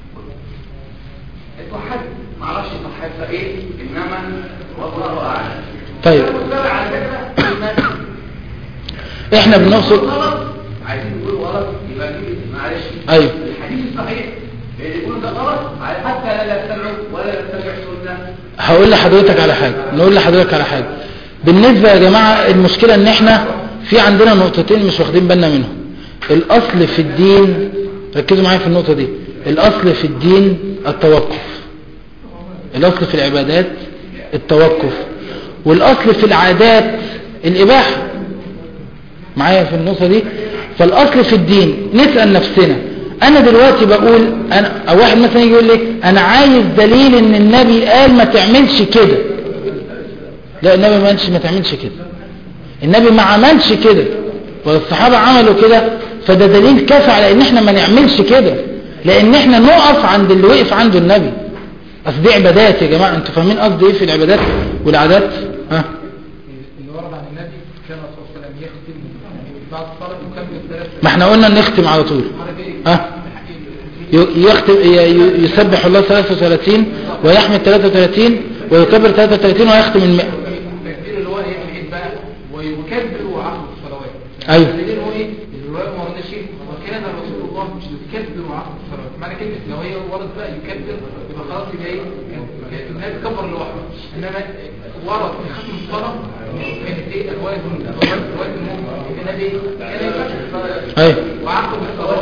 اتوحد معرفش صحتها ايه انما والله اعلم طيب المستمع على فكره المسجد احنا بنقصد غلط عايزين نقول غلط يبقى دي معلش ايوه الحديث الصحيح اللي يقول ده غلط على- حتى لا نتبعه ولا نتبع سنه هقول لحضرتك على حاجة نقول لحضرتك على حاجة بالنسبة يا جماعة المشكلة ان احنا في عندنا نقطتين مش واخدين بالنا منهم الاصل في الدين ركزوا معايا في النقطة دي الاصل في الدين التوقف الاصل في العبادات التوقف والاصل في العادات الاباحة معايا في النقطة دي فالاصل في الدين نسأل نفسنا انا دلوقتي بقول أنا او واحد مثلا يجي يقول لي انا عايز دليل ان النبي قال ما تعملش كده لا النبي ما قالش ما تعملش كده النبي ما عملش كده والصحابة عملوا كده فده دليل كافي على ان احنا ما نعملش كده لان احنا نقف عند اللي وقف عنده النبي اصل دي عبادات يا جماعة انتوا فاهمين قصدي ايه في العبادات والعادات ها اللي ورد عن النبي كان الرسول صلى الله عليه وسلم يختم بعد الصلاة يكمل ثلاث ما احنا قلنا نختم على طول ها ي- يختم ي- ي- يسبح الله 33 ويحمد 33 ويكبر 33 ويختم المئة التكبير اللي هو ايه العيد بقى ويكبر وعقد الصلوات أيوة. الدليل هو ايه الروايه ما وردش ايه وكان رسول الله مش يكبر وعقد الصلوات معنى كلمه لو هي ورد بقى يكبر يبقى خلاص يبقى ايه كان الناس كبر لوحده انما ورد في ختم الصلاه كانت ايه الروايه الروايه الروايه المؤمن كان ايه كان يكبر أيوة. وعقد الصلوات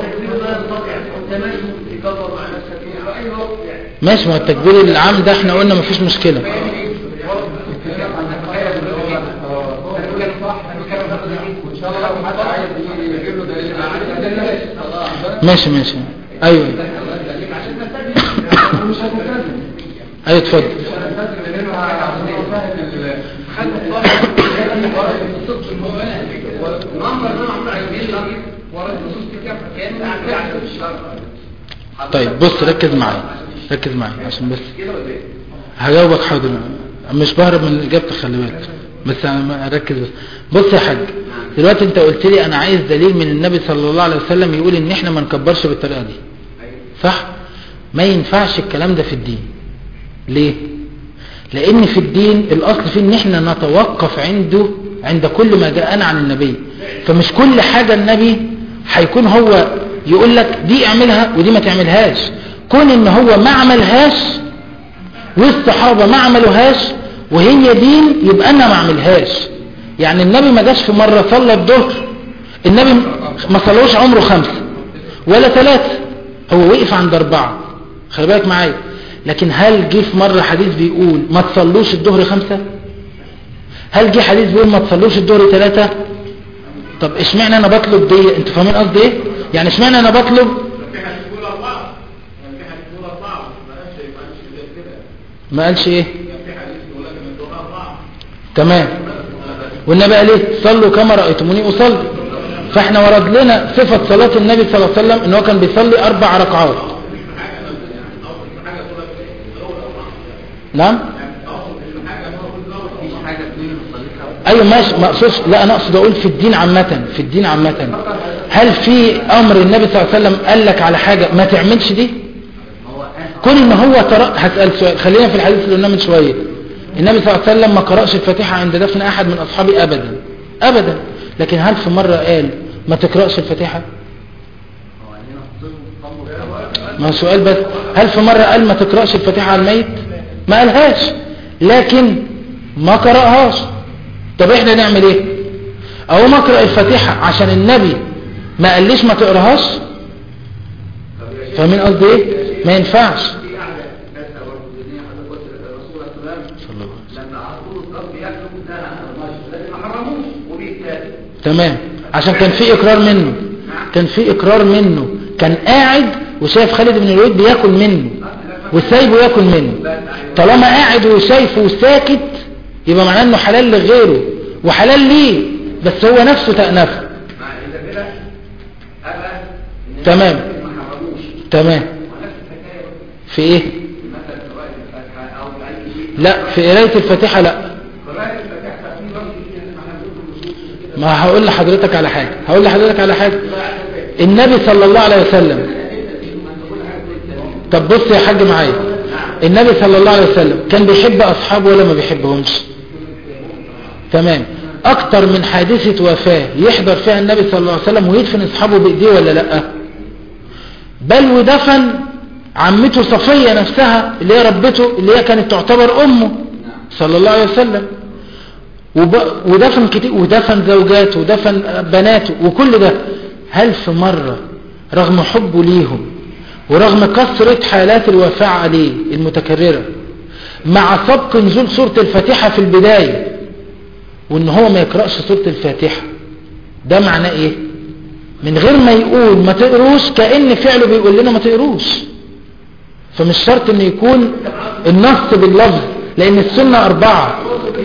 يكبر مع نفسك في اي وقت يعني ماشي ما هو التكبير العام ده احنا قلنا مفيش مشكلة ماشي ماشي ايوه ايوه اتفضل نمبر نمبر عايزين طيب بص ركز معايا ركز معايا عشان بس كده ولا ايه؟ هجاوبك حاضر مش بهرب من اجابتك خلي بالك بس انا اركز بس بص يا حاج دلوقتي انت قلت لي انا عايز دليل من النبي صلى الله عليه وسلم يقول ان احنا ما نكبرش بالطريقه دي صح ما ينفعش الكلام ده في الدين ليه لان في الدين الاصل فيه ان احنا نتوقف عنده عند كل ما جاءنا عن النبي فمش كل حاجة النبي هيكون هو يقول لك دي اعملها ودي ما تعملهاش كون ان هو ما عملهاش والصحابة ما عملوهاش وهي دين يبقى انا ما اعملهاش يعني النبي ما جاش في مرة صلى الظهر النبي ما صلوش عمره خمسة ولا ثلاثة هو وقف عند اربعة خلي بالك معايا لكن هل جه في مرة حديث بيقول ما تصلوش الظهر خمسة هل جه حديث بيقول ما تصلوش الظهر ثلاثة طب اشمعنى انا بطلب دي انتوا فاهمين قصدي ايه يعني اشمعنى انا بطلب في حد يقول أربعة في حد يقول أربعة ما قالش ما قالش زي كده ما قالش ايه في حديث يقول لك من دون أربعة تمام والنبي قال ايه صلوا كما رأيتموني اصلي فاحنا ورد لنا صفة صلاة النبي صلى الله عليه وسلم ان هو كان بيصلي اربع ركعات نعم مفيش حاجة تقول صليتها ايوه ماشي ما اقصدش لا انا اقصد اقول في الدين عامة في الدين عامة هل في امر النبي صلى الله عليه وسلم قال لك على حاجة ما تعملش دي هو قال كون ان هو ترى هسأل سؤال خلينا في الحديث اللي قلناه من شوية النبي صلى الله عليه وسلم ما قرأش الفاتحة عند دفن احد من اصحابه ابدا ابدا لكن هل في مرة قال ما تقرأش الفاتحة هو قال لنا صلوا صلوا ما هو سؤال بس هل في مرة قال ما تقرأش الفاتحة على الميت ما قالهاش لكن ما قرأهاش طب احنا نعمل ايه او ما اقرأ الفاتحة عشان النبي ما قاليش ما تقراهاش فاهمين قصدي ايه ما ينفعش في أعلى ناس برضه الدنيا حتى قلت الرسول صلى الله عليه وسلم لما عرضوا الضرب يأكلوا نهى عن المشي لكن ما حرموش وبالتالي تمام عشان كان في اقرار منه كان في اقرار منه كان قاعد وشايف خالد بن الوليد بياكل منه وسايبه ياكل منه طالما قاعد وشايفه وساكت يبقى معناه انه حلال لغيره وحلال ليه بس هو نفسه تأنفه مع إذا كده أبى إن تمام. ما حرموش تمام ونفس الحكاية في ايه مثلا قراءة الفاتحة أو أي شيء لا في قراية الفاتحة لا قراءة الفاتحة في نظام كتير احنا بنقول النصوص كده ما هقول لحضرتك على حاجة هقول لحضرتك على حاجة النبي صلى الله عليه وسلم طب بص يا حاج معايا النبي صلى الله عليه وسلم كان بيحب أصحابه ولا ما بيحبهمش تمام أكتر من حادثة وفاة يحضر فيها النبي صلى الله عليه وسلم ويدفن أصحابه بإيديه ولا لأ بل ودفن عمته صفية نفسها اللي هي ربته اللي هي كانت تعتبر أمه صلى الله عليه وسلم وب- ودفن كتير ودفن زوجاته ودفن بناته وكل ده هل في مرة رغم حبه ليهم ورغم كثرة حالات الوفاة عليه المتكررة مع سبق نزول سورة الفاتحة في البداية وان هو ما يقرأش سورة الفاتحة ده معناه ايه من غير ما يقول ما تقروش كأن فعله بيقول لنا ما تقروش فمش شرط ان يكون النص باللفظ لان السنة اربعة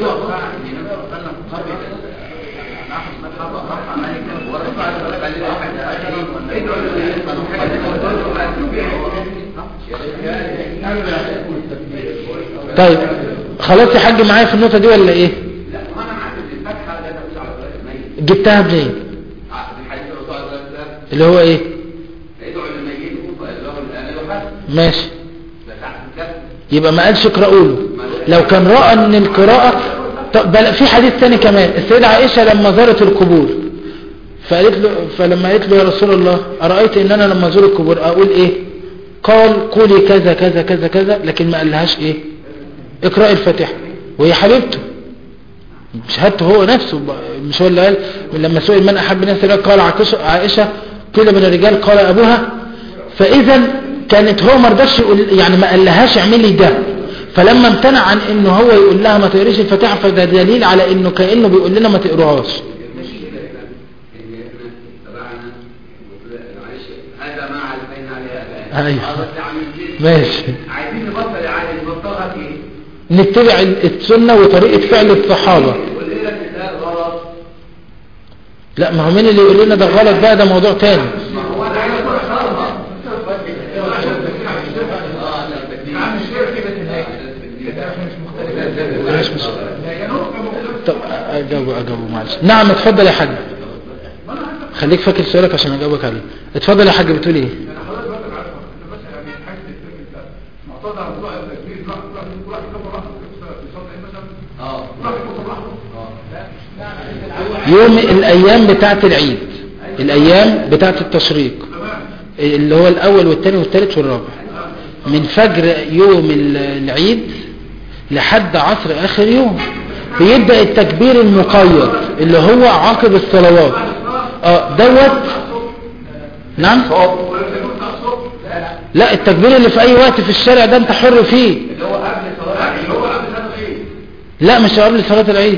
طيب خلاص يا حاج معايا في النقطة دي ولا ايه لا وانا معاك في الفتحه لا تدوس على صلاه الميت جبتها منين في حديث الرسول صلى الله عليه وسلم اللي هو ايه ادعوا للميت فادعوا له حسن ماشي ده تحت الكف يبقى ما قالش اقرأوا له لو كان رأى ان القراءة طب بل في حديث تاني كمان السيدة عائشة لما زارت القبور فقالت له فلما قالت له يا رسول الله أرأيت ان انا لما ازور القبور اقول ايه قال قولي كذا كذا كذا كذا لكن ما قالهاش ايه اقرأ الفاتحة وهي حبيبته شهادته هو نفسه ب- مش هو اللي قال لما سئل من احب الناس إليك قال عائشة عائشة قيل من الرجال قال ابوها فاذا كانت هو ما رضاش يقول يعني ما قالهاش اعملي ده فلما امتنع عن انه هو يقول لها ما تقريش الفاتحه فده دليل على انه كانه بيقول لنا ما تقروهاش المشكله هنا ان احنا تبعنا معلش هذا ما علمنا عليه ابائنا أيوة. هذا اللي عامل كده. ماشي عايزين نبطل عادي نبطلها ايه؟ نتبع السنه وطريقه فعل الصحابه يقول لنا ده غلط لا ما هو مين اللي يقول لنا ده غلط بقى ده موضوع تاني ما هو انا عايز اصلها مش مش طب اجاوبه اجاوبه معلش نعم اتفضل يا حاج خليك فاكر سؤالك عشان اجاوبك عليه اتفضل يا حاج بتقول ايه اه يوم الايام بتاعت العيد الايام بتاعت التشريق اللي هو الاول والثاني والثالث والرابع من فجر يوم ال- العيد لحد عصر اخر يوم بيبدأ التكبير المقيد اللي هو عقب الصلوات اه دوت نعم لا التكبير اللي في اي وقت في الشارع ده انت حر فيه اللي هو قبل صلاه اللي هو قبل صلاه العيد لا مش قبل صلاة العيد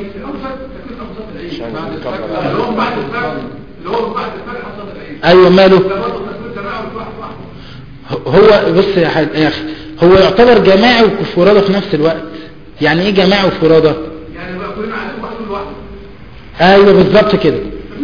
اللي هو بعد الفجر اللي هو بعد الفجر حصل العيد ايوه ماله ده برضه مسؤول جماعه وواحد واحد هو بص يا حاج يا اخي هو يعتبر جماعي وفرادة في نفس الوقت يعني ايه جماعي وفرادة يعني بقى كلنا عايزين واحد لوحده ايوه بالظبط كده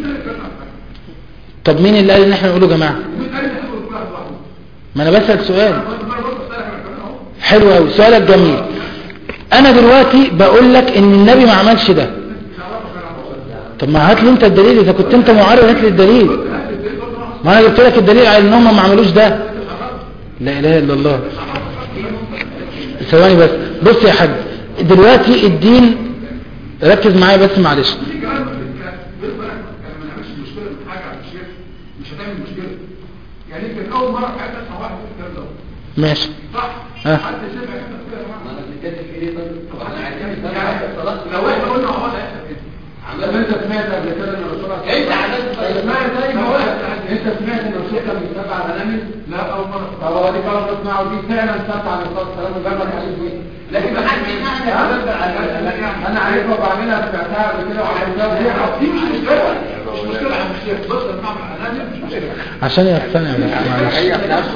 طب مين اللي قال ان احنا نقوله جماعة مين قال ان احنا كل واحد لوحده ما انا بسأل سؤال انا برضه بسالك انا كمان اهو حلو قوي سؤالك جميل انا دلوقتي بقول لك ان النبي ما عملش ده طب ما هات لي انت الدليل اذا كنت انت معارض هات لي الدليل ما انا جبت لك الدليل على ان هم ما عملوش ده لا اله الا الله ثواني بس بص يا حاج دلوقتي الدين ركز معايا بس معلش في كلام في الكلام بالنسبه لك انا ما نعملش مشكله من حاجه على الشيخ مش هتعمل مشكله يعني يمكن اول مره في حياتي اسمع واحد يقول الكلام ده ماشي صح ها. حد سمع كده كده يا جماعه انا بنتكلم في ايه طيب طب احنا عايزين يعني صلاه لو احنا قلنا مع بعض هيحصل كده عمال انت سمعت قبل كده ان الرسول انت عملت اسمعي زي ما قلت انت سمعت ان الرسول كان بيتبع غنامي لا اول مره طب هو دي كلام تسمعه دي فعلا ثبت عن الرسول صلى الله عليه وسلم وجاب لك حديث ايه لكن ما حدش انا عارفها وبعملها سمعتها قبل كده وعايزها دي مش مشكله مش مشكله يا مشكله بص يا جماعه انا مش مشكله عشان يقتنع بس معلش هي في نفس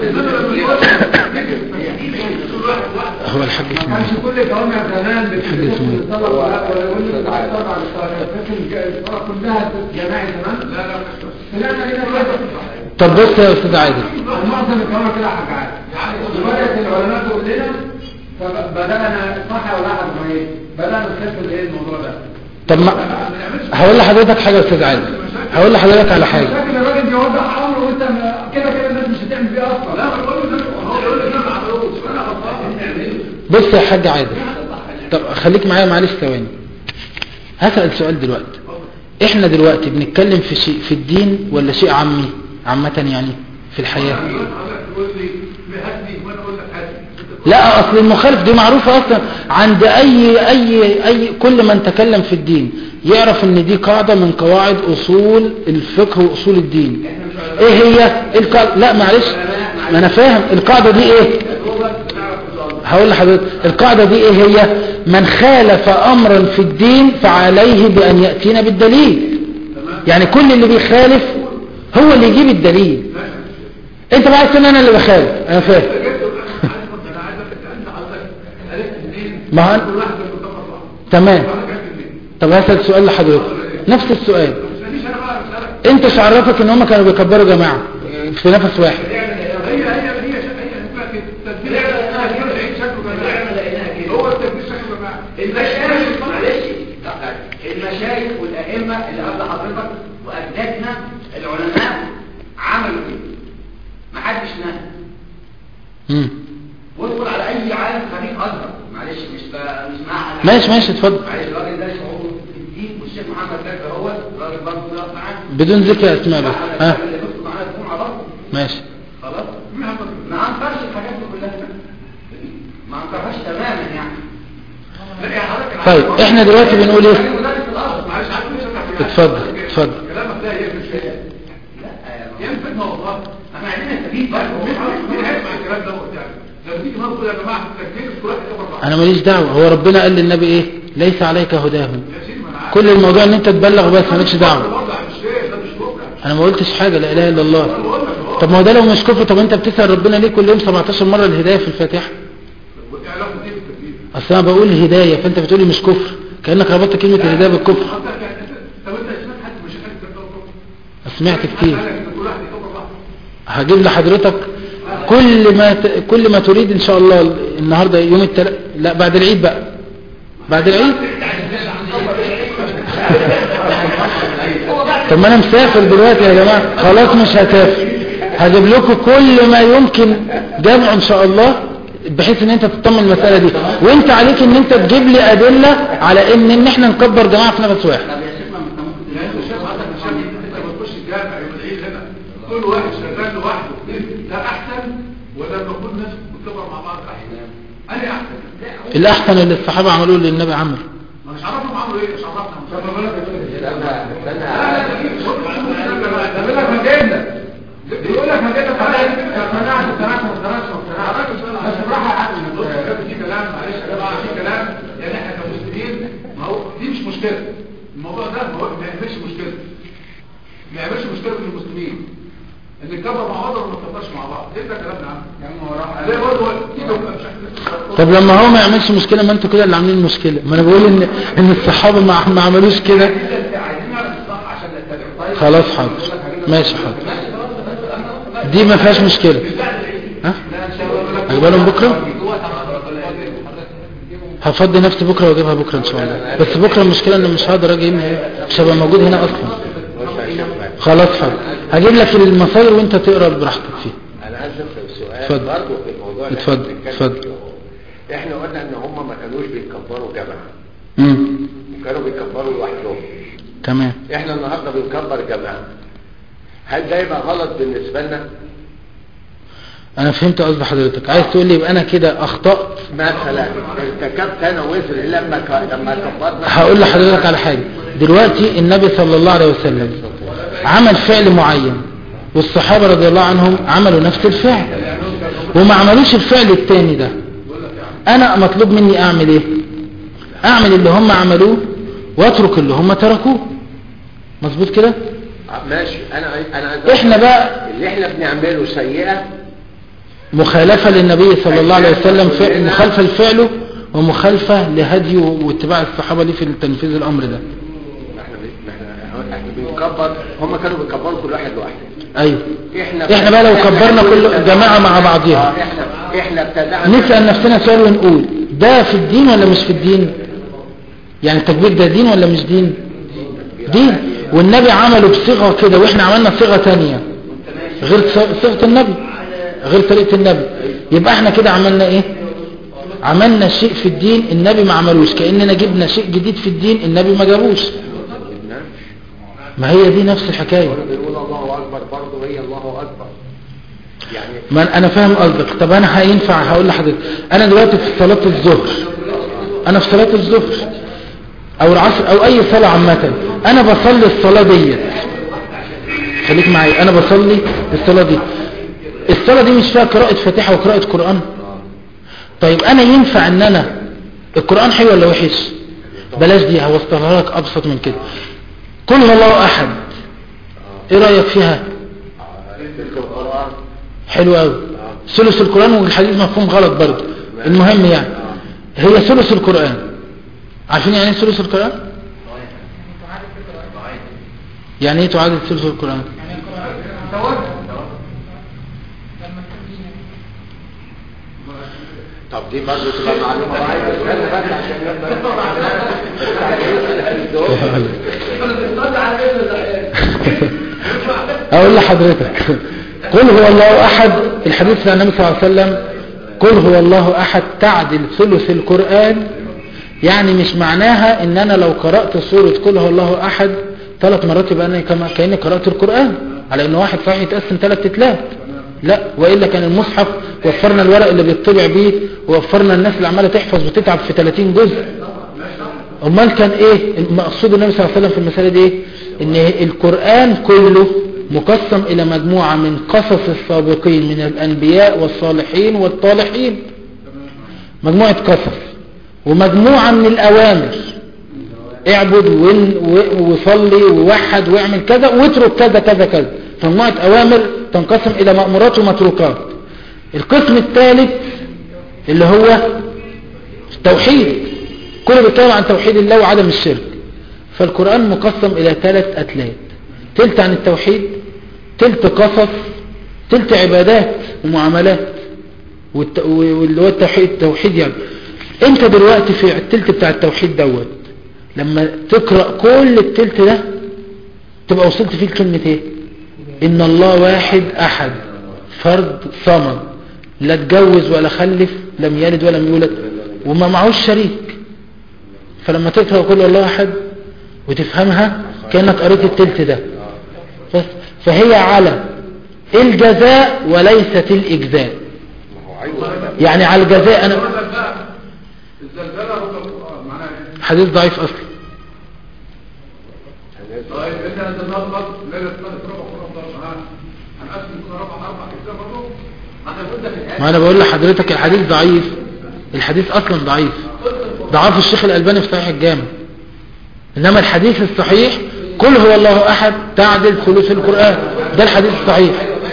هو الحاج ما اسمه كانش كل جوامع زمان حاج اسمه بتتصل ولا ولا يقول لك بعد طبعا الصلاه كلها جماعي زمان لا لا طلعنا كده كده طب بص يا استاذ عادل معظم الجوامع كده حاجات بدات العلماء تقول لنا فبدانا صح ولا احد ما ايه بدانا نكتب ايه الموضوع ده طب ما هقول لحضرتك حاجه يا استاذ عادل هقول لحضرتك على حاجه لكن الراجل بيوضح امر وانت ما- كده كده الناس مش هتعمل بيه اصلا لا بقول له هو يقول لي انا ما عملوش انا غلطان نعمله بص يا حاج عادل طب خليك معايا معلش ثواني هسأل سؤال دلوقتي احنا دلوقتي بنتكلم في شيء في الدين ولا شيء عامي عامة يعني في الحياة تقول لي هاتني وانا اقول لك هاتني لا اصل المخالف دي معروفة اصلا عند اي اي اي كل من تكلم في الدين يعرف ان دي قاعدة من قواعد اصول الفقه واصول الدين ايه هي القاعدة لا معلش ما انا فاهم القاعدة دي ايه هقول لحضرتك القاعدة دي ايه هي من خالف امرا في الدين فعليه بان يأتينا بالدليل يعني كل اللي بيخالف هو اللي يجيب الدليل انت بقى تقول انا اللي بخالف انا فاهم انا عايز انت حضرتك عرفت منين ما هو كل واحد بيتفق بعض تمام انا عرفت منين طب هسأل سؤال لحضرتك نفس السؤال مش مفيش انا بقى مسألة انت مش عرفك ان هم كانوا بيكبروا جماعة في نفس واحد هي هي هي هي هي التدبير التدبير شكله جماعي هو التدبير شكله جماعي المشايخ معلش المشايخ والأئمة اللي قبل حضرتك وأجدادنا العلماء عملوا كده محدش نهى مم. وادخل على أي عالم خليج أزهر معلش مش ب... مش مع ماشي ماشي اتفضل معلش الراجل ده شعوره في الدين والشيخ محمد فاكر هو الراجل برضه طلع معاه بدون ذكر اسماء بس ها اللي بيدخل معانا تكون على بعض ماشي خلاص ما انكرش الحاجات دي كلها ما انكرهاش تماما يعني لا يا حضرتك طيب احنا دلوقتي بنقول ايه مدرس الأرض معلش عارف ليش انا اتفضل اتفضل كلامك ده يفرق شويه لا ينفع والله احنا عايزين نستفيد بقى مين هيسمع الكلام دوت يعني لما تيجي نقول يا جماعه التكفير كل واحد يكبر بعض انا ماليش دعوة هو ربنا قال للنبي ايه ليس عليك هداهم يا سيدي ما انا عارف كل الموضوع ان انت تبلغ بس مالكش دعوة برضه مش شيء ده مش كفر انا ما قلتش حاجة لا اله الا الله طب ما هو ده لو مش كفر طب انت بتسأل ربنا ليه كل يوم 17 مرة الهداية في الفاتحة وايه علاقه دي بالتكفير اصل انا بقول هداية فانت بتقولي مش كفر كأنك ربطت كلمة الهداية بالكفر حضرتك يعني انت- طب انت سمعت حد مش حد كفر سمعت كتير قال لك كل واحد يكبر بعض هجيب لحضرتك كل ما ت... كل ما تريد ان شاء الله النهارده يوم التل... لا بعد العيد بقى بعد العيد طب ما انا مسافر دلوقتي يا جماعه خلاص مش هسافر هجيب لكم كل ما يمكن جمعه ان شاء الله بحيث ان انت تطمن المساله دي وانت عليك ان انت تجيب لي ادله على ان ان احنا نكبر جماعه في نفس واحد طب يا شيخ ما انت ممكن يعني انت شايف حضرتك مش شايف انت بتخش الجامع يوم العيد هنا كل واحد شغال لوحده ده احسن ولا لما كل الناس بتكبر مع بعض احسن انا احسن الاحسن اللي الصحابه عملوه اللي النبي عمل ما مش عارفهم عملوا ايه مش عرفنا مش عارفنا بالك استنى لا لا استنى ده بيقول لك هجينا بيقول لك هجينا اقتنعت اقتنعت اقتنعت ما اقتنعتش ما اقتنعتش بس بالراحه يا عم بص يا جماعه في كلام معلش يا جماعه في كلام يعني احنا كمسلمين ما هو دي مش مشكله الموضوع ده ما هو ما يعملش مشكله ما يعملش مشكله بين المسلمين ان نكبر مع بعض ولا ما نكبرش مع بعض ايه ده كلامنا يا عم هو راح زي برضه كده بقى مش احنا طب لما هو ما يعملش مشكله ما انتوا كده اللي عاملين مشكله ما انا بقول ان ان الصحابه ما, ما عملوش كده عايزين نعرف الصح عشان نتبع طيب خلاص حاضر ماشي حاضر دي ما فيهاش مشكله ها هجيبها لهم بكره هفضي نفسي بكره واجيبها بكره ان شاء الله بس بكره المشكله ان مش هقدر اجي هنا مش هبقى موجود هنا اصلا خلاص حاضر هجيب لك المصادر وانت تقرا براحتك فيه انا عايز اسال سؤال اتفضل. برضه في الموضوع اللي اتفضل، احنا بنتكلم اتفضل. فيه اهو. احنا قلنا ان هم ما كانوش بيكبروا جماعه امم وكانوا بيكبروا لوحدهم تمام احنا النهارده بنكبر جماعه هل ده يبقى غلط بالنسبه لنا انا فهمت قصد حضرتك عايز تقول لي يبقى انا كده اخطات مثلا ارتكبت انا وزر لما ك... لما كبرنا هقول لحضرتك على حاجة دلوقتي النبي صلى الله عليه وسلم عمل فعل معين والصحابة رضي الله عنهم عملوا نفس الفعل وما عملوش الفعل التاني ده انا مطلوب مني اعمل ايه اعمل اللي هم عملوه واترك اللي هم تركوه مظبوط كده ماشي انا انا عايز احنا بقى اللي احنا بنعمله سيئه مخالفة للنبي صلى الله عليه وسلم فعل مخالفة لفعله ومخالفة لهديه واتباع الصحابة ليه في تنفيذ الأمر ده ما احنا بن- ما احنا احنا بنكبر هم كانوا بيكبروا كل واحد لوحده أيوه احنا احنا بقى لو كبرنا كل جماعة مع بعضيها اه احنا احنا ابتدعنا نسأل نفسنا سؤال ونقول ده في الدين ولا مش في الدين يعني التكبير ده دين ولا مش دين دين والنبي عمله بصيغة كده واحنا عملنا صيغة تانية غير ص- صيغة النبي غير طريقة النبي يبقى احنا كده عملنا ايه عملنا شيء في الدين النبي ما عملوش كأننا جبنا شيء جديد في الدين النبي ما جابوش ما هي دي نفس الحكاية كانوا بيقولوا الله اكبر برضه هي الله اكبر يعني ما انا فاهم قصدك طب انا هينفع هقول لحضرتك انا دلوقتي في صلاة الظهر انا في صلاة الظهر او العصر او اي صلاة عامة انا بصلي الصلاة ديت خليك معايا انا بصلي الصلاة دي الصلاة دي مش فيها قراءة فاتحة وقراءة قرآن طيب انا ينفع ان انا القرآن حلو ولا وحش بلاش دي هوصلها لك ابسط من كده قل هو الله احد ايه رأيك فيها تلك القران حلو قوي ثلث القرآن والحديث مفهوم غلط برضه المهم يعني هي ثلث القرآن عارفين يعني ايه ثلث القرآن يعني ايه تعادل ثلث القرآن طب دي برضه تبقى معلومه معايا استنى بس عشان اقول لحضرتك قل هو الله احد الحديث عن النبي صلى الله عليه وسلم قل هو الله احد تعدل ثلث القرآن يعني مش معناها ان انا لو قرأت سورة قل هو الله احد ثلاث مرات يبقى انا كما كاني قرأت القرآن على ان واحد صحيح يتقسم ثلاث تتلات لا والا كان المصحف وفرنا الورق اللي بيطبع بيه ووفرنا الناس اللي عماله تحفظ وتتعب في 30 جزء امال كان ايه المقصود النبي صلى الله عليه وسلم في المسألة دي ايه ان القرآن كله مقسم الى مجموعة من قصص السابقين من الانبياء والصالحين والطالحين مجموعة قصص ومجموعة من الاوامر اعبد ون- و- وصلي ووحد واعمل كذا واترك كذا كذا كذا فمجموعة اوامر تنقسم الى مأمورات ومتروكات القسم الثالث اللي هو التوحيد كله بيتكلم عن توحيد الله وعدم الشرك فالقرآن مقسم إلى ثلاث أتلات تلت عن التوحيد تلت قصص تلت عبادات ومعاملات والت- واللي هو التوحيد التوحيد يعني انت دلوقتي في التلت بتاع التوحيد دوت لما تقرأ كل التلت ده تبقى وصلت فيه لكلمة ايه ان الله واحد احد فرد صمد لا اتجوز ولا خلف لم يلد ولم يولد وما معهوش شريك فلما تقرأ كل الله احد وتفهمها كأنك قريت التلت ده بس فهي على الجزاء وليست الإجزاء يعني على الجزاء أنا الزلزلة هو القرآن معناها ايه؟ حديث ضعيف أصلا طيب انت انت النهارده ليله ثلاث ربع ربع ها هنقسم كل ربع اربع اجزاء برضه ما احنا قلنا في الاخر ما أنا بقول لحضرتك الحديث ضعيف الحديث أصلا ضعيف ضعف الشيخ الألباني في صحيح الجامع إنما الحديث الصحيح كل هو الله أحد تعدل ثلث القرآن ده الحديث الصحيح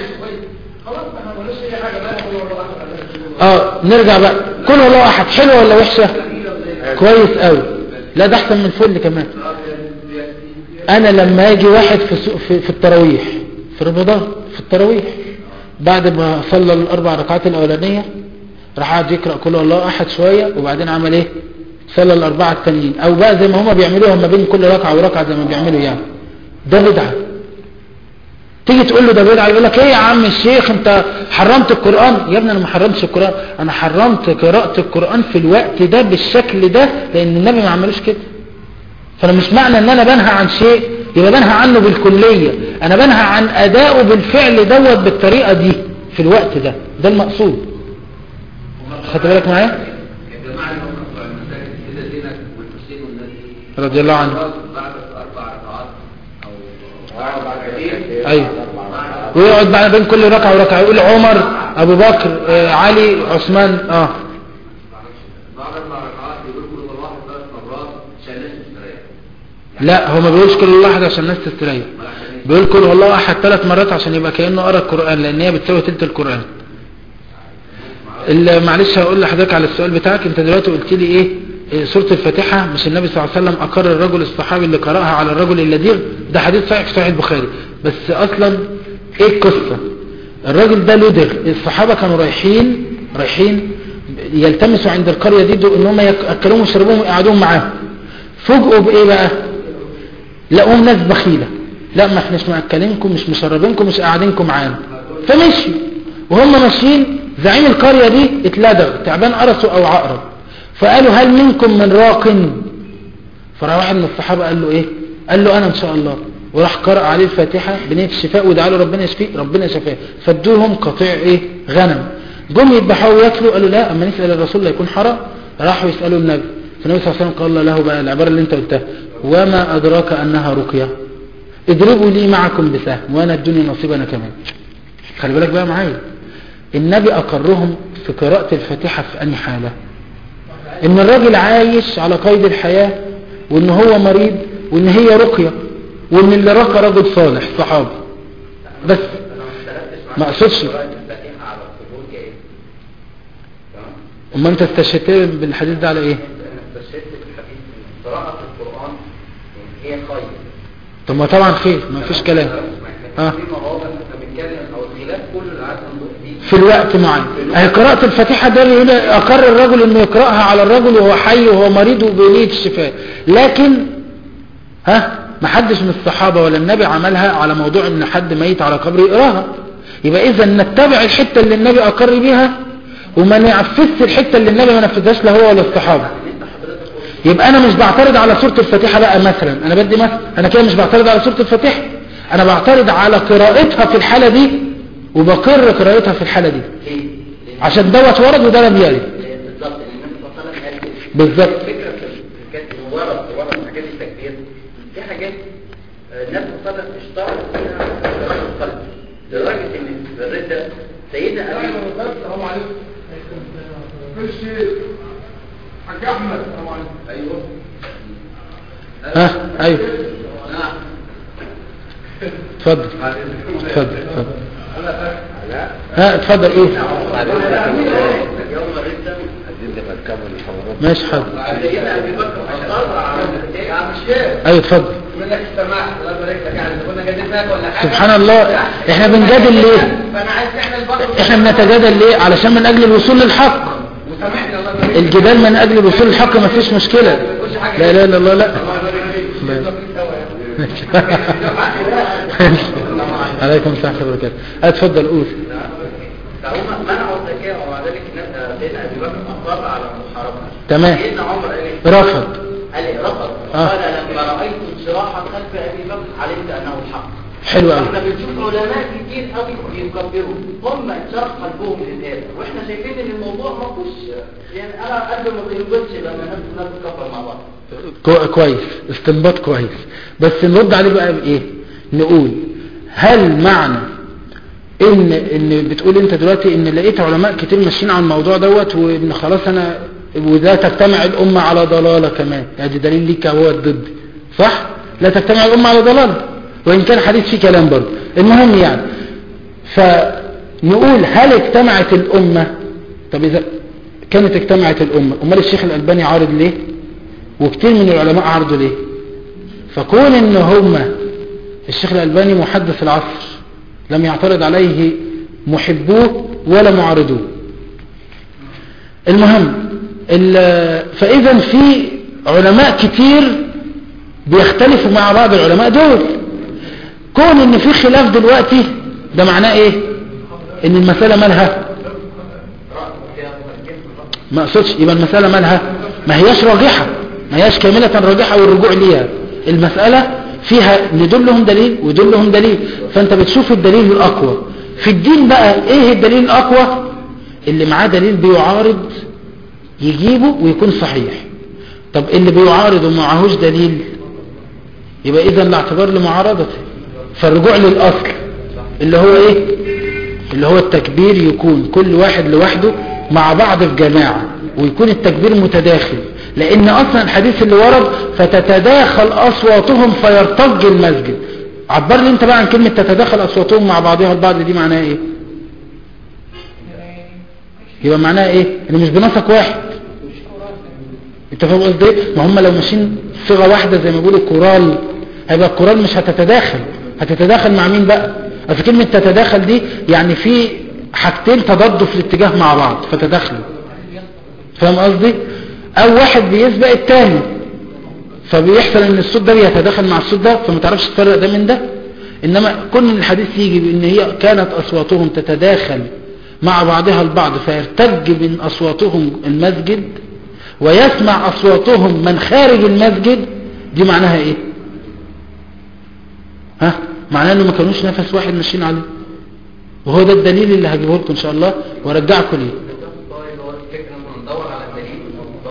اه نرجع بقى كل هو الله أحد حلوة ولا وحشة كويس قوي لا ده أحسن من الفل كمان انا لما يجي واحد في, سو- في, في التراويح في رمضان في التراويح بعد ما صلى الاربع ركعات الاولانية راح قعد يقرأ كل الله احد شوية وبعدين عمل ايه صلى الاربعة التانيين او بقى زي ما هما بيعملوها ما بين كل ركعة وركعة زي ما بيعملوا يعني ده بدعة تيجي تقول له ده بدعة يقول لك ايه يا عم الشيخ انت حرمت القرآن يا ابني انا ما حرمتش القرآن انا حرمت قراءة القرآن في الوقت ده بالشكل ده لان النبي ما عملوش كده فانا مش معنى ان انا بنهى عن شيء يبقى بنهى عنه بالكلية انا بنهى عن ادائه بالفعل دوت بالطريقة دي في الوقت ده ده المقصود خدت بالك معايا الجماعة اللي هم بتوع المساجد كده زينك والحسين والناس دي رضي الله عنه بعد أربع ركعات أو أربع ركعتين ايوه ويقعد بعد بين كل ركعة وركعة يقول عمر ابو بكر آه، علي عثمان اه بعد أربع ركعات يقول كل واحد ثلاث مرات عشان الناس تستريح لا هو ما بيقولش كل واحد عشان الناس تستريح بيقول كل والله احد ثلاث مرات عشان يبقى كأنه قرأ القرآن لان هي بتساوي تلت القرآن ال- معلش هقول لحضرتك على السؤال بتاعك انت دلوقتي قلت لي ايه إيه، سورة الفاتحة مش النبي صلى الله عليه وسلم اقر الرجل الصحابي اللي قرأها على الرجل اللذيذ ده حديث صحيح في صحيح البخاري بس اصلا ايه القصة الراجل ده لدغ الصحابة كانوا رايحين رايحين يلتمسوا عند القرية دي دول ان هم ياكلوهم ويشربوهم ويقعدوهم معاهم فوجئوا بايه بقى لقوهم ناس بخيلة لا ما احناش مأكلينكم مش مشربينكم مش قاعدينكم معانا فمشوا وهم ماشيين زعيم القرية دي اتلدغ تعبان قرصه او عقرب فقالوا هل منكم من راق فراح واحد من الصحابة قال له ايه قال له انا ان شاء الله وراح قرأ عليه الفاتحة بنية الشفاء ودعا له ربنا يشفيه ربنا شفاه فادوهم قطيع ايه غنم جم يذبحوا وياكلوا قالوا لا اما نسأل الرسول لا يكون حرام راحوا يسألوا النبي فالنبي صلى الله عليه وسلم قال له بقى العبارة اللي انت قلتها وما ادراك انها رقية اضربوا لي معكم بسهم وانا ادوني نصيبنا كمان خلي بالك بقى معايا النبي اقرهم في قراءة الفاتحة في انهي حالة ان الراجل عايش على قيد الحياة وان هو مريض وان هي رقية وان اللي رقى رجل صالح صحابي بس ما اقصدش الفاتحة على القبور جائز تمام اما انت استشهدت بالحديث ده على ايه انا استشهدت بالحديث ان قراءة القرآن هي خير طب ما طبعا خير ما فيش كلام اه في مواضع احنا بنتكلم او الخلاف كله اللي قاعد نروح فيه في الوقت معين اهي قراءة الفاتحة ده اللي هنا اقر الرجل انه يقرأها على الرجل وهو حي وهو مريض وبنية الشفاء لكن ها ما حدش من الصحابة ولا النبي عملها على موضوع ان حد ميت على قبر يقراها يبقى اذا نتبع الحتة اللي النبي اقر بيها وما نعفزش الحتة اللي النبي ما نفذهاش لا هو ولا الصحابة يبقى انا مش بعترض على سورة الفاتحة بقى مثلا انا بدي مثلا انا كده مش بعترض على سورة الفاتحة انا بعترض على قراءتها في الحالة دي وبقر قراءتها في الحالة دي ليه؟ لأن عشان دوت ورد وده لم يرد بالظبط لان النبي صلى الله عليه وسلم قال كده بالظبط الفكرة في الحاجات اللي ورد ورد من حاجات التكبير في حاجات آه، النبي صلى الله عليه وسلم اشترط فيها قراءة القلب لدرجة ان في الردة سيدنا ابي السلام عليكم كل شيء حاج احمد السلام عليكم ايوه ها ايوه نعم اتفضل اتفضل اتفضل ها اتفضل ايه يوم الردة ماشي حاضر سيدنا ابي بكر اصر على يا عم الشيخ ايوه اتفضل منك السماح الله يبارك لك يعني إذا كنا جددناك ولا حاجه سبحان الله احنا بنجادل ليه فانا عايز نعمل برضه احنا بنتجادل ليه علشان من اجل الوصول للحق وسامحني الله يبارك الجدال من اجل الوصول للحق ما فيش مشكلة لا لا لا لا لا عليكم السلام ورحمة الله وبركاته اتفضل قول فهم منعوا الزكاة ومع ذلك ن- سيدنا ابي بكر اصر على محاربها تمام سيدنا عمر قال ايه؟ رفض قال ايه رفض آه. قال لما رايت انشراحا خلف ابي بكر علمت انه الحق حلو قوي احنا بنشوف علماء كتير قوي بيكبروا هم انشرح قلبهم للآية واحنا شايفين ان الموضوع ما فيهوش يعني انا قلبي ما بينبضش لما الناس كلها بتكبر مع بعض كو- كويس استنباط كويس بس نرد عليه بقى بايه نقول هل معنى ان ان بتقول انت دلوقتي ان لقيت علماء كتير ماشيين على الموضوع دوت وان خلاص انا وده تجتمع الامه على ضلاله كمان ادي دليل ليك هو الضد صح لا تجتمع الامه على ضلاله وان كان حديث فيه كلام برضه المهم يعني فنقول هل اجتمعت الامه طب اذا كانت اجتمعت الامه امال الشيخ الالباني عارض ليه وكتير من العلماء عرضوا ليه فكون ان هم الشيخ الألباني محدث العصر لم يعترض عليه محبوه ولا معارضوه المهم ال- فإذا في علماء كتير بيختلفوا مع بعض العلماء دول كون ان في خلاف دلوقتي ده معناه ايه ان المسألة مالها ما اقصدش يبقى المسألة مالها ما هياش راجحة ما هياش كاملة راجحة والرجوع ليها المسألة فيها ندلهم دليل ودلهم دليل فانت بتشوف الدليل الاقوى في الدين بقى ايه الدليل الاقوى اللي معاه دليل بيعارض يجيبه ويكون صحيح طب اللي بيعارض ومعهوش دليل يبقى اذا الاعتبار لمعارضته فالرجوع للاصل اللي هو ايه اللي هو التكبير يكون كل واحد لوحده مع بعض في جماعة ويكون التكبير متداخل لان اصلا الحديث اللي ورد فتتداخل اصواتهم فيرتج المسجد عبر لي انت بقى عن كلمة تتداخل اصواتهم مع بعضها البعض دي معناها ايه يبقى معناها ايه ان مش بنسق واحد انت فاهم قصدي ايه ما هم لو ماشيين صيغه واحده زي ما بيقولوا كورال هيبقى الكورال مش هتتداخل هتتداخل مع مين بقى اصل كلمه تتداخل دي يعني في حاجتين تضادوا في الاتجاه مع بعض فتداخلوا فاهم قصدي او واحد بيسبق التاني فبيحصل ان الصوت ده بيتداخل مع الصوت ده فما تعرفش تفرق ده من ده انما كل الحديث يجي بان هي كانت اصواتهم تتداخل مع بعضها البعض فيرتج من اصواتهم المسجد ويسمع اصواتهم من خارج المسجد دي معناها ايه ها معناها انه ما كانوش نفس واحد ماشيين عليه وهو ده الدليل اللي هجيبه لكم ان شاء الله وارجعكم ليه ندور على الدليل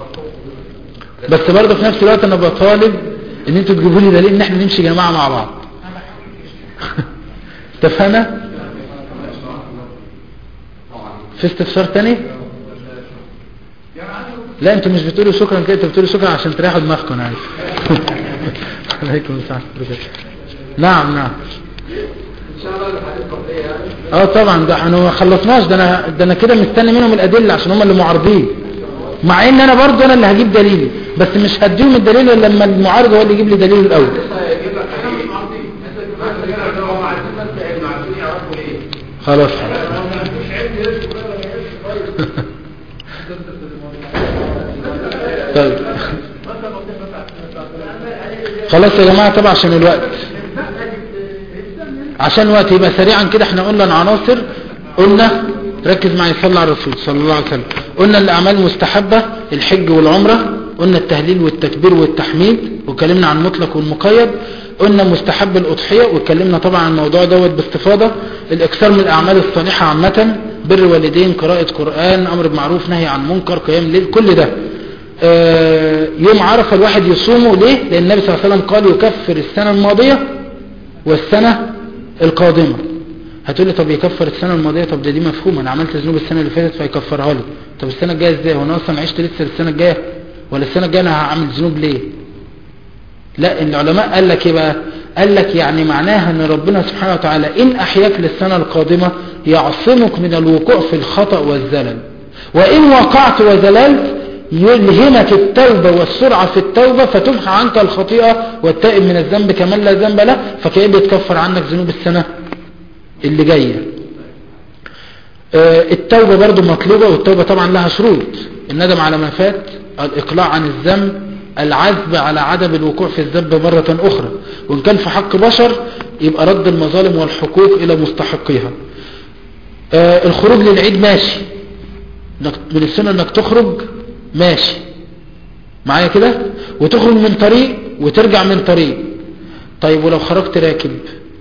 بس برضه في نفس الوقت انا بطالب ان انتوا تجيبوا لي دليل ان احنا نمشي جماعه مع بعض اتفقنا في استفسار تاني لا انتوا مش بتقولوا شكرا كده انتوا بتقولوا شكرا عشان تريحوا دماغكم انا عارف عليكم السلام نعم نعم ان شاء الله الحديث بقيه يعني اه طبعا ده احنا ما خلصناش ده انا ده انا كده مستني منهم الادله عشان هم اللي معارضين مع ان انا برضه انا اللي هجيب دليلي بس مش هديهم الدليل الا لما المعارض هو اللي يجيب لي دليل الاول هيجيب لك حاجه مش عارفين انت كده هم عايزين بس علم عايزين يعرفوا ليه خلاص مش علم يرشد ولا ما يرشد طيب خلاص يا جماعة طبعا عشان الوقت عشان الوقت يبقى سريعا كده احنا قلنا العناصر قلنا ركز معي صلى على الرسول صلى الله عليه وسلم قلنا الاعمال مستحبة الحج والعمرة قلنا التهليل والتكبير والتحميد وكلمنا عن المطلق والمقيد قلنا مستحب الأضحية واتكلمنا طبعا عن الموضوع دوت باستفاضة الاكثار من الاعمال الصالحة عامة بر والدين قراءة قرآن امر بمعروف نهي عن منكر قيام الليل كل ده آه، يوم عرفة الواحد يصومه ليه لان النبي صلى الله عليه وسلم قال يكفر السنة الماضية والسنة القادمة هتقول لي طب يكفر السنة الماضية طب ده دي مفهومة انا عملت ذنوب السنة اللي فاتت فيكفرها له طب السنة الجاية ازاي هو انا اصلا عشت لسه السنة الجاية ولا السنة الجاية انا هعمل ذنوب ليه لا العلماء قال لك ايه بقى قال لك يعني معناها ان ربنا سبحانه وتعالى ان احياك للسنة القادمة يعصمك من الوقوع في الخطأ والزلل وان وقعت وزللت يلهمك التوبة والسرعة في التوبة فتمحى عنك الخطيئة والتائب من الذنب كمن لا ذنب له فكأن بيتكفر عنك ذنوب السنة اللي جاية آه، التوبة برضو مطلوبة والتوبة طبعا لها شروط الندم على ما فات الإقلاع عن الذنب العزب على عدم الوقوع في الذنب مرة أخرى وإن كان في حق بشر يبقى رد المظالم والحقوق إلى مستحقيها آه، الخروج للعيد ماشي إنك- من السنة انك تخرج ماشي معايا كده وتخرج من طريق وترجع من طريق طيب ولو خرجت راكب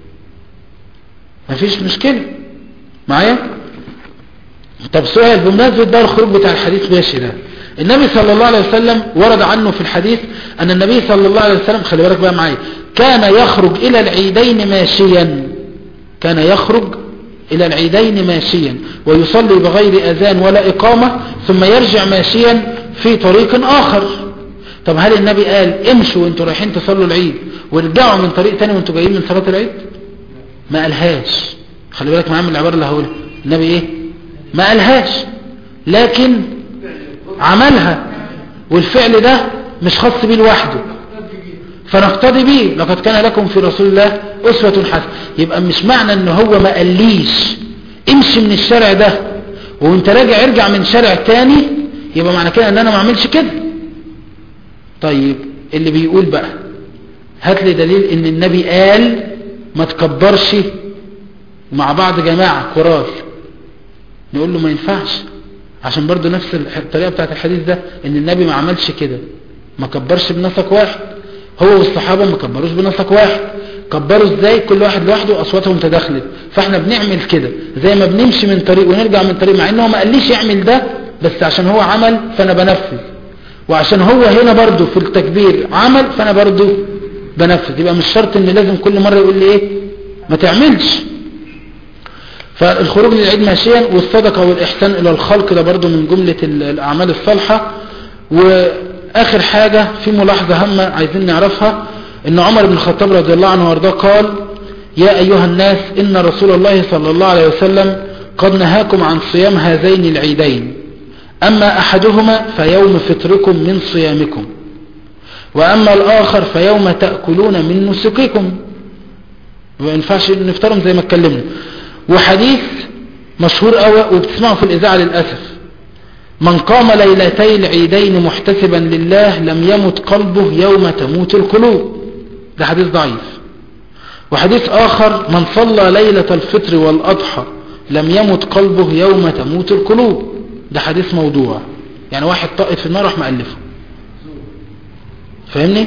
مفيش مشكلة معايا طب سؤال بمناسبة بقى الخروج بتاع الحديث ماشي ده النبي صلى الله عليه وسلم ورد عنه في الحديث أن النبي صلى الله عليه وسلم خلي بالك بقى معايا كان يخرج إلى العيدين ماشيا كان يخرج إلى العيدين ماشيا ويصلي بغير أذان ولا إقامة ثم يرجع ماشيا في طريق آخر طب هل النبي قال امشوا وانتوا رايحين تصلوا العيد وارجعوا من طريق تاني وانتوا جايين من صلاة العيد ما قالهاش خلي بالك معايا من العبارة اللي هقولها النبي ايه ما قالهاش لكن عملها والفعل ده مش خاص بيه لوحده فنقتضي بيه لقد كان لكم في رسول الله أسوة حسنة يبقى مش معنى ان هو ما قاليش امشي من الشارع ده وانت راجع ارجع من شارع تاني يبقى معنى كده ان انا ما اعملش كده طيب اللي بيقول بقى هات لي دليل ان النبي قال ما تكبرش مع بعض جماعة كرار نقول له ما ينفعش عشان برضو نفس الطريقة بتاعت الحديث ده ان النبي ما عملش كده ما كبرش بنسق واحد هو والصحابة ما كبروش بنسق واحد كبروا ازاي كل واحد لوحده اصواتهم تداخلت فاحنا بنعمل كده زي ما بنمشي من طريق ونرجع من طريق مع انه ما قاليش يعمل ده بس عشان هو عمل فانا بنفذ وعشان هو هنا برضو في التكبير عمل فانا برضو بنفذ يبقى مش شرط ان لازم كل مرة يقول لي ايه ما تعملش فالخروج للعيد ماشيا والصدقة والإحسان إلى الخلق ده برضو من جملة الأعمال الصالحة وآخر حاجة في ملاحظة هامة عايزين نعرفها إن عمر بن الخطاب رضي الله عنه وارضاه قال يا أيها الناس إن رسول الله صلى الله عليه وسلم قد نهاكم عن صيام هذين العيدين أما أحدهما فيوم فطركم من صيامكم وأما الآخر فيوم تأكلون من نسككم ما ينفعش نفطرهم زي ما اتكلمنا وحديث مشهور قوي وبتسمعه في الإذاعة للأسف من قام ليلتي العيدين محتسبا لله لم يمت قلبه يوم تموت القلوب ده حديث ضعيف وحديث آخر من صلى ليلة الفطر والأضحى لم يمت قلبه يوم تموت القلوب ده حديث موضوع يعني واحد طائف في النار راح مألفه فاهمني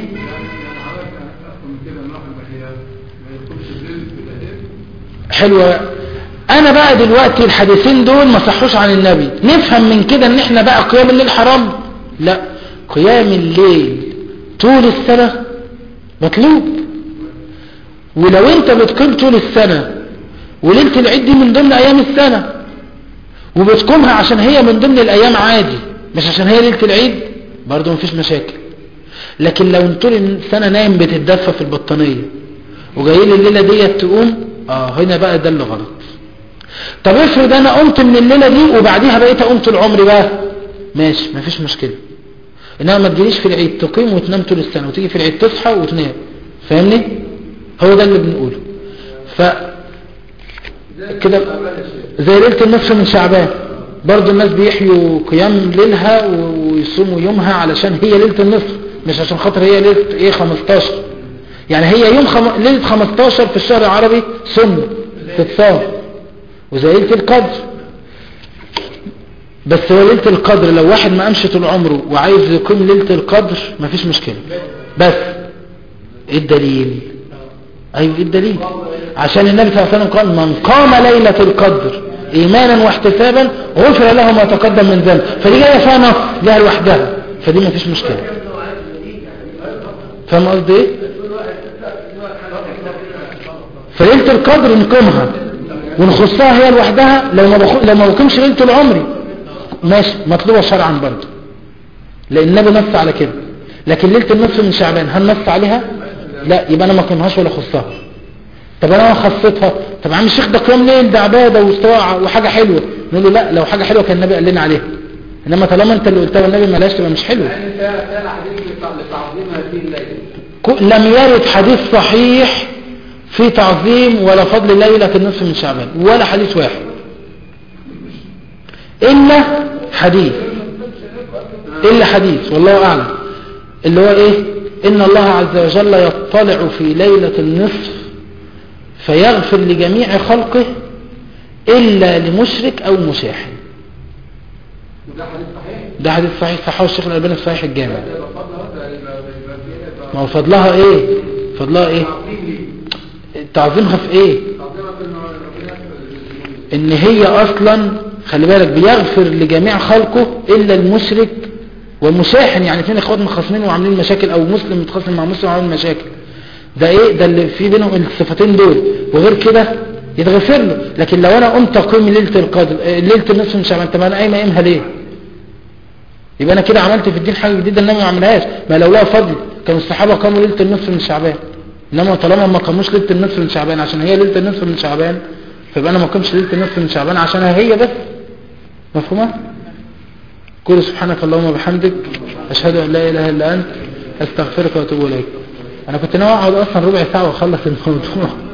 حلوة انا بقى دلوقتي الحديثين دول ما صحوش عن النبي نفهم من كده ان احنا بقى قيام الليل حرام لا قيام الليل طول السنة مطلوب ولو انت بتقيم طول السنة وليلة العيد دي من ضمن ايام السنة وبتقومها عشان هي من ضمن الايام عادي مش عشان هي ليلة العيد برضو مفيش مشاكل لكن لو طول السنة نايم بتتدفى في البطانية وجاي لي الليلة دي تقوم اه هنا بقى ده اللي غلط طب افرض انا قمت من الليلة دي وبعديها بقيت اقوم طول عمري بقى ماشي مفيش مشكلة انما ما تجيليش في العيد تقيم وتنام طول السنة وتيجي في العيد تصحى وتنام فاهمني هو ده اللي بنقوله ف كده زي ليلة النصف من شعبان برضو الناس بيحيوا قيام ليلها ويصوموا يومها علشان هي ليلة النصف مش عشان خاطر هي ليلة ايه 15 يعني هي يوم خم... ليلة 15 في الشهر العربي سنة تتصام وزي ليلة القدر بس هو ليلة القدر لو واحد ما قامش طول عمره وعايز يقيم ليلة القدر مفيش مشكلة بس ايه الدليل ايوه ايه الدليل عشان النبي صلى الله عليه وسلم قال من قام ليلة القدر ايمانا واحتسابا غفر له ما تقدم من ذنب فدي جايه فيها نص لها لوحدها فدي مفيش مشكلة فاهم قصدي ايه فليلة القدر نقيمها ونخصها هي لوحدها لو ما بخ... لو ما بقيمش ليلة العمر ماشي مطلوبة شرعا برضه لان النبي نص على كده لكن ليلة النصف من شعبان هل نص عليها لا يبقى انا ما اقيمهاش ولا اخصها طب انا خصيتها طب يا عم الشيخ ده قيام ليل ده عباده واستواء وحاجه حلوه نقول له لا لو حاجه حلوه كان النبي قال لنا عليها انما طالما انت اللي قلتها والنبي ما لهاش تبقى مش حلوه يعني ده ده الحديث لتعظيم هذه الليله ك- لم يرد حديث صحيح في تعظيم ولا فضل ليلة النصف من شعبان ولا حديث واحد إلا حديث إلا حديث والله أعلم اللي هو إيه إن الله عز وجل يطلع في ليلة النصف فيغفر لجميع خلقه إلا لمشرك أو مشاحن وده حديث صحيح ده حديث صحيح صحيح الشيخ الألباني في صحيح الجامع يبقى فضلها ده يبقى يبقى فيها ما هو فضلها إيه فضلها إيه تعظيم ليه تعظيمها في إيه تعظيمها في انه ربنا ان هي اصلا خلي بالك بيغفر لجميع خلقه الا المشرك والمشاحن يعني فين اخوات مخاصمين وعاملين مشاكل او مسلم متخاصم مع مسلم وعامل مشاكل ده ايه ده اللي في بينهم الصفتين دول وغير كده يتغفر له لكن لو انا قمت اقيم ليله القدر آه، ليله النصف من شعبان طب انا قايم قايمها ليه يبقى انا كده عملت في الدين حاجه جديده النبي ما عملهاش ما لو لها فضل كانوا الصحابه قاموا ليله النصف من شعبان انما طالما ما قاموش ليله النصف من شعبان عشان هي ليله النصف من شعبان فيبقى انا ما قمتش ليله النصف من شعبان عشانها هي بس مفهومه قول سبحانك اللهم وبحمدك اشهد ان لا اله الا انت استغفرك واتوب اليك انا كنت ناوي اقعد اصلا ربع ساعه واخلص الموضوع